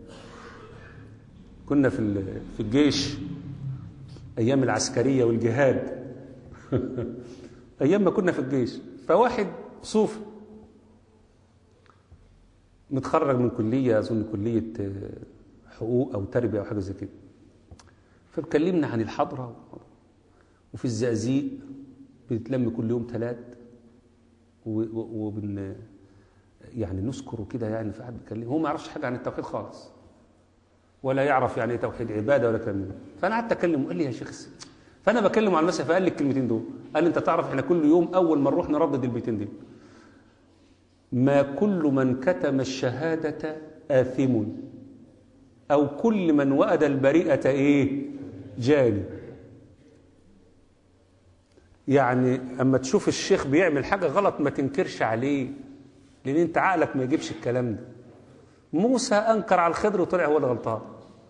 كنا في في الجيش أيام العسكرية والجهاد أيام ما كنا في الجيش فواحد صوفي متخرج من كلية أظن كلية حقوق أو تربية أو حاجة زي كده فبكلمنا عن الحضرة وفي الزقازيق بنتلم كل يوم ثلاث وبن يعني نذكر كده يعني في حد بيتكلم هو ما يعرفش حاجه عن التوحيد خالص ولا يعرف يعني ايه توحيد عباده ولا كلام فانا قعدت اكلمه قال لي يا شيخ فانا بكلمه على المسألة فقال لي الكلمتين دول قال لي انت تعرف احنا كل يوم اول ما نروح نردد البيتين دول ما كل من كتم الشهاده آثم او كل من وأد البريئه ايه جاني يعني اما تشوف الشيخ بيعمل حاجه غلط ما تنكرش عليه لان انت عقلك ما يجيبش الكلام ده موسى انكر على الخضر وطلع هو الغلطان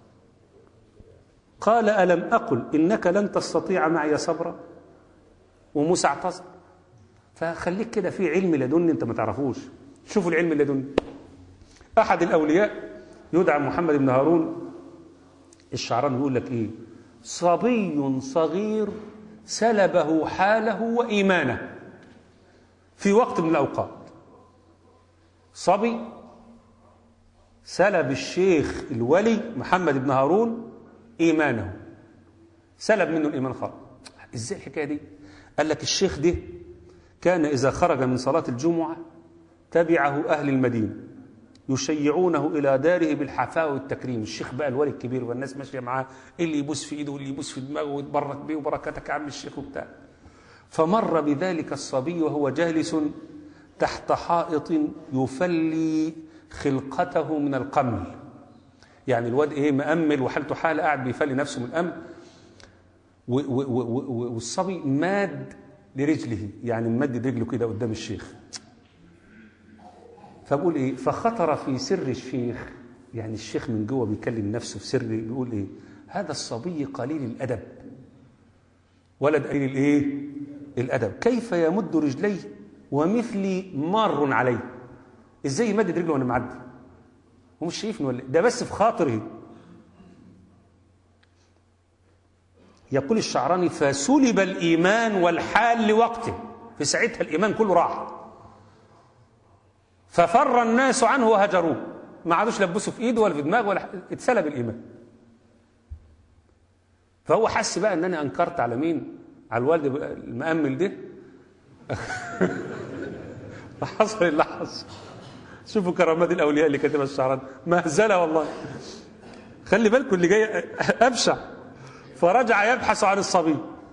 قال الم اقل انك لن تستطيع معي صبرا وموسى اعتذر فخليك كده في علم لدني انت ما تعرفوش شوفوا العلم اللدني احد الاولياء يدعى محمد بن هارون الشعراني بيقول لك ايه صبي صغير سلبه حاله وإيمانه في وقت من الأوقات صبي سلب الشيخ الولي محمد بن هارون إيمانه سلب منه الإيمان خالص إزاي الحكاية دي قال لك الشيخ ده كان إذا خرج من صلاة الجمعة تبعه أهل المدينة يشيعونه إلى داره بالحفاء والتكريم الشيخ بقى الولي الكبير والناس ماشية معاه اللي يبوس في إيده واللي يبوس في دماغه ويتبرك بيه وبركاتك يا عم الشيخ وبتاع فمر بذلك الصبي وهو جالس تحت حائط يفلي خلقته من القمل يعني الواد ايه مأمل وحالته حالة قاعد بيفلي نفسه من الأمل والصبي ماد لرجله يعني ممدد رجله كده قدام الشيخ فبقول ايه فخطر في سر الشيخ يعني الشيخ من جوه بيكلم نفسه في سر بيقول ايه هذا الصبي قليل الادب ولد قليل الايه الادب كيف يمد رجليه ومثلي مار عليه ازاي يمدد رجله وانا معدي هو مش شايفني ولا ده بس في خاطره يقول الشعراني فسلب الايمان والحال لوقته في ساعتها الايمان كله راح ففر الناس عنه وهجروه ما عادوش لبسوا في ايده ولا في دماغه ولا اتسلب الايمان فهو حس بقى ان انا انكرت على مين على الوالد المأمل ده فحصل اللي حصل شوفوا كرامات الاولياء اللي كاتبها الشعراني مهزله والله خلي بالكم اللي جاي ابشع فرجع يبحث عن الصبي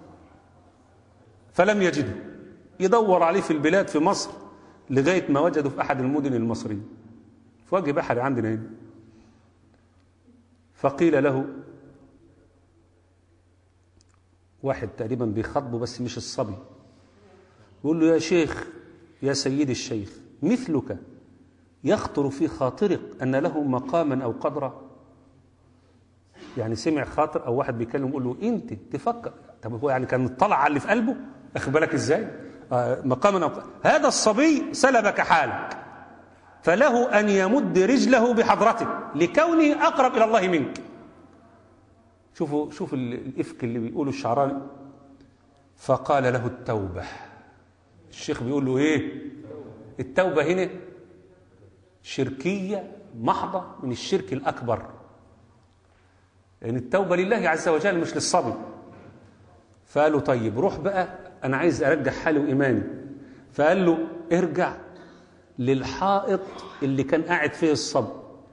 فلم يجده يدور عليه في البلاد في مصر لغايه ما وجده في احد المدن المصريه في وجه بحري عندنا هنا فقيل له واحد تقريبا بيخاطبه بس مش الصبي يقول له يا شيخ يا سيدي الشيخ مثلك يخطر في خاطرك أن له مقاما أو قدرا يعني سمع خاطر أو واحد بيكلم يقول له أنت تفكر طب هو يعني كان اطلع على اللي في قلبه أخد بالك إزاي آه مقاما أو قدرا. هذا الصبي سلبك حالك فله أن يمد رجله بحضرتك لكونه أقرب إلى الله منك شوفوا شوفوا الإفك اللي بيقوله الشعراني فقال له التوبة الشيخ بيقول له إيه التوبة هنا شركية محضة من الشرك الأكبر لأن يعني التوبة لله عز وجل مش للصبي فقال له طيب روح بقى أنا عايز أرجع حالي وإيماني فقال له ارجع للحائط اللي كان قاعد فيه الصبي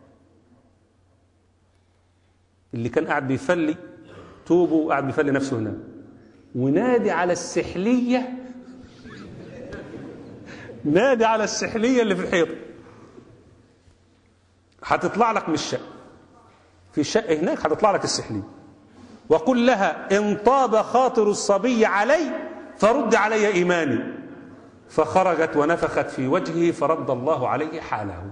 اللي كان قاعد بيفلي توبه وقاعد بيفلي نفسه هناك ونادي على السحلية نادي على السحلية اللي في الحيط هتطلع لك من الشقة في شقة هناك هتطلع لك السحلية وقل لها إن طاب خاطر الصبي علي فرد علي إيماني فخرجت ونفخت في وجهه فرد الله عليه حاله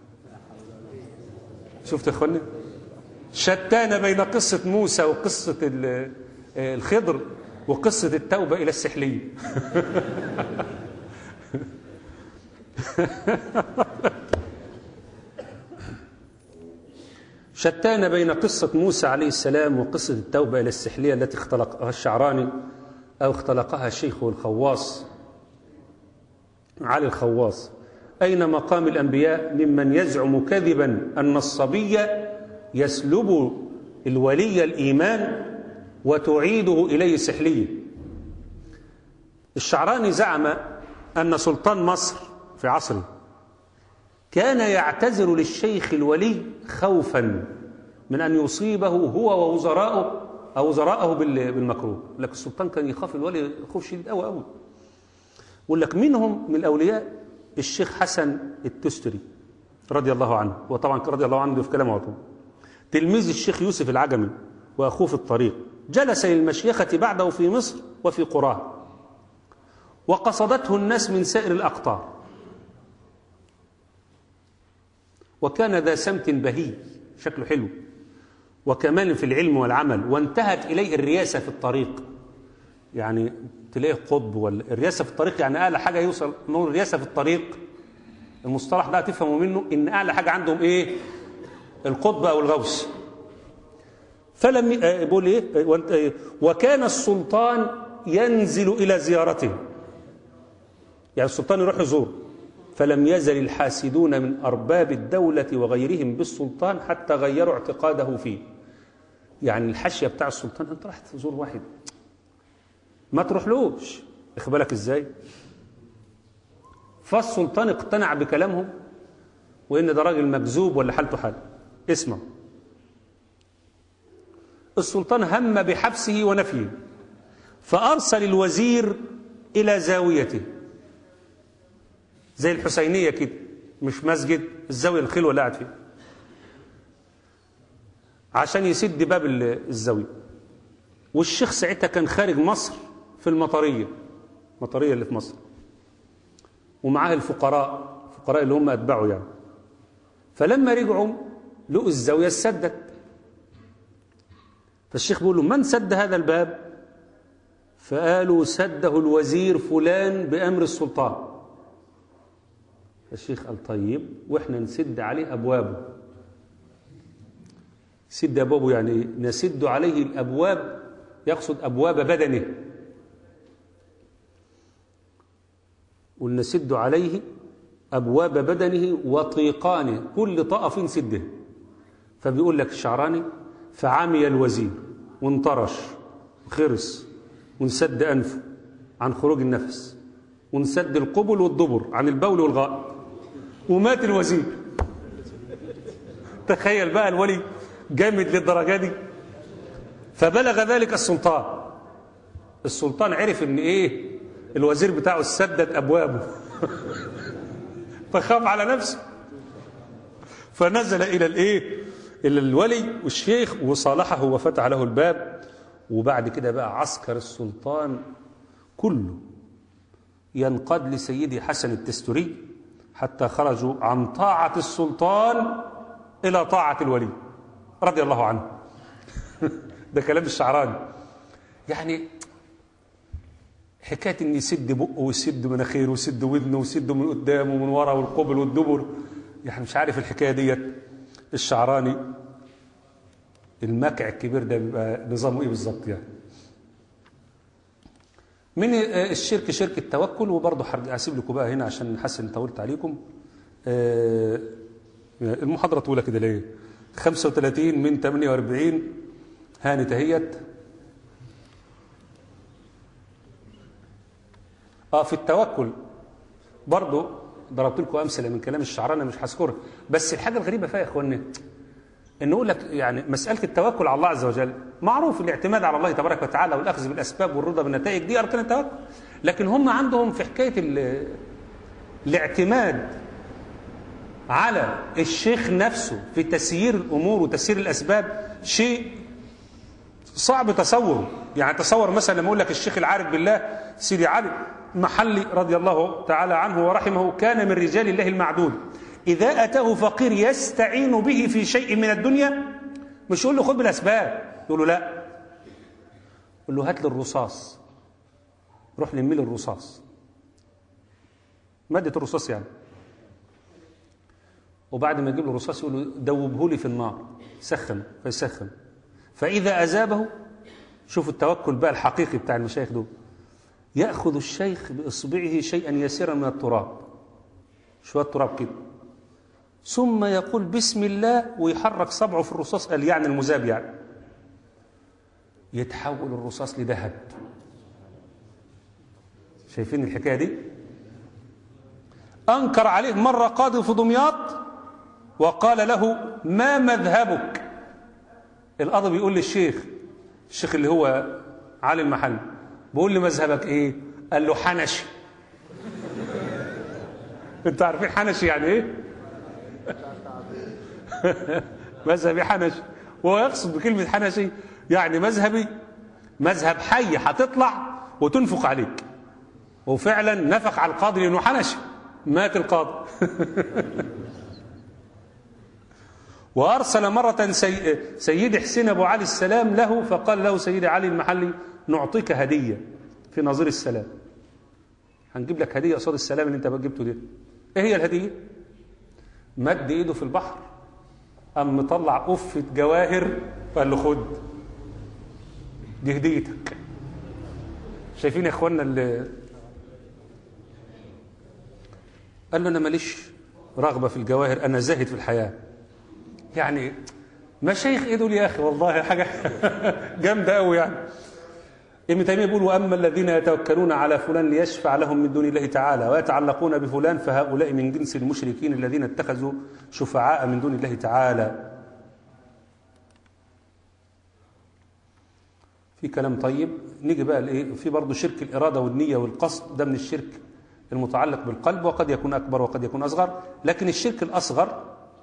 شفت يا اخوانا شتان بين قصة موسى وقصة الخضر وقصة التوبة إلى السحلية شتان بين قصة موسى عليه السلام وقصة التوبة إلى السحلية التي اختلقها الشعراني أو اختلقها الشيخ الخواص علي الخواص أين مقام الأنبياء ممن يزعم كذبا أن الصبي يسلب الولي الإيمان وتعيده إليه سحلية الشعراني زعم أن سلطان مصر في عصره كان يعتذر للشيخ الولي خوفا من أن يصيبه هو ووزراءه أو وزراءه بالمكروه لك السلطان كان يخاف الولي خوف شديد أوي أوي يقول لك منهم من الأولياء الشيخ حسن التستري رضي الله عنه وطبعا رضي الله عنه في كلامه عطوه تلميذ الشيخ يوسف العجمي وأخوه في الطريق جلس للمشيخة بعده في مصر وفي قراه وقصدته الناس من سائر الأقطار وكان ذا سمت بهي شكله حلو وكمال في العلم والعمل وانتهت إليه الرياسة في الطريق يعني تلاقيه قطب ولا الرياسة في الطريق يعني أعلى حاجة يوصل نقول الرياسة في الطريق المصطلح ده تفهموا منه إن أعلى حاجة عندهم إيه القطب أو الغوث فلم بيقول إيه وكان السلطان ينزل إلى زيارته يعني السلطان يروح يزور فلم يزل الحاسدون من أرباب الدولة وغيرهم بالسلطان حتى غيروا اعتقاده فيه يعني الحاشية بتاع السلطان أنت راح تزور واحد ما تروحلوش بالك إزاي فالسلطان اقتنع بكلامهم وإن ده راجل مكذوب ولا حالته حال اسمع السلطان هم بحبسه ونفيه فأرسل الوزير إلى زاويته زي الحسينية كده مش مسجد الزاوية الخلوة اللي قاعد فيها عشان يسد باب الزاوية والشيخ ساعتها كان خارج مصر في المطرية المطرية اللي في مصر ومعاه الفقراء الفقراء اللي هم أتباعه يعني فلما رجعوا لقوا الزاوية سدت فالشيخ بيقول له من سد هذا الباب فقالوا سده الوزير فلان بأمر السلطان الشيخ قال طيب واحنا نسد عليه ابوابه سد ابوابه يعني نسد عليه الابواب يقصد ابواب بدنه ونسد عليه ابواب بدنه وطيقانه كل طرف نسده فبيقول لك الشعراني فعمي الوزير وانطرش خرس ونسد أنفه عن خروج النفس ونسد القبل والدبر عن البول والغائط ومات الوزير تخيل بقى الولي جامد للدرجة دي فبلغ ذلك السلطان السلطان عرف ان ايه الوزير بتاعه سدد ابوابه فخاف على نفسه فنزل الى الايه الى الولي والشيخ وصالحه وفتح له الباب وبعد كده بقى عسكر السلطان كله ينقاد لسيدي حسن التستري حتى خرجوا عن طاعة السلطان إلى طاعة الولي رضي الله عنه ده كلام الشعراني يعني حكاية إن يسد بقه ويسد مناخيره ويسد ودنه ويسد من قدامه ومن ورا والقبل والدبر يعني مش عارف الحكاية ديت الشعراني المكع الكبير ده بيبقى نظامه ايه بالظبط يعني من الشرك شرك التوكل وبرضه هسيب لكم بقى هنا عشان نحسن طولت عليكم آه، المحاضرة طويلة كده ليه 35 من 48 هانت اهيت اه في التوكل برضه ضربت لكم امثله من كلام الشعرانه مش هذكرها بس الحاجه الغريبه فيها يا اخواني ان يقول لك يعني مساله التوكل على الله عز وجل معروف الاعتماد على الله تبارك وتعالى والاخذ بالاسباب والرضا بالنتائج دي اركان التوكل لكن هم عندهم في حكايه ال- الاعتماد على الشيخ نفسه في تسيير الامور وتسيير الاسباب شيء صعب تصوره يعني تصور مثلا لما اقول لك الشيخ العارف بالله سيدي علي محلي رضي الله تعالى عنه ورحمه كان من رجال الله المعدود إذا أتاه فقير يستعين به في شيء من الدنيا مش يقول له خذ بالأسباب يقول له لا يقول له هات لي الرصاص روح لمي لي الرصاص مادة الرصاص يعني وبعد ما يجيب له الرصاص يقول له دوبه لي في النار سخن فيسخن فإذا أذابه شوفوا التوكل بقى الحقيقي بتاع المشايخ دول يأخذ الشيخ بإصبعه شيئا يسيرا من التراب شوية تراب كده ثم يقول بسم الله ويحرك صبعه في الرصاص قال يعني المذاب يعني يتحول الرصاص لذهب شايفين الحكاية دي أنكر عليه مرة قاضي في دمياط وقال له ما مذهبك القاضي بيقول للشيخ الشيخ اللي هو علي المحل بيقول لي مذهبك ايه قال له حنشي انت عارفين حنشي يعني ايه مذهبي حنشي وهو يقصد بكلمة حنشي يعني مذهبي مذهب حي هتطلع وتنفق عليك وفعلا نفق على القاضي لانه حنشي مات القاضي وأرسل مرة سي... سيدي حسين أبو علي السلام له فقال له سيدي علي المحلي نعطيك هدية في نظير السلام هنجيب لك هدية قصاد السلام اللي انت جبته ده ايه هي الهدية مد ايده في البحر قام مطلع قفة جواهر قال له خد دي هديتك شايفين يا اخوانا اللي قال له انا ماليش رغبة في الجواهر انا زاهد في الحياة يعني مشايخ ايه دول يا اخي والله حاجة جامدة قوي يعني ابن تيميه بيقول واما الذين يتوكلون على فلان ليشفع لهم من دون الله تعالى ويتعلقون بفلان فهؤلاء من جنس المشركين الذين اتخذوا شفعاء من دون الله تعالى في كلام طيب نيجي بقى لايه في برضه شرك الاراده والنيه والقصد ده من الشرك المتعلق بالقلب وقد يكون اكبر وقد يكون اصغر لكن الشرك الاصغر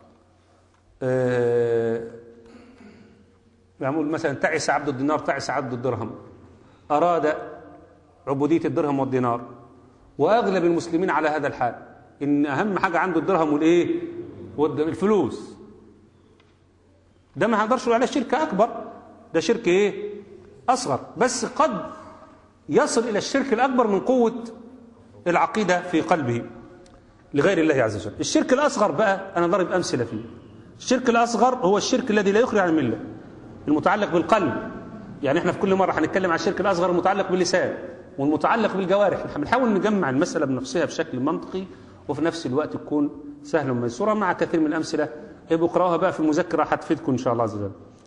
آه يعني مثلا تعس عبد الدينار تعس عبد الدرهم أراد عبودية الدرهم والدينار وأغلب المسلمين على هذا الحال إن أهم حاجة عنده الدرهم والإيه والفلوس ده ما هنقدرش نقول عليه شرك أكبر ده شرك إيه أصغر بس قد يصل إلى الشرك الأكبر من قوة العقيدة في قلبه لغير الله عز وجل الشرك الأصغر بقى أنا ضرب أمثلة فيه الشرك الأصغر هو الشرك الذي لا يخرج عن الملة المتعلق بالقلب يعني احنا في كل مرة هنتكلم عن الشرك الأصغر المتعلق باللسان والمتعلق بالجوارح احنا بنحاول نجمع المسألة بنفسها بشكل منطقي وفي نفس الوقت تكون سهلة وميسورة مع كثير من الأمثلة ابقوا اقراوها بقى في المذكرة هتفيدكم إن شاء الله عز وجل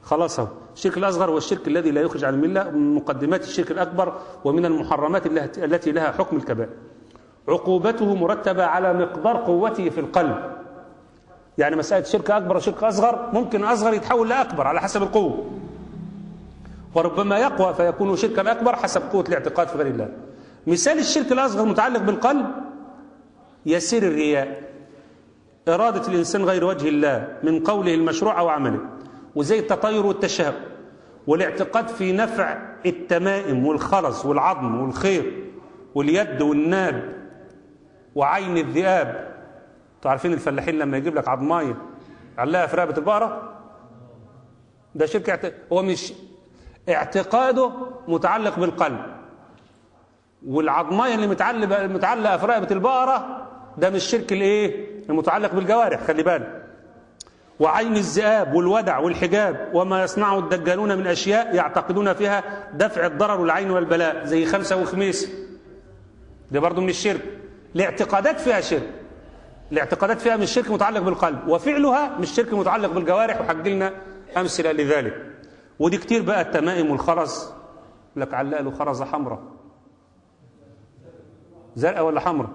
خلاص اهو الشرك الأصغر هو الشرك الذي لا يخرج عن الملة من مقدمات الشرك الأكبر ومن المحرمات التي التي لها حكم الكبائر عقوبته مرتبة على مقدار قوته في القلب يعني مسألة شرك أكبر وشرك أصغر ممكن أصغر يتحول لأكبر على حسب القوة وربما يقوى فيكون شركا أكبر حسب قوة الاعتقاد في غير الله مثال الشرك الأصغر متعلق بالقلب يسير الرياء إرادة الإنسان غير وجه الله من قوله المشروع أو عمله وزي التطير والتشهب والاعتقاد في نفع التمائم والخرز والعظم والخيط واليد والناب وعين الذئاب تعرفين الفلاحين لما يجيب لك عظمايه علقها في رقبه البقره ده شرك اعت... هو مش اعتقاده متعلق بالقلب والعظمايه اللي متعلقه متعلقه في رقبه البقره ده مش شرك الايه المتعلق بالجوارح خلي بالك وعين الذئاب والودع والحجاب وما يصنعه الدجالون من اشياء يعتقدون فيها دفع الضرر والعين والبلاء زي خمسه وخميس ده برضه من الشرك الاعتقادات فيها شرك الاعتقادات فيها مش شرك متعلق بالقلب وفعلها مش شرك متعلق بالجوارح وحج لنا امثله لذلك ودي كتير بقى التمائم والخرز لك علق له خرزه حمراء زرقاء ولا حمراء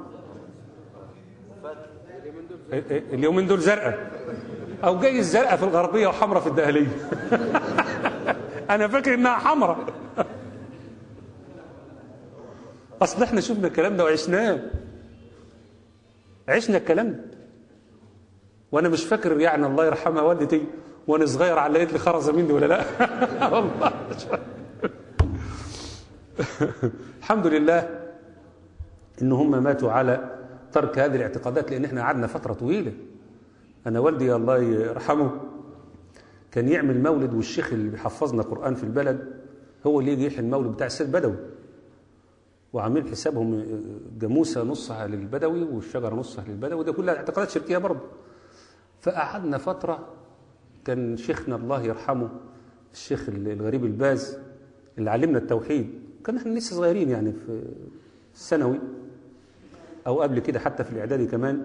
اليومين دول زرقاء او جاي الزرقاء في الغربيه وحمراء في الدهليه انا فاكر انها حمراء اصل احنا شفنا الكلام ده وعشناه عشنا الكلام ده وانا مش فاكر يعني الله يرحمها والدتي وانا صغير علقت لي خرزه مني ولا لا والله الحمد لله ان هم ماتوا على ترك هذه الاعتقادات لان احنا قعدنا فتره طويله انا والدي الله يرحمه كان يعمل مولد والشيخ اللي بيحفظنا قران في البلد هو اللي يجي يحيي المولد بتاع السيد بدوي وعاملين حسابهم جاموسه نصها للبدوي والشجره نصها للبدوي ده كلها اعتقادات شركيه برضه فقعدنا فتره كان شيخنا الله يرحمه الشيخ الغريب الباز اللي علمنا التوحيد كان احنا لسه صغيرين يعني في الثانوي او قبل كده حتى في الاعدادي كمان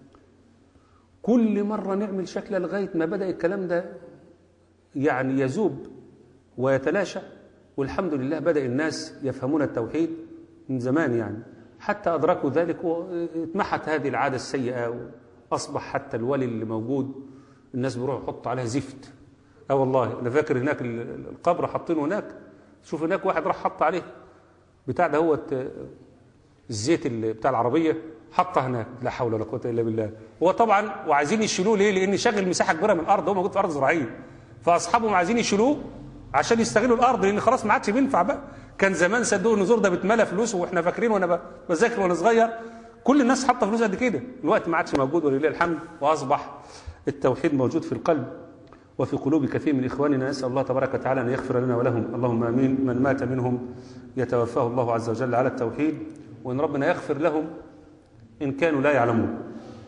كل مره نعمل شكله لغايه ما بدا الكلام ده يعني يذوب ويتلاشى والحمد لله بدا الناس يفهمون التوحيد من زمان يعني حتى أدركوا ذلك واتمحت هذه العادة السيئة وأصبح حتى الولي اللي موجود الناس بيروحوا يحطوا عليها زفت اه والله انا فاكر هناك القبر حاطينه هناك شوف هناك واحد راح حط عليه بتاع ده هو الزيت اللي بتاع العربيه حطه هناك لا حول ولا قوه الا بالله هو طبعا وعايزين يشيلوه ليه لان شغل مساحه كبيره من الارض هو موجود في ارض زراعيه فاصحابهم عايزين يشيلوه عشان يستغلوا الارض لان خلاص ما عادش بينفع بقى كان زمان صندوق النذور ده بيتملى فلوس واحنا فاكرين وانا بذاكر وانا صغير كل الناس حاطه فلوس قد كده الوقت ما عادش موجود ولله الحمد واصبح التوحيد موجود في القلب وفي قلوب كثير من اخواننا نسال الله تبارك وتعالى ان يغفر لنا ولهم اللهم امين من مات منهم يتوفاه الله عز وجل على التوحيد وان ربنا يغفر لهم ان كانوا لا يعلمون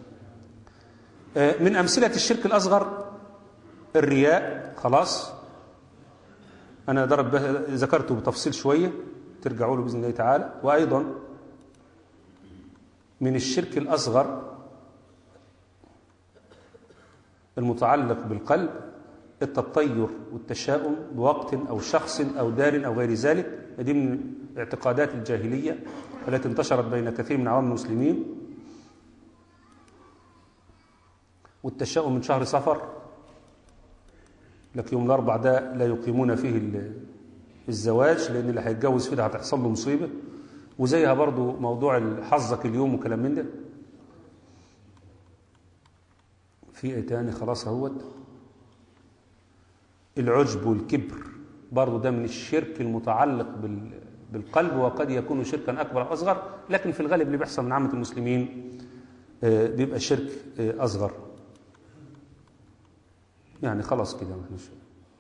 من امثله الشرك الاصغر الرياء خلاص أنا ضرب ذكرته بتفصيل شوية ترجعوا له بإذن الله تعالى وأيضا من الشرك الأصغر المتعلق بالقلب التطير والتشاؤم بوقت أو شخص أو دار أو غير ذلك دي من اعتقادات الجاهلية التي انتشرت بين كثير من عوام المسلمين والتشاؤم من شهر صفر لكن يوم الأربع ده لا يقيمون فيه الزواج لأن اللي هيتجوز فيه ده هتحصل له مصيبة وزيها برضو موضوع حظك اليوم وكلام من ده في ايه تاني خلاص اهوت العجب والكبر برضو ده من الشرك المتعلق بالقلب وقد يكون شركا أكبر أو أصغر لكن في الغالب اللي بيحصل من عامة المسلمين بيبقى شرك أصغر يعني خلاص كده ما احناش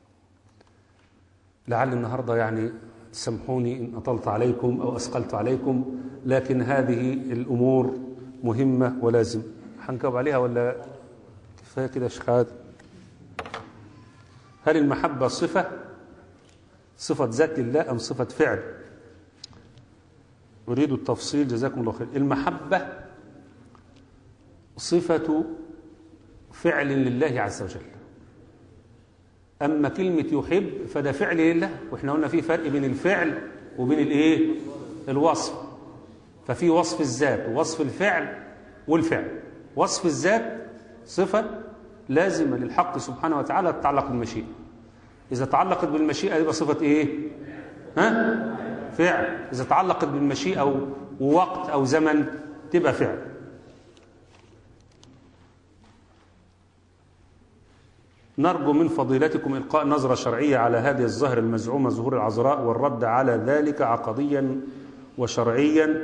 لعل النهارده يعني تسامحوني ان اطلت عليكم او اثقلت عليكم لكن هذه الامور مهمه ولازم هنجاوب عليها ولا كفايه كده يا شيخ عادل هل المحبه صفه صفه ذات لله ام صفه فعل اريد التفصيل جزاكم الله خير المحبه صفه فعل لله عز وجل أما كلمة يحب فده فعل لله وإحنا قلنا في فرق بين الفعل وبين الإيه الوصف ففي وصف الذات ووصف الفعل والفعل وصف الذات صفة لازمة للحق سبحانه وتعالى تتعلق بالمشيئة إذا تعلقت بالمشيئة يبقى صفة إيه ها فعل إذا تعلقت بالمشيئة ووقت أو زمن تبقى فعل نرجو من فضيلتكم إلقاء نظرة شرعية على هذه الظاهرة المزعومة ظهور العذراء والرد على ذلك عقديا وشرعيا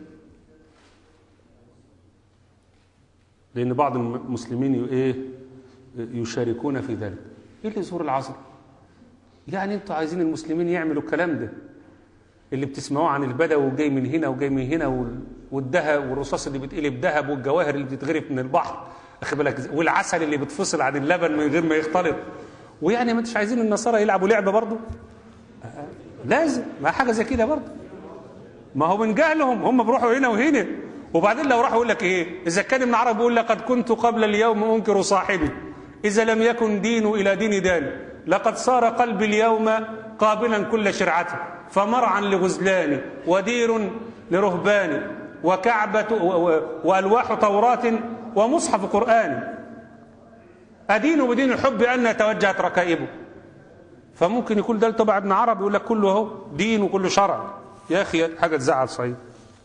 لأن بعض المسلمين إيه يشاركون في ذلك إيه اللي ظهور العذراء يعني أنتوا عايزين المسلمين يعملوا الكلام ده اللي بتسمعوه عن البدوي وجاي من هنا وجاي من هنا والذهب والرصاص اللي بيتقلب ذهب والجواهر اللي بتتغرف من البحر اخد بالك والعسل اللي بتفصل عن اللبن من غير ما يختلط ويعني ما انتش عايزين النصارى يلعبوا لعبه برضه لازم ما حاجه زي كده برضه ما هو من جهلهم هم بيروحوا هنا وهنا وبعدين لو راحوا يقول لك ايه اذا كان ابن عربي يقول لقد كنت قبل اليوم انكر صاحبي اذا لم يكن دين الى دين دان لقد صار قلبي اليوم قابلا كل شرعته فمرعا لغزلان ودير لرهبان وكعبة وألواح توراة ومصحف قرآن أدين بدين الحب أن توجهت ركائبه فممكن يكون ده تبع ابن عربي يقول لك كله اهو دين وكله شرع يا أخي حاجة تزعل صحيح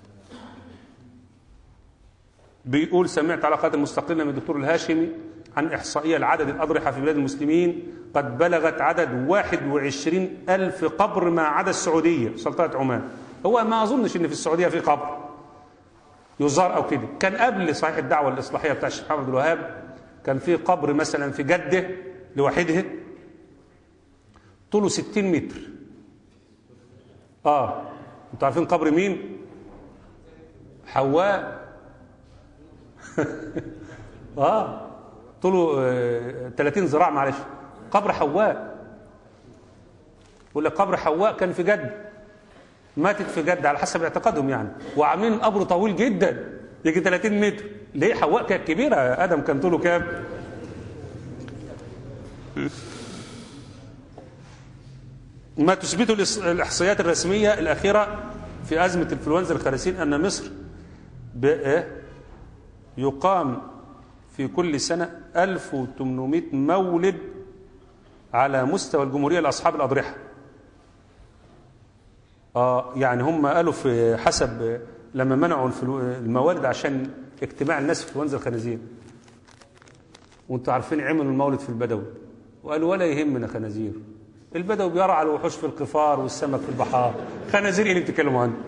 بيقول سمعت على قناه المستقله من الدكتور الهاشمي عن إحصائية لعدد الأضرحة في بلاد المسلمين قد بلغت عدد 21 ألف قبر ما عدا السعودية سلطنة عمان هو ما أظنش إن في السعودية في قبر يزار أو كده كان قبل صحيح الدعوة الإصلاحية بتاع الشيخ محمد الوهاب كان في قبر مثلا في جدة لوحدها طوله 60 متر اه انتوا عارفين قبر مين حواء اه طوله آه 30 ذراع معلش قبر حواء يقول لك قبر حواء كان في جد ماتت في جد على حسب اعتقادهم يعني وعاملين قبر طويل جدا يجي 30 متر ليه حواء كانت كبيره ادم كان طوله كام ما تثبته الاحصائيات الرسميه الاخيره في ازمه انفلونزا الخراسين ان مصر يقام في كل سنه 1800 مولد على مستوى الجمهوريه لاصحاب الاضرحه اه يعني هم قالوا في حسب لما منعوا الموالد عشان اجتماع الناس في انفلونزا الخنازير وانتوا عارفين عملوا المولد في البدوي وقالوا ولا يهمنا خنازير البدوي بيرعى الوحوش في القفار والسمك في البحار خنازير ايه اللي بتتكلموا عنه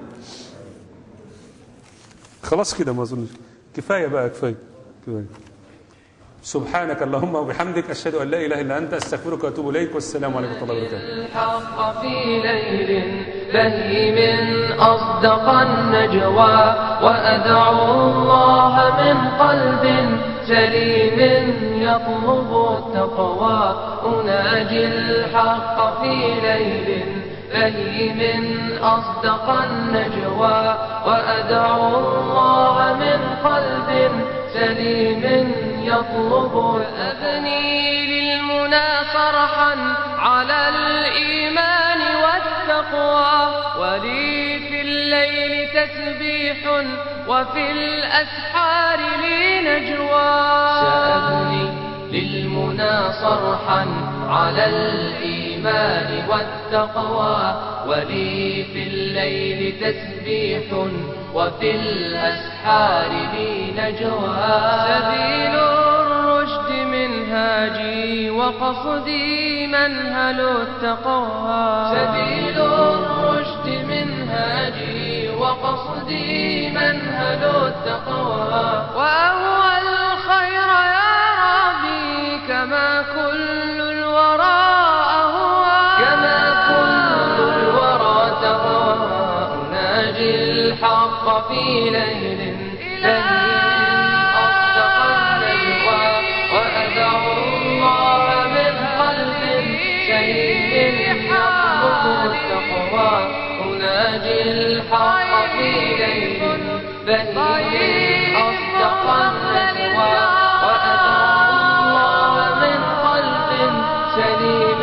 خلاص كده ما اظنش كفايه بقى كفايه كفايه سبحانك اللهم وبحمدك أشهد أن لا إله إلا أنت أستغفرك وأتوب إليك والسلام عليكم ورحمة الله وبركاته الحق في ليل بهيم أصدق النجوى وأدعو الله من قلب سليم يطلب التقوى أناجي الحق في ليل بهيم أصدق النجوى وأدعو الله من قلب سليم يطلب أبني للمنى فرحا على الإيمان والتقوى ولي في الليل تسبيح وفي الأسحار لي نجوى سأبني للمنى صرحا على الإيمان والتقوى ولي في الليل تسبيح وفي الأسحار لي نجوى سبيل الرشد منهاجي وقصدي منهل التقوى سبيل الرشد منهاجي وقصدي منهل التقوى وأهوى الخير يا ربي كما كل الورى أهوى كما كل الورى تهوى أناجي الحق في ليل بهيم أصدق النجوى وأدعو الله من قلب شهيد يطلب التقوى أناجي الحق في ليل بهيم أصدق النجوى وأدعو الله من قلب سليم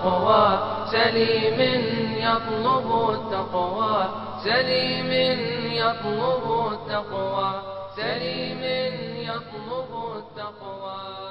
التقوى سليم يطلب التقوى سليم يطلب التقوى سليم يطلب التقوى